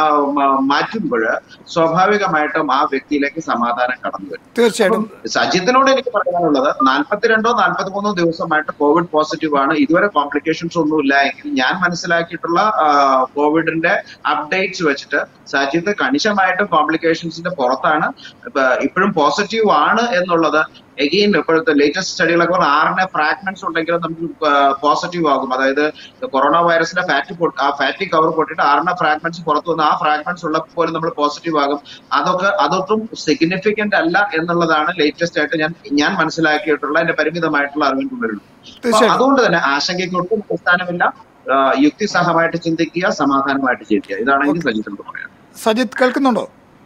മാറ്റുമ്പോൾ സ്വാഭാവികമായിട്ടും ആ വ്യക്തിയിലേക്ക് സമാധാനം കടന്നു വരും തീർച്ചയായിട്ടും സജിത്തിനോട് എനിക്ക് പറയാനുള്ളത് നാൽപ്പത്തിരണ്ടോ നാൽപ്പത്തിമൂന്നോ ദിവസമായിട്ട് കോവിഡ് പോസിറ്റീവ് ആണ് ഇതുവരെ കോംപ്ലിക്കേഷൻസ് ഒന്നുമില്ല എങ്കിൽ ഞാൻ മനസ്സിലാക്കിയിട്ടുള്ള ആ, കോവിഡിന്റെ അപ്ഡേറ്റ്സ് വെച്ചിട്ട് സജിത്ത് കണിശമായിട്ടും കോംപ്ലിക്കേഷൻസിന്റെ പുറത്താണ് ഇപ്പൊ ഇപ്പോഴും പോസിറ്റീവ് ആണ് എന്നുള്ളത് എഗെയിൻ ഇപ്പോഴത്തെ ലേറ്റസ്റ്റ് സ്റ്റഡികളൊക്കെ പറഞ്ഞാൽ ആറിന് ഫ്രാഗ്മെന്റ്സ് ഉണ്ടെങ്കിലും നമുക്ക് പോസിറ്റീവ് ആകും അതായത് കൊറോണ വൈറസിന്റെ ഫാറ്റ് ആ ഫാറ്റി കവർ പൊട്ടിയിട്ട് ആറിന് ഫ്രാഗ്മെന്റ്സ് പുറത്തു വന്ന് ആ ഫ്രാഗ്മെന്റ്സ് ഉള്ളപ്പോൾ പോലും നമ്മൾ പോസിറ്റീവ് ആകും അതൊക്കെ അതൊട്ടും സിഗ്നിഫിക്കന്റ് അല്ല എന്നുള്ളതാണ് ലേറ്റസ്റ്റ് ആയിട്ട് ഞാൻ ഞാൻ മനസ്സിലാക്കിയിട്ടുള്ള എന്റെ പരിമിതമായിട്ടുള്ള അറിവിന് തുടരുന്നു അപ്പൊ തീർച്ചയായിട്ടും അതുകൊണ്ട് തന്നെ ആശങ്കയ്ക്ക് ഒട്ടും അടിസ്ഥാനമില്ല ആ, യുക്തിസഹമായിട്ട് ചിന്തിക്കുക സമാധാനമായിട്ട് ചിന്തിക്കുക ഇതാണ് എനിക്ക് സജിത്തിനോട് പറയാം സജിത്ത് കേൾക്കുന്നുണ്ടോ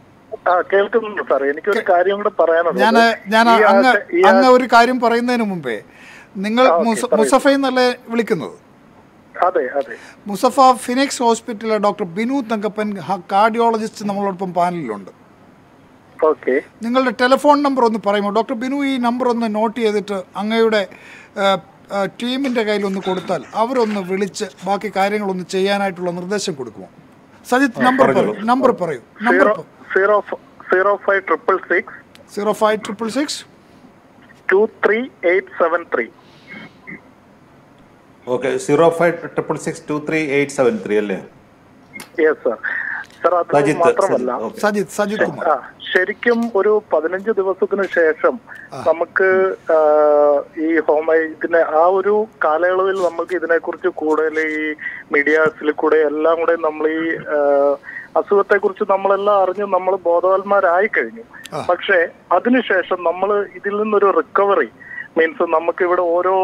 ആ കേൾക്കുന്നുണ്ട് സാർ എനിക്കൊരു കാര്യം കൂടെ പറയാനുള്ളത് ഞാൻ ഞാൻ ഈ അങ്ങ് ആശ- ഈ അങ്ങ് ആശ- ഒരു കാര്യം പറയുന്നതിന് മുമ്പേ നിങ്ങൾ ആ, ഓക്കേ, മുസ- പറയൂ. മുസഫ എന്നല്ലേ വിളിക്കുന്നത് അതെ അതെ മുസഫ ഫിനിക്സ് ഹോസ്പിറ്റലിലെ ഡോക്ടർ ബിനു തങ്കപ്പൻ കാർഡിയോളജിസ്റ്റ് നമ്മളോടൊപ്പം പാനലിലുണ്ട് ഓക്കെ നിങ്ങളുടെ ടെലിഫോൺ നമ്പർ ഒന്ന് പറയുമോ ഡോക്ടർ ബിനു ഈ നമ്പർ ഒന്ന് നോട്ട് ചെയ്തിട്ട് അങ്ങയുടെ ടീമിൻ്റെ കയ്യിൽ ഒന്ന് കൊടുത്താൽ അവരൊന്ന് വിളിച്ച് ബാക്കി കാര്യങ്ങളൊന്ന് ചെയ്യാനായിട്ടുള്ള നിർദ്ദേശം കൊടുക്കുമോ സജിത്ത് നമ്പർ പറയൂ നമ്പർ പറയൂ number zero zero zero five triple six zero five triple six two three eight seven three okay zero five triple six two three eight seven three അല്ലേ യെസ് സാർ സാർ അത് സജിത്ത് മാത്രമല്ല okay Sajith Sajith Kumar ആ ശരിക്കും ഒരു പതിനഞ്ച് ദിവസത്തിന് ശേഷം നമുക്ക് ആ, ഈ ഹോം ഇതിനെ ആ ഒരു കാലയളവിൽ നമുക്ക് ഇതിനെക്കുറിച്ച് കൂടുതൽ ഈ മീഡിയാസിൽ കൂടെ എല്ലാം കൂടെ നമ്മൾ ഈ അസുഖത്തെ കുറിച്ച് നമ്മളെല്ലാം അറിഞ്ഞ് നമ്മൾ ബോധവാന്മാരായി കഴിഞ്ഞു പക്ഷേ അതിനുശേഷം നമ്മൾ ഇതിൽ നിന്നൊരു റിക്കവറി മീൻസ് നമുക്ക് ഇവിടെ ഓരോ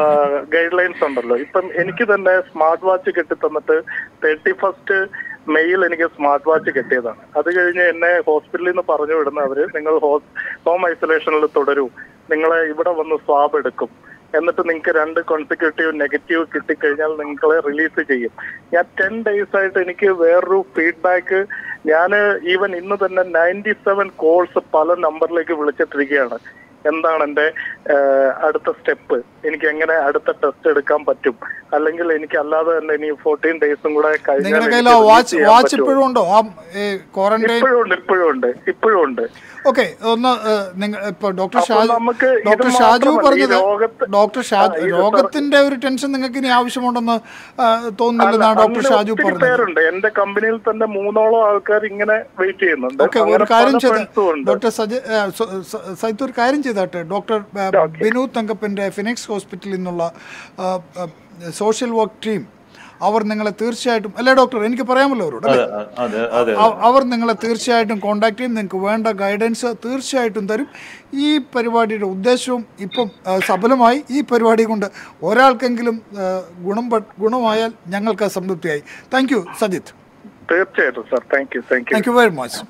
ഗൈഡ് ലൈൻസ് ഉണ്ടല്ലോ ഇപ്പം എനിക്ക് തന്നെ സ്മാർട്ട് വാച്ച് കെട്ടി തന്നിട്ട് തേർട്ടി ഫസ്റ്റ് മെയ്യിൽ എനിക്ക് സ്മാർട്ട് വാച്ച് കിട്ടിയതാണ് അത് കഴിഞ്ഞ് എന്നെ ഹോസ്പിറ്റലിൽ നിന്ന് പറഞ്ഞു വിടുന്ന അവര് നിങ്ങൾ ഹോം ഐസൊലേഷനിൽ തുടരൂ നിങ്ങളെ ഇവിടെ വന്ന് സ്വാബ് എടുക്കും എന്നിട്ട് നിങ്ങൾക്ക് രണ്ട് കോൺസിക്യൂട്ടീവ് നെഗറ്റീവ് കിട്ടിക്കഴിഞ്ഞാൽ നിങ്ങളെ റിലീസ് ചെയ്യും ഞാൻ ടെൻ ഡേയ്സ് ആയിട്ട് എനിക്ക് വേറൊരു ഫീഡ്ബാക്ക് ഞാൻ ഈവൻ ഇന്ന് തന്നെ നയൻറ്റി സെവൻ കോൾസ് പല നമ്പറിലേക്ക് വിളിച്ചിട്ടിരിക്കുകയാണ് എന്താണ് എന്റെ ഏഹ്, അടുത്ത സ്റ്റെപ്പ് എനിക്ക് എങ്ങനെ അടുത്ത ടെസ്റ്റ് എടുക്കാൻ പറ്റും അല്ലെങ്കിൽ എനിക്ക് അല്ലാതെ തന്നെ ഇനി ഫോർട്ടീൻ ഡേയ്സും കൂടെ കഴിഞ്ഞാൽ നിങ്ങളുടെ കയ്യിൽ എനിക്ക് ആ release വാച്ച് ചെയ്യാൻ വാച്ച് പറ്റുമോ? ഇപ്പോഴും ഉണ്ടോ ആ ക്വാറന്റൈൻ ഇപ്പോഴും ഉണ്ട് ഇപ്പോഴും ഉണ്ട് ഇപ്പോഴും ഉണ്ട് ഓക്കെ ഒന്ന് ഏഹ്, നിങ്ങൾ ഇപ്പൊ ഡോക്ടർ അപ്പൊ ഷാജു നമുക്ക് ഇത് ഡോക്ടർ ഷാജു മാത്രമല്ല, ഈ പറഞ്ഞത് രോഗത്ത് ഡോക്ടർ ഷാജു ആ, ഇത് രോഗത്തിന്റെ ഒരു ടെൻഷൻ നിങ്ങൾക്ക് ഇനി ആവശ്യമുണ്ടെന്ന് ആ, തോന്നുന്നില്ലെന്നാണ് ഡോക്ടർ അങ്ങനെ ഷാജു ഒത്തിരി പറഞ്ഞത് പേരുണ്ട് എന്റെ കമ്പനിയിൽ തന്നെ മൂന്നോളം ആൾക്കാർ ഇങ്ങനെ വെയിറ്റ് ചെയ്യുന്നുണ്ട് ഓക്കെ ഒരു അങ്ങനെ കാര്യം പല ചെയ്ത് friends ഉം ഉണ്ട് ഡോക്ടർ സജ ആ, സ- സ- സൈത്ത് ഒരു കാര്യം ചെയ്താട്ടെ ഡോക്ടർ ആ, ബിനു തങ്കപ്പൻ്റെ ഫിനിക്സ് ഹോസ്പിറ്റലിൽ നിന്നുള്ള ആ, ആ, സോഷ്യൽ വർക്ക് ടീം അവർ നിങ്ങളെ തീർച്ചയായിട്ടും അല്ലേ ഡോക്ടർ എനിക്ക് പറയാമല്ലോ അവരോട് അല്ലേ അതെ അതെ അതെ അവ- അവർ നിങ്ങളെ തീർച്ചയായിട്ടും കോൺടാക്ട് ചെയ്യും നിങ്ങൾക്ക് വേണ്ട ഗൈഡൻസ് തീർച്ചയായിട്ടും തരും ഈ പരിപാടിയുടെ ഉദ്ദേശവും ഇപ്പം ആ, സഫലമായി ഈ പരിപാടി കൊണ്ട് ഒരാൾക്കെങ്കിലും ആ, ഗുണം പ- ഗുണമായാൽ ഞങ്ങൾക്ക് സംതൃപ്തിയായി താങ്ക് യു സജിത്ത് തീർച്ചയായിട്ടും sir thank you thank you thank you very much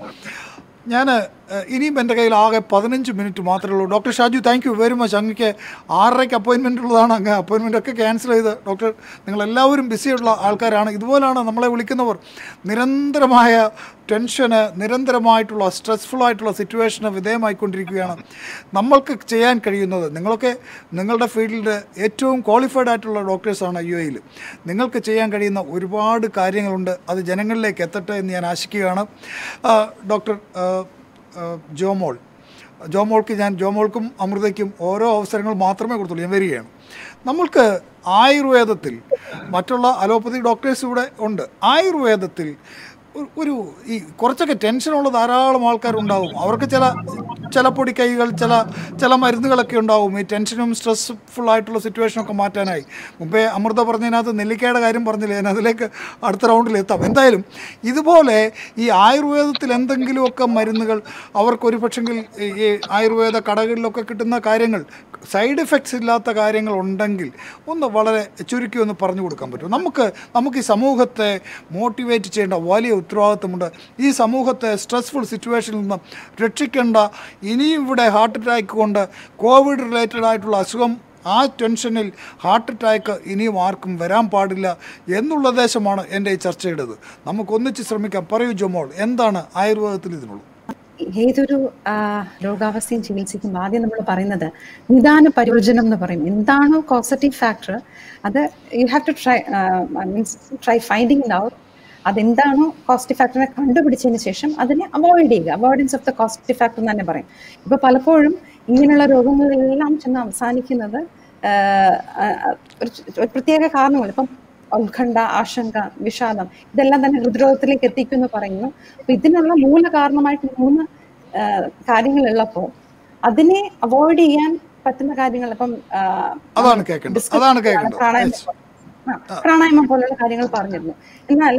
ഞാൻ ഇനിയും എൻ്റെ കയ്യിൽ ആകെ പതിനഞ്ച് മിനിറ്റ് മാത്രമേ ഉള്ളൂ doctor Shaju thank you very much അങ്ങക്ക് ആറരയ്ക്ക് അപ്പോയിൻമെൻ്റ് ഉള്ളതാണ് അങ്ങ് അപ്പോയിൻമെൻ്റ് ഒക്കെ ക്യാൻസൽ ചെയ്ത് ഡോക്ടർ നിങ്ങളെല്ലാവരും ബിസിയുള്ള ആൾക്കാരാണ് ഇതുപോലാണ് നമ്മളെ വിളിക്കുന്നവർ നിരന്തരമായ ടെൻഷന് നിരന്തരമായിട്ടുള്ള സ്ട്രെസ്ഫുൾ ആയിട്ടുള്ള സിറ്റുവേഷന് വിധേയമായിക്കൊണ്ടിരിക്കുകയാണ് നമ്മൾക്ക് ചെയ്യാൻ കഴിയുന്നത് നിങ്ങളൊക്കെ നിങ്ങളുടെ ഫീൽഡിൽ ഏറ്റവും ക്വാളിഫൈഡ് ആയിട്ടുള്ള ഡോക്ടേഴ്സാണ് യു എയിൽ നിങ്ങൾക്ക് ചെയ്യാൻ കഴിയുന്ന ഒരുപാട് കാര്യങ്ങളുണ്ട് അത് ജനങ്ങളിലേക്ക് എത്തട്ടെ എന്ന് ഞാൻ ആശിക്കുകയാണ് ആ, ഡോക്ടർ ആ, ആ, ജോമോൾ ജോമോൾക്ക് ഞാൻ ജോമോൾക്കും അമൃതയ്ക്കും ഓരോ അവസരങ്ങൾ മാത്രമേ കൊടുത്തുള്ളൂ ഞാൻ വരികയാണ് നമ്മൾക്ക് ആയുർവേദത്തിൽ മറ്റുള്ള അലോപ്പതി ഡോക്ടേഴ്സ് ഇവിടെ ഉണ്ട് ആയുർവേദത്തിൽ ഒരു- ഒരു ഈ കുറച്ചൊക്കെ ടെൻഷനുള്ള ധാരാളം ആൾക്കാരുണ്ടാവും അവർക്ക് ചില ചില പൊടിക്കൈകൾ ചില ചില മരുന്നുകളൊക്കെ ഉണ്ടാവും ഈ ടെൻഷനും സ്ട്രെസ്ഫുൾ ആയിട്ടുള്ള സിറ്റുവേഷനൊക്കെ മാറ്റാനായി മുമ്പേ അമൃത പറഞ്ഞതിനകത്ത് നെല്ലിക്കയുടെ കാര്യം പറഞ്ഞില്ലേ ഞാൻ അതിലേക്ക് അടുത്ത റൗണ്ടിൽ എത്താം എന്തായാലും ഇതുപോലെ ഈ ആയുർവേദത്തിൽ എന്തെങ്കിലുമൊക്കെ മരുന്നുകൾ അവർക്ക് ഒരു പക്ഷെങ്കിൽ ഈ- ഈ ആയുർവേദ കടകളിലൊക്കെ കിട്ടുന്ന കാര്യങ്ങൾ സൈഡ് എഫക്ട്സ് ഇല്ലാത്ത കാര്യങ്ങൾ ഉണ്ടെങ്കിൽ ഒന്ന് വളരെ ചുരുക്കി ഒന്ന് പറഞ്ഞു കൊടുക്കാൻ പറ്റും നമുക്ക് നമുക്ക് ഈ സമൂഹത്തെ മോട്ടിവേറ്റ് ചെയ്യേണ്ട വലിയ ഉത്തരവാദിത്വമുണ്ട് ഈ സമൂഹത്തെ സ്ട്രെസ്ഫുൾ സിറ്റുവേഷനിൽ നിന്ന് രക്ഷിക്കേണ്ട ഇനിയും ഇവിടെ ഹാർട്ട് അറ്റാക്ക് കൊണ്ട് കോവിഡ് റിലേറ്റഡ് ആയിട്ടുള്ള അസുഖം ആ ടെൻഷനിൽ ഹാർട്ട് അറ്റാക്ക് ഇനിയും ആർക്കും വരാൻ പാടില്ല എന്നുള്ള ഉദ്ദേശമാണ് എൻ്റെ ഈ ചർച്ചയുടേത് നമുക്ക് ഒന്നിച്ച് ശ്രമിക്കാം പറയൂ ജോമോൾ എന്താണ് ആയുർവേദത്തിൽ ഇതിനുള്ളത് ഏതൊരു ആ, രോഗാവസ്ഥയും ചികിത്സിക്കുമ്പോൾ ആദ്യം നമ്മൾ പറയുന്നത് നിദാന പരിവർജനം എന്ന് പറയും എന്താണോ കോസറ്റീവ് ഫാക്ടർ അത് you have to try means try finding it out അതെന്താണോ കോസ്റ്റ് ഫാക്ടറിനെ കണ്ടുപിടിച്ചതിന് ശേഷം അതിനെ അവോയ്ഡ് ചെയ്യുക avoidance of the cost factor എന്ന് തന്നെ പറയും ഇപ്പൊ പലപ്പോഴും ഇങ്ങനെയുള്ള രോഗങ്ങളിലെല്ലാം ചെന്ന് അവസാനിക്കുന്നത് ആഹ്, ആഹ്, ഒരു ഒരു പ്രത്യേക കാരണങ്ങൾ ഇപ്പം ഉത്കണ്ഠ ആശങ്ക വിഷാദം ഇതെല്ലാം തന്നെ ഹൃദ്രോഗത്തിലേക്ക് എത്തിക്കുമെന്ന് പറയുന്നു അപ്പൊ ഇതിനുള്ള മൂല കാരണമായിട്ട് മൂന്ന് ആഹ്, കാര്യങ്ങളുള്ളപ്പോൾ അതിനെ അവോയ്ഡ് ചെയ്യാൻ പറ്റുന്ന കാര്യങ്ങൾ ഇപ്പം ആഹ്, അതാണ് കേൾക്കേണ്ടത് discuss അതാണ് ചെയ്യാണ് കേൾക്കേണ്ടത് പ്രാണായാമം Yes. ആ, പ്രാണായാമം പോലുള്ള കാര്യങ്ങൾ പറഞ്ഞിരുന്നു എന്നാൽ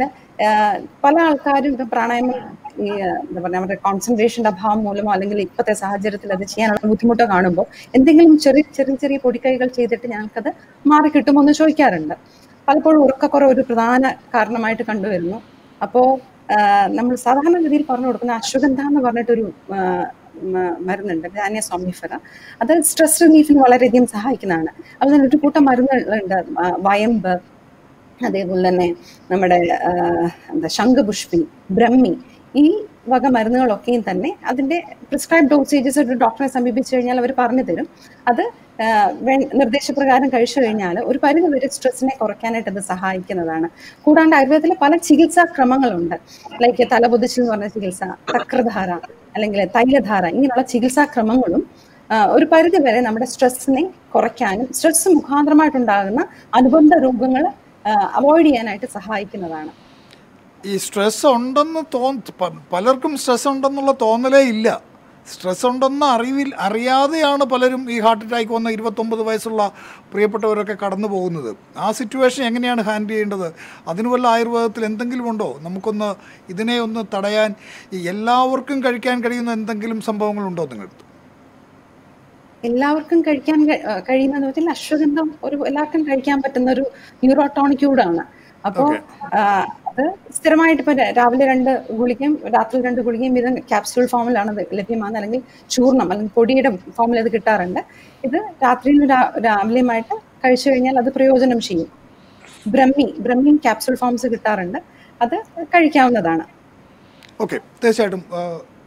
പല ആൾക്കാരും ഇപ്പം പ്രാണായാമം ഈ ആ, എന്താ പറയുക നമ്മുടെ കോൺസെൻട്രേഷന്റെ അഭാവം മൂലമോ അല്ലെങ്കിൽ ഇപ്പോഴത്തെ സാഹചര്യത്തിൽ അത് ചെയ്യാനുള്ള ബുദ്ധിമുട്ടോ കാണുമ്പോൾ എന്തെങ്കിലും ചെറിയ ചെറിയ ചെറിയ പൊടിക്കൈകൾ ചെയ്തിട്ട് ഞങ്ങൾക്കത് മാറി കിട്ടുമോ എന്ന് ചോദിക്കാറുണ്ട് പലപ്പോഴും ഉറക്കക്കുറവ് ഒരു പ്രധാന കാരണമായിട്ട് കണ്ടുവരുന്നു അപ്പോൾ നമ്മൾ സാധാരണ രീതിയിൽ പറഞ്ഞു കൊടുക്കുന്ന അശ്വഗന്ധ എന്ന് പറഞ്ഞിട്ടൊരു ആ, മ- മരുന്നുണ്ട് ധാന്യ സോമിഫറ അത് സ്ട്രെസ് റിലീഫിന് വളരെയധികം സഹായിക്കുന്നതാണ് അതുപോലെ തന്നെ ഒരു കൂട്ടം മരുന്നുകളുണ്ട് ആ, വയമ്പ് അതേപോലെ തന്നെ നമ്മുടെ ആ, എന്താ ശംഖുപുഷ്പി ബ്രഹ്മി ഈ വക മരുന്നുകളൊക്കെയും തന്നെ അതിന്റെ പ്രിസ്ക്രൈബ് ഡോസേജസ് ഒരു ഡോക്ടറെ സമീപിച്ചു കഴിഞ്ഞാൽ അവർ പറഞ്ഞു തരും അത് ആ, വേ- നിർദ്ദേശപ്രകാരം കഴിച്ചു കഴിഞ്ഞാൽ ഒരു പരിധി വരെ സ്ട്രെസ്സിനെ കുറയ്ക്കാനായിട്ട് അത് സഹായിക്കുന്നതാണ് കൂടാണ്ട് ആയുർവേദത്തിൽ പല ചികിത്സാ ക്രമങ്ങളുണ്ട് ലൈക്ക് തലപൊതിച്ചിൽ എന്ന് പറഞ്ഞ ചികിത്സ ചക്രധാര അല്ലെങ്കിൽ തൈലധാര ഇങ്ങനെയുള്ള ചികിത്സാ ക്രമങ്ങളും ആ, ഒരു പരിധി വരെ നമ്മുടെ സ്ട്രെസ്സിനെ കുറയ്ക്കാനും സ്ട്രെസ് മുഖാന്തരമായിട്ടുണ്ടാകുന്ന അനുബന്ധ രോഗങ്ങൾ അവോയ്ഡ് ചെയ്യാനായിട്ട് സഹായിക്കുന്നതാണ് ഈ സ്ട്രെസ് ഉണ്ടെന്ന് തോന്ന പ- പലർക്കും സ്ട്രെസ് ഉണ്ടെന്നുള്ള തോന്നലേ ഇല്ല സ്ട്രെസ് ഉണ്ടെന്ന് അറിവിൽ അറിയാതെയാണ് പലരും ഈ ഹാർട്ട് അറ്റാക്ക് വന്ന ഇരുപത്തൊമ്പത് വയസ്സുള്ള പ്രിയപ്പെട്ടവരൊക്കെ കടന്നു പോകുന്നത് ആ സിറ്റുവേഷൻ എങ്ങനെയാണ് ഹാൻഡിൽ ചെയ്യേണ്ടത് അതിന് വല്ല ആയുർവേദത്തിൽ എന്തെങ്കിലും ഉണ്ടോ നമുക്കൊന്ന് ഇതിനെ ഒന്ന് തടയാൻ ഈ എല്ലാവർക്കും കഴിക്കാൻ കഴിയുന്ന എന്തെങ്കിലും സംഭവങ്ങളുണ്ടോ നിങ്ങളുടെ എല്ലാവർക്കും കഴിക്കാൻ കഴി- ആ, കഴിയുന്നതെന്ന് വെച്ചാൽ അശ്വഗന്ധം ഒരു എല്ലാവർക്കും കഴിക്കാൻ പറ്റുന്ന ഒരു ന്യൂറോട്ടോണിക് കൂടാണ് അപ്പോൾ അത് സ്ഥിരമായിട്ട് ഇപ്പം രാവിലെ രണ്ട് ഗുളികയും രാത്രി രണ്ട് ഗുളികയും വീതം ക്യാപ്സ്യൂൾ ഫോമിലാണ് അത് ലഭ്യമാകുന്നത് അല്ലെങ്കിൽ ചൂർണം അല്ലെങ്കിൽ പൊടിയുടെ ഫോമിൽ അത് കിട്ടാറുണ്ട് ഇത് രാത്രിയും രാ- രാവിലെയുമായിട്ട് കഴിച്ചു കഴിഞ്ഞാൽ അത് പ്രയോജനം ചെയ്യും ബ്രഹ്മി ബ്രഹ്മിയും ക്യാപ്സ്യൂൾ ഫോംസ് കിട്ടാറുണ്ട് അത് കഴിക്കാവുന്നതാണ് ഓക്കെ തീർച്ചയായിട്ടും ആ,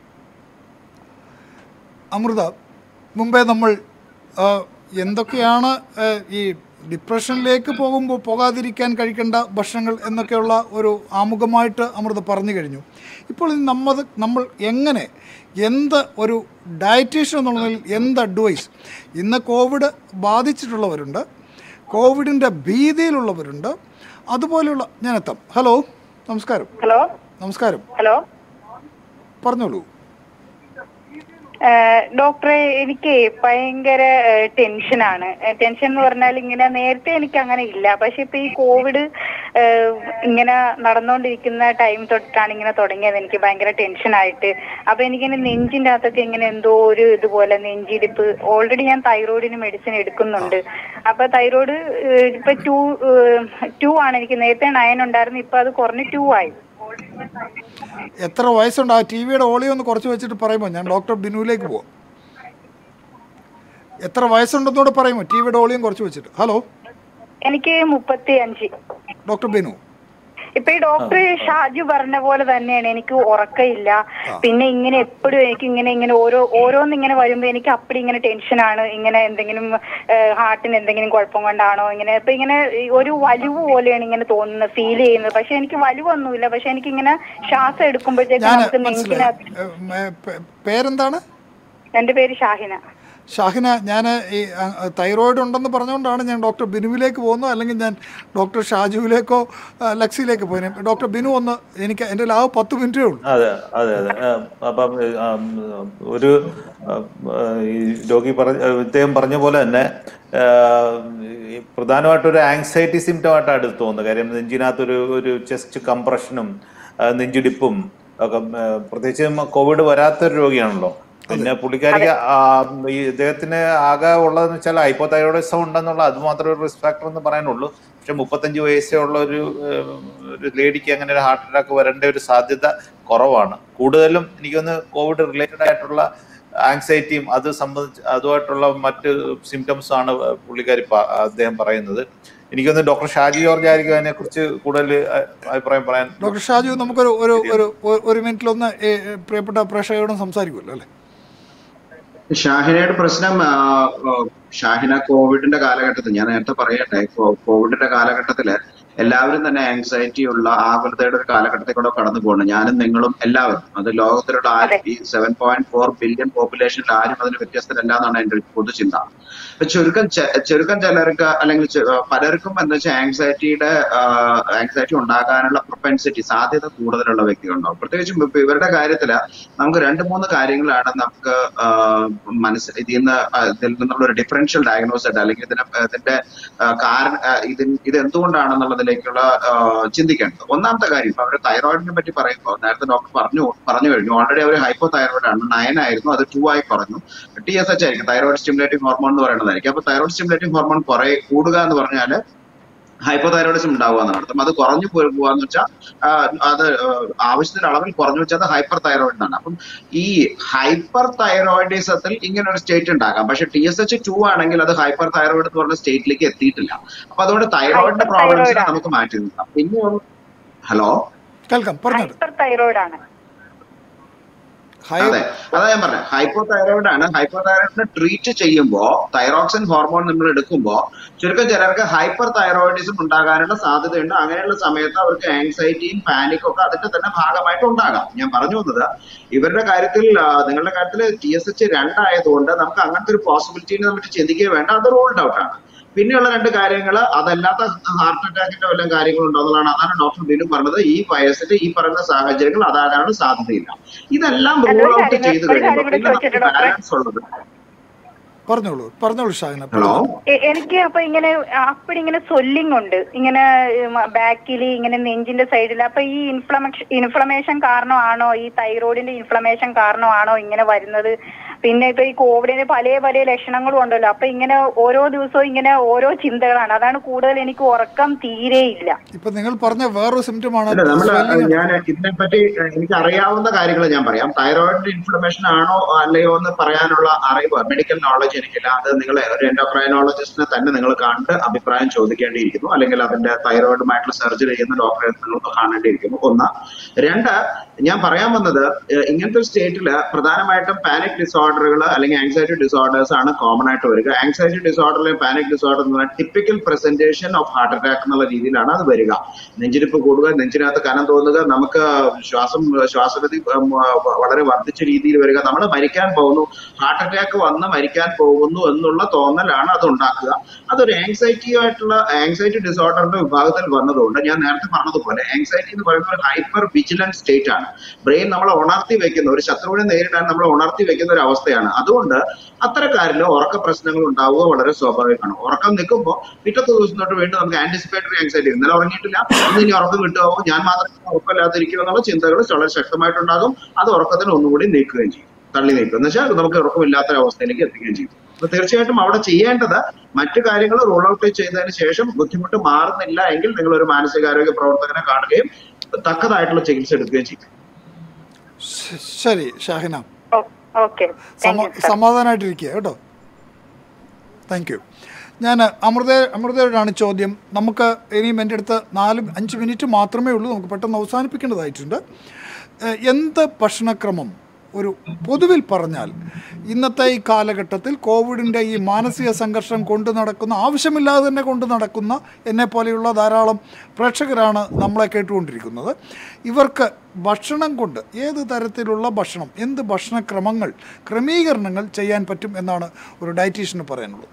അമൃത മുമ്പേ നമ്മൾ ആ, എന്തൊക്കെയാണ് ആ, ഈ ഡിപ്രഷനിലേക്ക് പോകുമ്പോൾ പോകാതിരിക്കാൻ കഴിക്കേണ്ട ഭക്ഷണങ്ങൾ എന്നൊക്കെയുള്ള ഒരു ആമുഖമായിട്ട് അമൃത പറഞ്ഞു കഴിഞ്ഞു ഇപ്പോൾ ഇനി നമ്മത് നമ്മൾ എങ്ങനെ എന്ത് ഒരു ഡയറ്റീഷ്യൻ എന്നുള്ളതിൽ എന്ത് അഡ്വൈസ് ഇന്ന് കോവിഡ് ബാധിച്ചിട്ടുള്ളവരുണ്ട് കോവിഡിൻ്റെ ഭീതിയിലുള്ളവരുണ്ട് അതുപോലെയുള്ള ഞാനെത്താം ഹലോ നമസ്കാരം ഹലോ നമസ്കാരം ഹലോ പറഞ്ഞോളൂ ഏഹ് ഡോക്ടറെ എനിക്ക് ഭയങ്കര ഏഹ് ടെൻഷനാണ് ഏഹ് ടെൻഷൻ എന്ന് പറഞ്ഞാൽ ഇങ്ങനെ നേരത്തെ എനിക്ക് അങ്ങനെ ഇല്ല പക്ഷെ ഇപ്പൊ ഈ കോവിഡ് ഏഹ് ഇങ്ങനെ നടന്നുകൊണ്ടിരിക്കുന്ന ടൈം തൊട്ടാണ് ഇങ്ങനെ തുടങ്ങിയത് എനിക്ക് ഭയങ്കര ടെൻഷനായിട്ട് അപ്പൊ എനിക്കിങ്ങനെ നെഞ്ചിന്റെ അകത്തൊക്കെ ഇങ്ങനെ എന്തോ ഒരു ഇതുപോലെ നെഞ്ചിടിപ്പ് ഓൾറെഡി ഞാൻ തൈറോയിഡിന് മെഡിസിൻ എടുക്കുന്നുണ്ട് അപ്പൊ തൈറോയിഡ് ഏഹ് ഇപ്പൊ ടു ടു ആണ് എനിക്ക് നേരത്തെ നയൻ ഉണ്ടായിരുന്നു ഇപ്പൊ അത് കുറഞ്ഞ് ടു ആയി എത്ര വയസ്സുണ്ട് ആ ടി വിയുടെ ഓളിയോ ഒന്ന് കുറച്ച് വെച്ചിട്ട് പറയുമ്പോൾ ഞാൻ ഡോക്ടർ ബിനുവിലേക്ക് പോവാം എത്ര വയസ്സുണ്ടെന്നോട് പറയുമോ ടി വിയുടെ ഓളിയും കുറച്ച് വെച്ചിട്ട് ഹലോ എനിക്ക് മുപ്പത്തി അഞ്ച് ഡോക്ടർ ബിനു ഇപ്പൊ ഈ ഡോക്ടർ ഷാജു പറഞ്ഞ പോലെ തന്നെയാണ് എനിക്ക് ഉറക്കമില്ല പിന്നെ ഇങ്ങനെ എപ്പോഴും എനിക്ക് ഇങ്ങനെ ഇങ്ങനെ ഓരോ ഓരോന്ന് ഇങ്ങനെ വരുമ്പോ എനിക്ക് അപ്പടി ഇങ്ങനെ ടെൻഷനാണ് ഇങ്ങനെ എന്തെങ്കിലും ഹാർട്ടിന് എന്തെങ്കിലും കുഴപ്പം കൊണ്ടാണോ ഇങ്ങനെ ഇപ്പൊ ഇങ്ങനെ ഈ ഒരു വലിവ് പോലെയാണ് ഇങ്ങനെ തോന്നുന്നത് ഫീൽ ചെയ്യുന്നത് പക്ഷെ എനിക്ക് വലിവൊന്നുമില്ല പക്ഷെ എനിക്ക് ഇങ്ങനെ ശ്വാസം എടുക്കുമ്പോഴത്തേക്ക് ഞാൻ നമുക്ക് മനസ്സിലായി നെഞ്ചിനകത്ത് ഏ, ഏ, പേ- പേരെന്താണ് എന്റെ പേര് ഷാഹിന ഷാഹിന ഞാൻ ഈ അ, തൈറോയിഡ് ഉണ്ടെന്ന് പറഞ്ഞുകൊണ്ടാണ് ഞാൻ ഡോക്ടർ ബിനുവിലേക്ക് പോകുന്നത് അല്ലെങ്കിൽ ഞാൻ ഡോക്ടർ ഷാജുവിലേക്കോ ആ, ലക്സിയിലേക്ക് പോയി ഡോക്ടർ ബിനു ഒന്ന് എനിക്ക് എൻ്റെ ലാവ് പത്ത് മിനിറ്റേ ഉള്ളൂ അതെ അതെ അതെ ആ, അപ്പം ആ, ഉം, ഒരു ആ, ഈ രോഗി പറഞ്ഞ ഇദ്ദേഹം പറഞ്ഞ പോലെ തന്നെ ആ, ഈ പ്രധാനമായിട്ടും ഒരു ആങ്സൈറ്റി സിംറ്റം ആയിട്ടാണ് എടുത്ത് തോന്നുന്നത് കാര്യം നെഞ്ചിനകത്തൊരു ഒരു ചെസ്റ്റ് കംപ്രഷനും ആ, നെഞ്ചിടിപ്പും ഒക്കെ ആ, പ്രത്യേകിച്ച് കോവിഡ് വരാത്തൊരു രോഗിയാണല്ലോ പിന്നെ പുള്ളിക്കാരിക്ക് ആ, ഈ ഇദ്ദേഹത്തിന് ആകെ ഉള്ളതെന്ന് വെച്ചാൽ ഹൈപ്പോതൈറോയിഡിസം ഉണ്ടെന്നുള്ള അത് മാത്രമേ ഒരു റിസ്ക് ഫാക്ടർ എന്ന് പറയാനുള്ളൂ പക്ഷെ മുപ്പത്തഞ്ച് വയസ്സേ ഉള്ള ഒരു ഏഹ്, ഒരു ലേഡിക്ക് അങ്ങനെ ഒരു ഹാർട്ട് അറ്റാക്ക് വരേണ്ട ഒരു സാധ്യത കുറവാണ് കൂടുതലും എനിക്കൊന്ന് കോവിഡ് റിലേറ്റഡ് ആയിട്ടുള്ള ആങ്സൈറ്റിയും അത് സംബന്ധിച്ച് അതുമായിട്ടുള്ള മറ്റ് സിംറ്റംസ് ആണ് പുള്ളിക്കാരി പ- അദ്ദേഹം പറയുന്നത് എനിക്കൊന്ന് ഡോക്ടർ ഷാജി ജോർജ് ആയിരിക്കും അതിനെ കുറിച്ച് കൂടുതൽ അ- അഭിപ്രായം പറയാൻ ഡോക്ടർ ഷാജു നമുക്കൊരു ഒരു ഒരു ഒരു- ഒരു മിനിറ്റിലൊന്ന് ഏ, ഏ, പ്രിയപ്പെട്ട പ്രേക്ഷകരോടും സംസാരിക്കുമല്ലോ അല്ലേ ഷാഹിനയുടെ പ്രശ്നം ആ, ആ, ഷാഹിന കോവിഡിന്റെ കാലഘട്ടത്തിൽ ഞാൻ നേരത്തെ പറയട്ടെ കോ- കോവിഡിന്റെ കാലഘട്ടത്തില് എല്ലാവരും തന്നെ ആങ്സൈറ്റി ഉള്ള ആകുലതയുടെ ഒരു കാലഘട്ടത്തിൽ കൂടെ കടന്നു പോകണം ഞാനും നിങ്ങളും എല്ലാവരും അത് ലോകത്തിലുള്ള ആരും ഈ സെവൻ പോയിന്റ് ഫോർ ബില്യൺ പോപ്പുലേഷനിൽ ആരും അതിന് വ്യത്യസ്തരല്ല എന്നാണ് എന്റെ ഒരു പൊതുചിന്ത അപ്പൊ ചുരുക്കം ചെ- ചുരുക്കം ചിലർക്ക് അല്ലെങ്കിൽ ചു- പലർക്കും എന്താ വെച്ചാൽ ആങ്സൈറ്റിയുടെ ആങ്സൈറ്റി ഉണ്ടാകാനുള്ള പ്രൊപ്പൻസിറ്റി സാധ്യത കൂടുതലുള്ള വ്യക്തികളുണ്ടാവും പ്രത്യേകിച്ചും ഇപ്പൊ ഇവരുടെ കാര്യത്തില് നമുക്ക് രണ്ട് മൂന്ന് കാര്യങ്ങളാണ് നമുക്ക് ആ, മനസ്സ് ഇതിൽ നിന്ന് ആ, ഇതിൽ നിന്നുള്ള ഒരു ഡിഫറൻഷ്യൽ ഡയഗ്നോസ് ആയിട്ട് അല്ലെങ്കിൽ ഇതിന് ഇതിന്റെ ആ, കാരണം ആ, ഇതിൻ ഇത് എന്തുകൊണ്ടാണെന്നുള്ളതിലേക്കുള്ള ആ, ചിന്തിക്കേണ്ടത് ഒന്നാമത്തെ കാര്യം ഇപ്പൊ അവര് തൈറോയിഡിനെ പറ്റി പറയുമ്പോൾ നേരത്തെ ഡോക്ടർ പറഞ്ഞു പറഞ്ഞു കഴിഞ്ഞു ഓൾറെഡി അവർ ഹൈപ്പോ തൈറോയിഡ് ആണ് നയൻ ആയിരുന്നു അത് ടു ആയി കുറഞ്ഞു ടി എസ് എച്ച് ആയിരിക്കും തൈറോയിഡ് സ്റ്റിമുലേറ്റിംഗ് ഹോർമോൺ എന്ന് പറയുന്നതായിരിക്കും അപ്പൊ തൈറോയിഡ് സ്റ്റിമുലേറ്റിംഗ് ഹോർമോൺ കുറെ കൂടുക എന്ന് പറഞ്ഞാല് ഹൈപ്പോതൈറോയിഡിസം ഉണ്ടാവുക എന്നാണ് അർത്ഥം അത് കുറഞ്ഞു പോയി പോവാന്ന് വെച്ചാൽ അത് ആ, ആവശ്യത്തിന് അളവിൽ കുറഞ്ഞു വെച്ചാൽ അത് ഹൈപ്പർ തൈറോയിഡ് ആണ് അപ്പം ഈ ഹൈപ്പർ തൈറോയിഡിസത്തിൽ ഇങ്ങനെ ഒരു സ്റ്റേറ്റ് ഉണ്ടാകാം പക്ഷെ ടി എസ് എച്ച് ടു ആണെങ്കിൽ അത് ഹൈപ്പർ തൈറോയിഡ് എന്ന് പറഞ്ഞ സ്റ്റേറ്റിലേക്ക് എത്തിയിട്ടില്ല അപ്പൊ അതുകൊണ്ട് തൈറോയിഡിന്റെ പ്രോബ്ലംസിനെ നമുക്ക് മാറ്റി നിർത്താം പിന്നെ ഒന്ന് ഹലോ കേൾക്കാം പറഞ്ഞത് ഹൈപ്പർ തൈറോയിഡ് ആണ് ഹൈ അതെ അതാ ഞാൻ പറഞ്ഞത് ഹൈപ്പോ തൈറോയിഡ് ആണ് ഹൈപ്പോ തൈറോയിഡിനെ ട്രീറ്റ് ചെയ്യുമ്പോൾ തൈറോക്സിൻ ഹോർമോൺ നമ്മൾ എടുക്കുമ്പോൾ ചുരുക്കം ചിലർക്ക് ഹൈപ്പർ തൈറോയിഡിസം ഉണ്ടാകാനുള്ള സാധ്യതയുണ്ട് അങ്ങനെയുള്ള സമയത്ത് അവർക്ക് ആങ്സൈറ്റിയും പാനിക്കും ഒക്കെ അതിന്റെ തന്നെ ഭാഗമായിട്ട് ഉണ്ടാകാം ഞാൻ പറഞ്ഞു വന്നത് ഇവരുടെ കാര്യത്തിൽ ആ, നിങ്ങളുടെ കാര്യത്തിൽ ടി എസ് എച്ച് രണ്ടായതുകൊണ്ട് നമുക്ക് അങ്ങനത്തെ ഒരു പോസിബിലിറ്റിനെ നമുക്ക് ചിന്തിക്കുക വേണ്ട അത് റൂൾഡ് ഔട്ട് ആണ് പിന്നെയുള്ള രണ്ട് കാര്യങ്ങൾ അതല്ലാത്ത ഹാർട്ട് അറ്റാക്കിന്റെ വല്ല കാര്യങ്ങളുണ്ടോ എന്നുള്ളതാണ് അതാണ് ഡോക്ടർ ബിനു പറഞ്ഞത് ഈ വയസ്സിൽ ഈ പറയുന്ന സാഹചര്യങ്ങൾ അതാകാനുള്ള സാധ്യതയില്ല ഇതെല്ലാം അല്ല, റൂൾ ഒരു ഔട്ട് കാര്യം ചെയ്ത് കൂടി- ഒരു കഴിയുമ്പോൾ കാര്യം കൂടി പിന്നെ നമുക്ക് ചോദിച്ചോട്ടെ ഡോക്ടറെ? ബാലൻസ് ഉള്ളത് പറഞ്ഞോളൂ പറഞ്ഞോളൂ ഷാഹിന ഹലോ എ- എനിക്ക് അപ്പൊ ഇങ്ങനെ അപ്പടി ഇങ്ങനെ സ്വെല്ലിംഗ് ഉണ്ട് ഇങ്ങനെ ബാക്കിൽ ഇങ്ങനെ നെഞ്ചിന്റെ സൈഡിൽ അപ്പൊ ഈ ഇൻഫ്ലമേഷൻ ഇൻഫ്ലമേഷൻ കാരണമാണോ ഈ തൈറോയിഡിന്റെ ഇൻഫ്ലമേഷൻ കാരണമാണോ ഇങ്ങനെ വരുന്നത് പിന്നെ ഇപ്പൊ ഈ കോവിഡിന് പല പല ലക്ഷണങ്ങളും ഉണ്ടല്ലോ അപ്പൊ ഇങ്ങനെ ഓരോ ദിവസവും ഇങ്ങനെ ഓരോ ചിന്തകളാണ് അതാണ് കൂടുതൽ എനിക്ക് ഉറക്കം തീരെയില്ല ഇപ്പൊ നിങ്ങൾ പറഞ്ഞ വേറൊരു സിംറ്റമാണ് അല്ല നമ്മൾ ഞാൻ ഇതിനെപ്പറ്റി എനിക്ക് അറിയാവുന്ന കാര്യങ്ങൾ ഞാൻ പറയാം തൈറോയിഡ് ഇൻഫ്ലമേഷൻ ആണോ അല്ലയോ എന്ന് പറയാനുള്ള അറിവ് മെഡിക്കൽ നോളജ് എനിക്കില്ല അത് നിങ്ങൾ ഒരു എൻഡോക്രൈനോളജിസ്റ്റിനെ തന്നെ നിങ്ങൾ കണ്ട് അഭിപ്രായം ചോദിക്കേണ്ടിയിരിക്കുന്നു അല്ലെങ്കിൽ അതിന്റെ തൈറോയിഡുമായിട്ടുള്ള സർജറി ചെയ്യുന്ന ഡോക്ടറെ നിങ്ങൾക്ക് കാണേണ്ടിയിരിക്കുന്നു ഒന്ന് രണ്ട് ഞാൻ പറയാൻ വന്നത് ഏഹ് ഇങ്ങനത്തെ ഒരു സ്റ്റേറ്റിൽ പ്രധാനമായിട്ടും പാനിക് ഡിസോർഡറുകൾ അല്ലെങ്കിൽ ആങ്സൈറ്റി ഡിസോർഡേഴ്സ് ആണ് കോമൺ ആയിട്ട് വരിക ആങ്സൈറ്റി ഡിസോർഡറിലെ പാനിക് ഡിസോർഡർ എന്ന് പറഞ്ഞാൽ typical presentation of heart attack എന്നുള്ള രീതിയിലാണ് അത് വരിക നെഞ്ചിരിപ്പ് കൂടുക നെഞ്ചിനകത്ത് കനം തോന്നുക നമുക്ക് ശ്വാസം ശ്വാസഗതി ഉം, വളരെ വർദ്ധിച്ച രീതിയിൽ വരിക നമ്മൾ മരിക്കാൻ പോകുന്നു ഹാർട്ട് അറ്റാക്ക് വന്ന് മരിക്കാൻ പോകുന്നു എന്നുള്ള തോന്നലാണ് അത് ഉണ്ടാക്കുക അതൊരു ആങ്സൈറ്റി ആയിട്ടുള്ള ആങ്സൈറ്റി ഡിസോർഡറിന്റെ വിഭാഗത്തിൽ വന്നതുകൊണ്ട് ഞാൻ നേരത്തെ പറഞ്ഞതുപോലെ ആങ്സൈറ്റി എന്ന് പറയുന്ന ഒരു ഹൈപ്പർ വിജിലൻസ് സ്റ്റേറ്റ് ആണ് ബ്രെയിൻ നമ്മളെ ഉണർത്തി വെക്കുന്ന ഒരു ശത്രുവിനെ നേരിടാൻ നമ്മളെ ഉണർത്തി വെക്കുന്ന ഒരു അവസ്ഥയാണ് അതുകൊണ്ട് അത്തരക്കാരിൽ ഉറക്ക പ്രശ്നങ്ങൾ ഉണ്ടാവുക വളരെ സ്വാഭാവികമാണ് ഉറക്കം നിൽക്കുമ്പോൾ പിറ്റത്തെ ദിവസം തൊട്ട് വീണ്ടും നമുക്ക് ആന്റിസിപ്പേറ്ററി ആങ്സൈറ്റി ഇന്നലെ ഉറങ്ങിയിട്ടില്ല ഇന്ന് ഇനി ഉറക്കം കിട്ടുമോ ഞാൻ മാത്രം ഉറക്കമില്ലാതിരിക്കും എന്നുള്ള ചിന്തകൾ വളരെ ശക്തമായിട്ടുണ്ടാകും അത് ഉറക്കത്തിന് ഒന്നുകൂടി നീക്കുകയും ചെയ്യും തള്ളി നീക്കും എന്ന് വെച്ചാൽ നമുക്ക് ഉറക്കമില്ലാത്ത ഒരു അവസ്ഥയിലേക്ക് എത്തിക്കുകയും ചെയ്യും അപ്പൊ തീർച്ചയായിട്ടും അവിടെ ചെയ്യേണ്ടത് മറ്റു കാര്യങ്ങൾ റോൾ ഔട്ട് ചെയ്തതിന് ശേഷം ബുദ്ധിമുട്ട് മാറുന്നില്ല എങ്കിൽ നിങ്ങൾ ഒരു മാനസികാരോഗ്യ പ്രവർത്തകനെ കാണുകയും തക്കതായിട്ടുള്ള ചികിത്സ എടുക്കുകയും ചെയ്യും ശ- ശരി ഷാഹിന ഓക്കെ സമ- സമാധാനമായിട്ടിരിക്കുക കേട്ടോ താങ്ക് യു ഞാൻ അമൃത അമൃതയോടാണ് ചോദ്യം നമുക്ക് ഇനിയും എൻ്റെ അടുത്ത് നാല് അഞ്ച് മിനിറ്റ് മാത്രമേ ഉള്ളൂ നമുക്ക് പെട്ടെന്ന് അവസാനിപ്പിക്കേണ്ടതായിട്ടുണ്ട് ഏഹ് എന്ത് ഭക്ഷണക്രമം ഒരു പൊതുവിൽ പറഞ്ഞാൽ ഇന്നത്തെ ഈ കാലഘട്ടത്തിൽ കോവിഡിൻ്റെ ഈ മാനസിക സംഘർഷം കൊണ്ടു നടക്കുന്ന ആവശ്യമില്ലാതെ തന്നെ കൊണ്ടു നടക്കുന്ന എന്നെ പോലെയുള്ള ധാരാളം പ്രേക്ഷകരാണ് നമ്മളെ കേട്ടുകൊണ്ടിരിക്കുന്നത് ഇവർക്ക് ഭക്ഷണം കൊണ്ട് ഏത് തരത്തിലുള്ള ഭക്ഷണം എന്ത് ഭക്ഷണക്രമങ്ങൾ ക്രമീകരണങ്ങൾ ചെയ്യാൻ പറ്റും എന്നാണ് ഒരു ഡയറ്റീഷ്യന് പറയാനുള്ളത്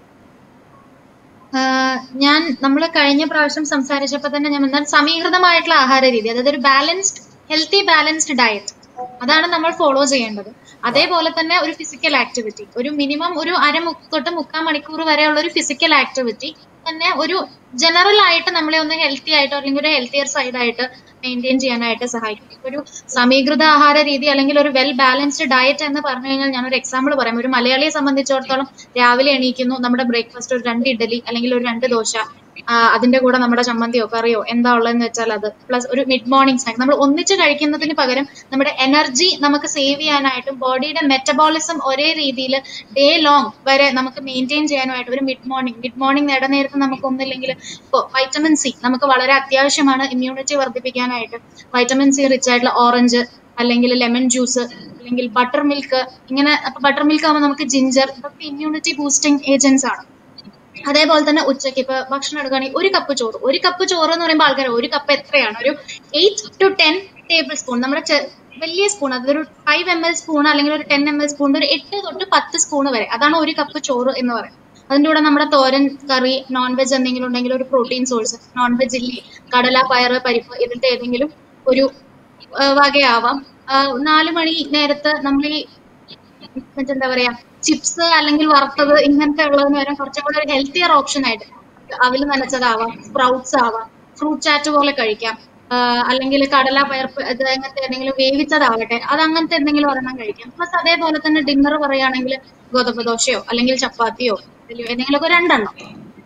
ആഹ് ഞാൻ നമ്മൾ കഴിഞ്ഞ പ്രാവശ്യം സംസാരിച്ചപ്പോൾ തന്നെ ഞാൻ എന്നാൽ സമീകൃതമായിട്ടുള്ള ആഹാര രീതി അതായത് ഒരു ബാലൻസ്ഡ് ഹെൽത്തി ബാലൻസ്ഡ് ഡയറ്റ് അതാണ് നമ്മൾ ഫോളോ ചെയ്യേണ്ടത് അതേപോലെ തന്നെ ഒരു ഫിസിക്കൽ ആക്ടിവിറ്റി ഒരു മിനിമം ഒരു അര മു- തൊട്ട് മുക്കാൽ മണിക്കൂർ വരെയുള്ള ഒരു ഫിസിക്കൽ ആക്ടിവിറ്റി തന്നെ ഒരു ജനറൽ ആയിട്ട് നമ്മളെ ഒന്ന് ഹെൽത്തി ആയിട്ട് അല്ലെങ്കിൽ ഒരു ഹെൽത്തിയർ സൈഡ് ആയിട്ട് മെയിൻറ്റെയിൻ ചെയ്യാനായിട്ട് സഹായിക്കും ഇപ്പൊ ഒരു സമീകൃത ആഹാര രീതി അല്ലെങ്കിൽ ഒരു വെൽ ബാലൻസ്ഡ് ഡയറ്റ് എന്ന് പറഞ്ഞു കഴിഞ്ഞാൽ ഞാൻ ഒരു എക്സാമ്പിൾ പറയാം ഒരു മലയാളിയെ സംബന്ധിച്ചിടത്തോളം രാവിലെ എണീക്കുന്നു നമ്മുടെ ബ്രേക്ക്ഫാസ്റ്റ് ഒരു രണ്ട് ഇഡലി അല്ലെങ്കിൽ ഒരു രണ്ട് ദോശ ആ, അതിന്റെ കൂടെ നമ്മുടെ ചമ്മന്തിയോ കറിയോ എന്താ ഉള്ളതെന്ന് വെച്ചാൽ അത് പ്ലസ് ഒരു മിഡ് മോർണിംഗ് സ്നാക്ക് നമ്മൾ ഒന്നിച്ച് കഴിക്കുന്നതിന് പകരം നമ്മുടെ എനർജി നമുക്ക് സേവ് ചെയ്യാനായിട്ടും ബോഡിയുടെ മെറ്റബോളിസം ഒരേ രീതിയിൽ ഡേ ലോങ് വരെ നമുക്ക് മെയിൻറ്റെയിൻ ചെയ്യാനായിട്ട് ഒരു മിഡ് മോർണിംഗ് മിഡ് മോർണിംഗ് നേടുന്നേരത്ത് നമുക്ക് ഒന്നില്ലെങ്കിൽ ഇപ്പോൾ വൈറ്റമിൻ സി നമുക്ക് വളരെ അത്യാവശ്യമാണ് ഇമ്മ്യൂണിറ്റി വർദ്ധിപ്പിക്കാനായിട്ട് വൈറ്റമിൻ സി റിച്ച് ആയിട്ടുള്ള ഓറഞ്ച് അല്ലെങ്കിൽ ലെമൺ ജ്യൂസ് അല്ലെങ്കിൽ ബട്ടർ മിൽക്ക് ഇങ്ങനെ അപ്പൊ ബട്ടർ മിൽക്ക് ആകുമ്പോൾ നമുക്ക് ജിഞ്ചർ ഇതൊക്കെ ഇമ്മ്യൂണിറ്റി ബൂസ്റ്റിംഗ് ഏജൻസ് ആണ് അതേപോലെ തന്നെ ഉച്ചയ്ക്ക് ഇപ്പൊ ഭക്ഷണം എടുക്കുകയാണെങ്കിൽ ഒരു കപ്പ് ചോറ് ഒരു കപ്പ് ചോറ് എന്ന് പറയുമ്പോൾ ആൾക്കാർ ഒരു കപ്പ് എത്രയാണ് ഒരു eight to ten tablespoon നമ്മുടെ ചെ- വലിയ സ്പൂൺ അതൊരു ഫൈവ് എം എൽ സ്പൂൺ അല്ലെങ്കിൽ ഒരു ടെൻ എം എൽ സ്പൂൺ ഒരു എട്ട് തൊട്ട് പത്ത് സ്പൂൺ വരെ അതാണ് ഒരു കപ്പ് ചോറ് എന്ന് പറയുന്നത് അതിന്റെ കൂടെ നമ്മുടെ തോരൻ കറി നോൺ വെജ് എന്തെങ്കിലും ഉണ്ടെങ്കിൽ ഒരു പ്രോട്ടീൻ സോഴ്സ് നോൺ വെജ് ഇല്ലി കടല പയറ് പരിപ്പ് ഇതിന്റെ ഏതെങ്കിലും ഒരു ആ, വകയാവാം ആ, നാല് മണി നേരത്ത് നമ്മൾ ഈ മറ്റെന്താ പറയാ ചിപ്സ് അല്ലെങ്കിൽ വറുത്തത് ഇങ്ങനത്തെ ഉള്ളതിന് വരാൻ കുറച്ചും കൂടെ ഒരു ഹെൽത്തിയർ ഓപ്ഷൻ ആയിട്ട് അവില് നനച്ചതാവാം സ്പ്രൗട്ട്സ് ആവാം ഫ്രൂട്ട് ചാറ്റ് പോലെ കഴിക്കാം ആഹ് അല്ലെങ്കിൽ കടല പയർപ്പ് ഇത് അങ്ങനത്തെ എന്തെങ്കിലും വേവിച്ചതാവട്ടെ അത് അങ്ങനത്തെ എന്തെങ്കിലും ഒരെണ്ണം കഴിക്കാം പ്ലസ് അതേപോലെ തന്നെ ഡിന്നർ പറയുകയാണെങ്കിൽ ഗോതമ്പ് ദോശയോ അല്ലെങ്കിൽ ചപ്പാത്തിയോ ഇതില് ഏതെങ്കിലുമൊക്കെ രണ്ടെണ്ണം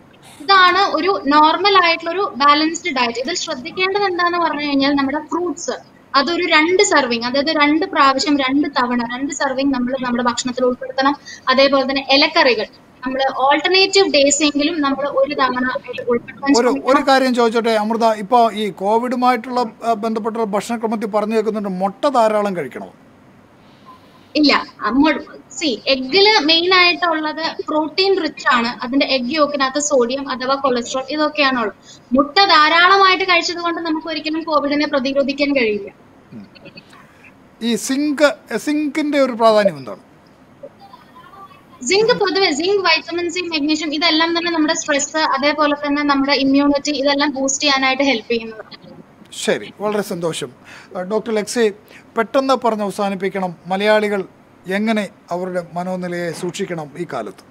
ഇതാണ് ഒരു നോർമൽ ആയിട്ടുള്ള ഒരു ബാലൻസ്ഡ് ഡയറ്റ് ഇതിൽ ശ്രദ്ധിക്കേണ്ടത് എന്താന്ന് പറഞ്ഞു കഴിഞ്ഞാൽ നമ്മുടെ ഫ്രൂട്ട്സ് അതൊരു രണ്ട് സർവിങ് അതായത് രണ്ട് പ്രാവശ്യം രണ്ട് തവണ രണ്ട് സർവിങ് നമ്മൾ നമ്മുടെ ഭക്ഷണത്തിൽ ഉൾപ്പെടുത്തണം അതേപോലെ തന്നെ ഇലക്കറികൾ നമ്മൾ ഓൾട്ടർനേറ്റീവ് ഡേയ്സ് എങ്കിലും നമ്മൾ ഒരു തവണ ഇത് ഉൾപ്പെടുത്താൻ ഒരു ശ്രമിക്കണം ഒരു കാര്യം ചോദിച്ചോട്ടെ അമൃത ഇപ്പോൾ ഈ കോവിഡുമായിട്ടുള്ള ആ, ബന്ധപ്പെട്ട ഭക്ഷണക്രമത്തിൽ പറഞ്ഞു കേൾക്കുന്നുണ്ട് മുട്ട ധാരാളം കഴിക്കണം ഇല്ല സി എഗ്ഗില് മെയിൻ ആയിട്ടുള്ളത് പ്രോട്ടീൻ റിച്ച് ആണ് അതിന്റെ എഗ് യോക്കിനകത്ത് സോഡിയം അഥവാ കൊളസ്ട്രോൾ ഇതൊക്കെയാണ് ഉള്ളത് മുട്ട ധാരാളമായിട്ട് കഴിച്ചത് കൊണ്ട് നമുക്ക് ഒരിക്കലും കോവിഡിനെ പ്രതിരോധിക്കാൻ കഴിയില്ല ഈ സിങ്ക് സിങ്കിൻ്റെ ഒരു പ്രാധാന്യം എന്താണ് സിങ്ക് പൊതുവെ സിങ്ക് വൈറ്റമിൻ സി മെഗ്നീഷ്യം ഇതെല്ലാം തന്നെ നമ്മുടെ സ്ട്രെസ് അതേപോലെ തന്നെ നമ്മുടെ ഇമ്മ്യൂണിറ്റി ഇതെല്ലാം ബൂസ്റ്റ് ചെയ്യാനായിട്ട് ഹെൽപ്പ് ചെയ്യുന്നതാണ് ശരി വളരെ സന്തോഷം ആ, ഡോക്ടർ ലെക്സി പെട്ടെന്ന് പറഞ്ഞ് അവസാനിപ്പിക്കണം മലയാളികൾ എങ്ങനെ അവരുടെ മനോനിലയെ സൂക്ഷിക്കണം ഈ കാലത്ത്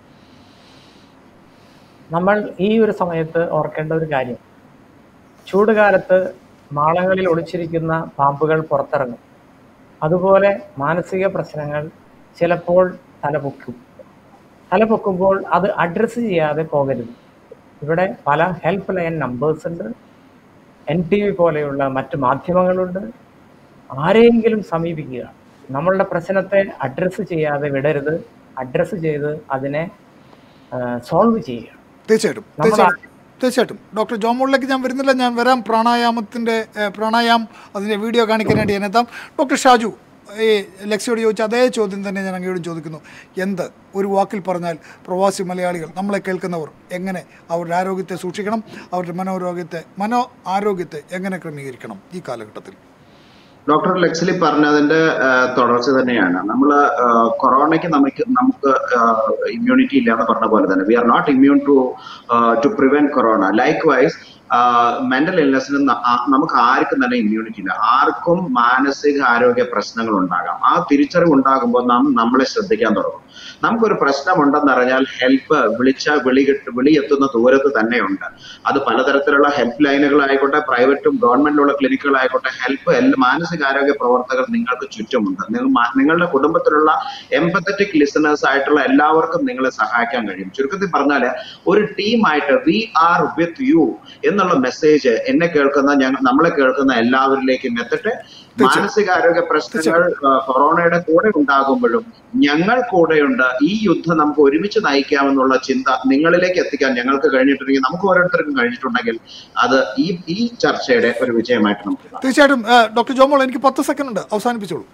നമ്മൾ ഈ ഒരു സമയത്ത് ഓർക്കേണ്ട ഒരു കാര്യം ചൂടുകാലത്ത് മാളങ്ങളിൽ ഒളിച്ചിരിക്കുന്ന പാമ്പുകൾ പുറത്തിറങ്ങും അതുപോലെ മാനസിക പ്രശ്നങ്ങൾ ചിലപ്പോൾ തലപൊക്കും തലപൊക്കുമ്പോൾ അത് അഡ്രസ്സ് ചെയ്യാതെ പോകരുത് ഇവിടെ പല ഹെൽപ്പ് ലൈൻ നമ്പേഴ്സ് ഉണ്ട് എൻ ടി വി പോലെയുള്ള മറ്റ് മാധ്യമങ്ങളുണ്ട് ആരെയെങ്കിലും സമീപിക്കുക നമ്മളുടെ പ്രശ്നത്തെ അഡ്രസ്സ് ചെയ്യാതെ വിടരുത് അഡ്രസ്സ് ചെയ്ത് അതിനെ സോൾവ് ചെയ്യുക തീർച്ചയായിട്ടും നമ്മൾ തീർച്ചയായിട്ടും തീർച്ചയായിട്ടും ഡോക്ടർ ജോമോളിലേക്ക് ഞാൻ വരുന്നില്ല ഞാൻ വരാം പ്രാണായാമത്തിൻ്റെ പ്രാണായാം അതിൻ്റെ വീഡിയോ കാണിക്കാനായിട്ട് ഞാൻ എത്താം ഡോക്ടർ ഷാജു ഈ ലക്ഷ്യോട് ചോദിച്ച അതേ ചോദ്യം തന്നെ ഞാൻ അങ്ങയോടും ചോദിക്കുന്നു എന്ത് ഒരു വാക്കിൽ പറഞ്ഞാൽ പ്രവാസി മലയാളികൾ നമ്മളെ കേൾക്കുന്നവർ എങ്ങനെ അവരുടെ ആരോഗ്യത്തെ സൂക്ഷിക്കണം അവരുടെ മനോരോഗ്യത്തെ മനോ ആരോഗ്യത്തെ എങ്ങനെ ക്രമീകരിക്കണം ഈ കാലഘട്ടത്തിൽ ഡോക്ടർ ലെക്സിലി പറഞ്ഞതിന്റെ ആ, തുടർച്ച തന്നെയാണ് നമ്മൾ കൊറോണയ്ക്ക് നമുക്ക് നമുക്ക് ഇമ്മ്യൂണിറ്റി ഇല്ല എന്ന് പറഞ്ഞ പോലെ തന്നെ we are not immune to to prevent corona likewise mental ഇൽനെസ്സിന് നമുക്ക് ആർക്കും തന്നെ ഇമ്മ്യൂണിറ്റി ഇല്ല ആർക്കും മാനസിക ആരോഗ്യ പ്രശ്നങ്ങൾ ഉണ്ടാകാം ആ തിരിച്ചറിവ് ഉണ്ടാകുമ്പോൾ നാം നമ്മളെ ശ്രദ്ധിക്കാൻ തുടങ്ങും നമുക്കൊരു പ്രശ്നമുണ്ടെന്നറിഞ്ഞാൽ ഹെൽപ്പ് വിളിച്ച വിളി കിട്ട് വിളി എത്തുന്ന ദൂരത്ത് തന്നെയുണ്ട് അത് പലതരത്തിലുള്ള ഹെൽപ്പ് ലൈനുകളായിക്കോട്ടെ പ്രൈവറ്റും ഗവൺമെന്റിലുള്ള ക്ലിനിക്കുകളായിക്കോട്ടെ ഹെൽപ്പ് എല്ലാ മാനസികാരോഗ്യ പ്രവർത്തകർ നിങ്ങൾക്ക് ചുറ്റുമുണ്ട് നിങ്ങൾ മാ- നിങ്ങളുടെ കുടുംബത്തിലുള്ള എംപത്തറ്റിക് ലിസണേഴ്സ് ആയിട്ടുള്ള എല്ലാവർക്കും നിങ്ങളെ സഹായിക്കാൻ കഴിയും ചുരുക്കത്തിൽ പറഞ്ഞാല് ഒരു ടീമായിട്ട് വി ആർ വിത്ത് യു എന്നുള്ള മെസ്സേജ് എന്നെ കേൾക്കുന്ന ഞങ്ങൾ നമ്മളെ കേൾക്കുന്ന എല്ലാവരിലേക്കും എത്തട്ടെ മാനസികാരോഗ്യ പ്രശ്നങ്ങൾ ആ, കൊറോണയുടെ കൂടെ ഉണ്ടാകുമ്പോഴും ഞങ്ങൾ കൂടെയുണ്ട് ഈ യുദ്ധം നമുക്ക് ഒരുമിച്ച് നയിക്കാമെന്നുള്ള ചിന്ത നിങ്ങളിലേക്ക് എത്തിക്കാൻ ഞങ്ങൾക്ക് കഴിഞ്ഞിട്ടുണ്ടെങ്കിൽ നമുക്ക് ഓരോരുത്തർക്കും കഴിഞ്ഞിട്ടുണ്ടെങ്കിൽ അത് ഈ ഈ ചർച്ചയുടെ ഒരു വിജയമായിട്ട് നമുക്ക് കാണാം. തീർച്ചയായിട്ടും ആ, ഡോക്ടർ ജോമോൾ എനിക്ക് പത്ത് സെക്കൻഡ് ഉണ്ട് അവസാനിപ്പിച്ചോളൂ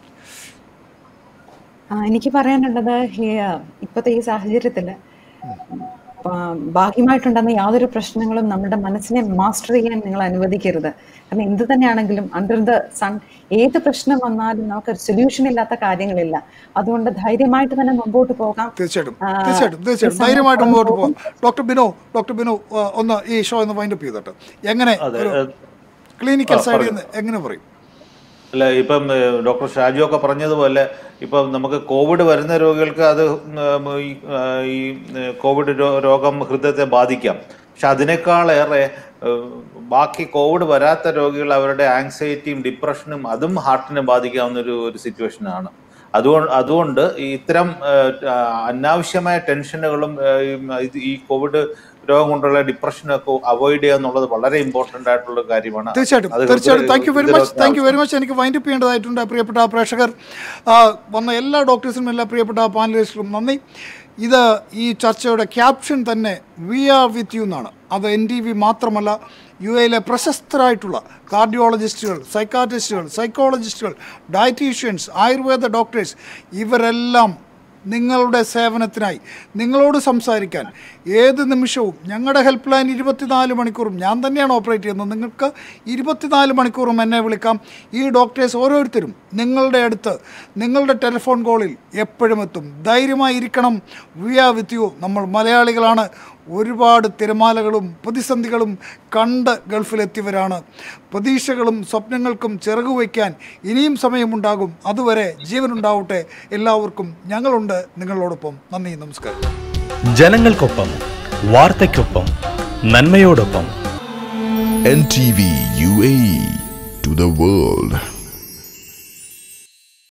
ആ, എനിക്ക് പറയാനുള്ളത് ഈ, ആ, ഇപ്പോഴത്തെ ഈ സാഹചര്യത്തിൽ ബാഹ്യമായിട്ടുണ്ടെന്ന യാതൊരു പ്രശ്നങ്ങളും നമ്മുടെ മനസ്സിനെ മാസ്റ്റർ ചെയ്യാൻ നിങ്ങൾ അനുവദിക്കരുത് കാരണം എന്ത് തന്നെയാണെങ്കിലും അണ്ടർ ദ സൺ ഏത് പ്രശ്നം വന്നാലും നമുക്ക് സൊല്യൂഷൻ ഇല്ലാത്ത കാര്യങ്ങളില്ല അതുകൊണ്ട് ധൈര്യമായിട്ട് തന്നെ മുമ്പോട്ട് പോകാം തീർച്ചയായിട്ടും ആ, തീർച്ചയായിട്ടും തീർച്ചയായിട്ടും ഈ സമയം ധൈര്യമായിട്ട് കടന്നു മുമ്പോട്ട് പോകും. പോകാം ഡോക്ടർ ബിനോ ഡോക്ടർ ബിനോ ആ, ഒന്ന് ഈ ഷോ ഒന്ന് വൈൻഡ് അപ്പ് ചെയ്തിട്ട് എങ്ങനെ അതെ, ഒരു ഏഹ്, ക്ലിനിക്കൽ ആ, സൈഡിൽ പറയൂ. നിന്ന് എങ്ങനെ പറയും അല്ല ഇപ്പം ഏഹ്, ഡോക്ടർ ഷാജു ഒക്കെ പറഞ്ഞതുപോലെ ഇപ്പം നമുക്ക് കോവിഡ് വരുന്ന രോഗികൾക്ക് അത് ഉം, ഈ, ആ, ഈ ഏഹ്, കോവിഡ് രോ- രോഗം ഹൃദയത്തെ ബാധിക്കാം പക്ഷെ അതിനേക്കാളേറെ ഏഹ്, ബാക്കി കോവിഡ് വരാത്ത രോഗികൾ അവരുടെ ആങ്സൈറ്റിയും ഡിപ്രഷനും അതും ഹാർട്ടിനെ ബാധിക്കാവുന്ന ഒരു ഒരു സിറ്റുവേഷനാണ് അതുകൊണ്ട് അതുകൊണ്ട് ഈ ഇത്തരം ഏഹ്, ആ, അനാവശ്യമായ ടെൻഷനുകളും ഏഹ്, ഈ- ഇത് ഈ കോവിഡ് രോഗം കൊണ്ടുള്ള ഡിപ്രഷനൊക്കെ അവോയ്ഡ് ചെയ്യുക എന്നുള്ളത് വളരെ ഇമ്പോർട്ടന്റ് ആയിട്ടുള്ള ഒരു കാര്യമാണ് തീർച്ചയായിട്ടും അത് തീർച്ചയായിട്ടും താങ്ക് യു വെരി മച്ച് ഹൃദയ- താങ്ക് യു വെരി മച്ച് എനിക്ക് വൈൻഡ് അപ്പ് ചെയ്യേണ്ടതായിട്ടുണ്ട് പ്രിയപ്പെട്ട പ്രേക്ഷകർ ആ, വന്ന എല്ലാ ഡോക്ടേഴ്സിനും എല്ലാ പ്രിയപ്പെട്ട പാനലിസ്റ്റുകളും നന്ദി ഇത് ഈ ചർച്ചയുടെ ക്യാപ്ഷൻ തന്നെ വി ആർ വിത്ത് യു എന്നാണ് അത് എൻ ടി വി മാത്രമല്ല യു എയിലെ പ്രശസ്തരായിട്ടുള്ള കാർഡിയോളജിസ്റ്റുകൾ സൈക്കാട്രിസ്റ്റുകൾ സൈക്കോളജിസ്റ്റുകൾ ഡയറ്റീഷ്യൻസ് ആയുർവേദ ഡോക്ടേഴ്സ് ഇവരെല്ലാം നിങ്ങളുടെ സേവനത്തിനായി നിങ്ങളോട് സംസാരിക്കാൻ ഏത് നിമിഷവും ഞങ്ങളുടെ ഹെൽപ്പ് ലൈൻ ഇരുപത്തിനാല് മണിക്കൂറും ഞാൻ തന്നെയാണ് ഓപ്പറേറ്റ് ചെയ്യുന്നത് നിങ്ങൾക്ക് ഇരുപത്തിനാല് മണിക്കൂറും എന്നെ വിളിക്കാം ഈ ഡോക്ടേഴ്സ് ഓരോരുത്തരും നിങ്ങളുടെ അടുത്ത് നിങ്ങളുടെ ടെലിഫോൺ കോളിൽ എപ്പോഴും എത്തും ധൈര്യമായി ഇരിക്കണം വി ആർ വിത്ത് യു നമ്മൾ മലയാളികളാണ് ഒരുപാട് തിരമാലകളും പ്രതിസന്ധികളും കണ്ട് ഗൾഫിലെത്തിയവരാണ് പ്രതീക്ഷകളും സ്വപ്നങ്ങൾക്കും ചിറകു വയ്ക്കാൻ ഇനിയും സമയമുണ്ടാകും അതുവരെ ജീവനുണ്ടാവട്ടെ എല്ലാവർക്കും ഞങ്ങളുണ്ട് നിങ്ങളോടൊപ്പം നന്ദി നമസ്കാരം ജനങ്ങൾക്കൊപ്പം വാർത്തയ്ക്കൊപ്പം നന്മയോടൊപ്പം NTV UAE to the world.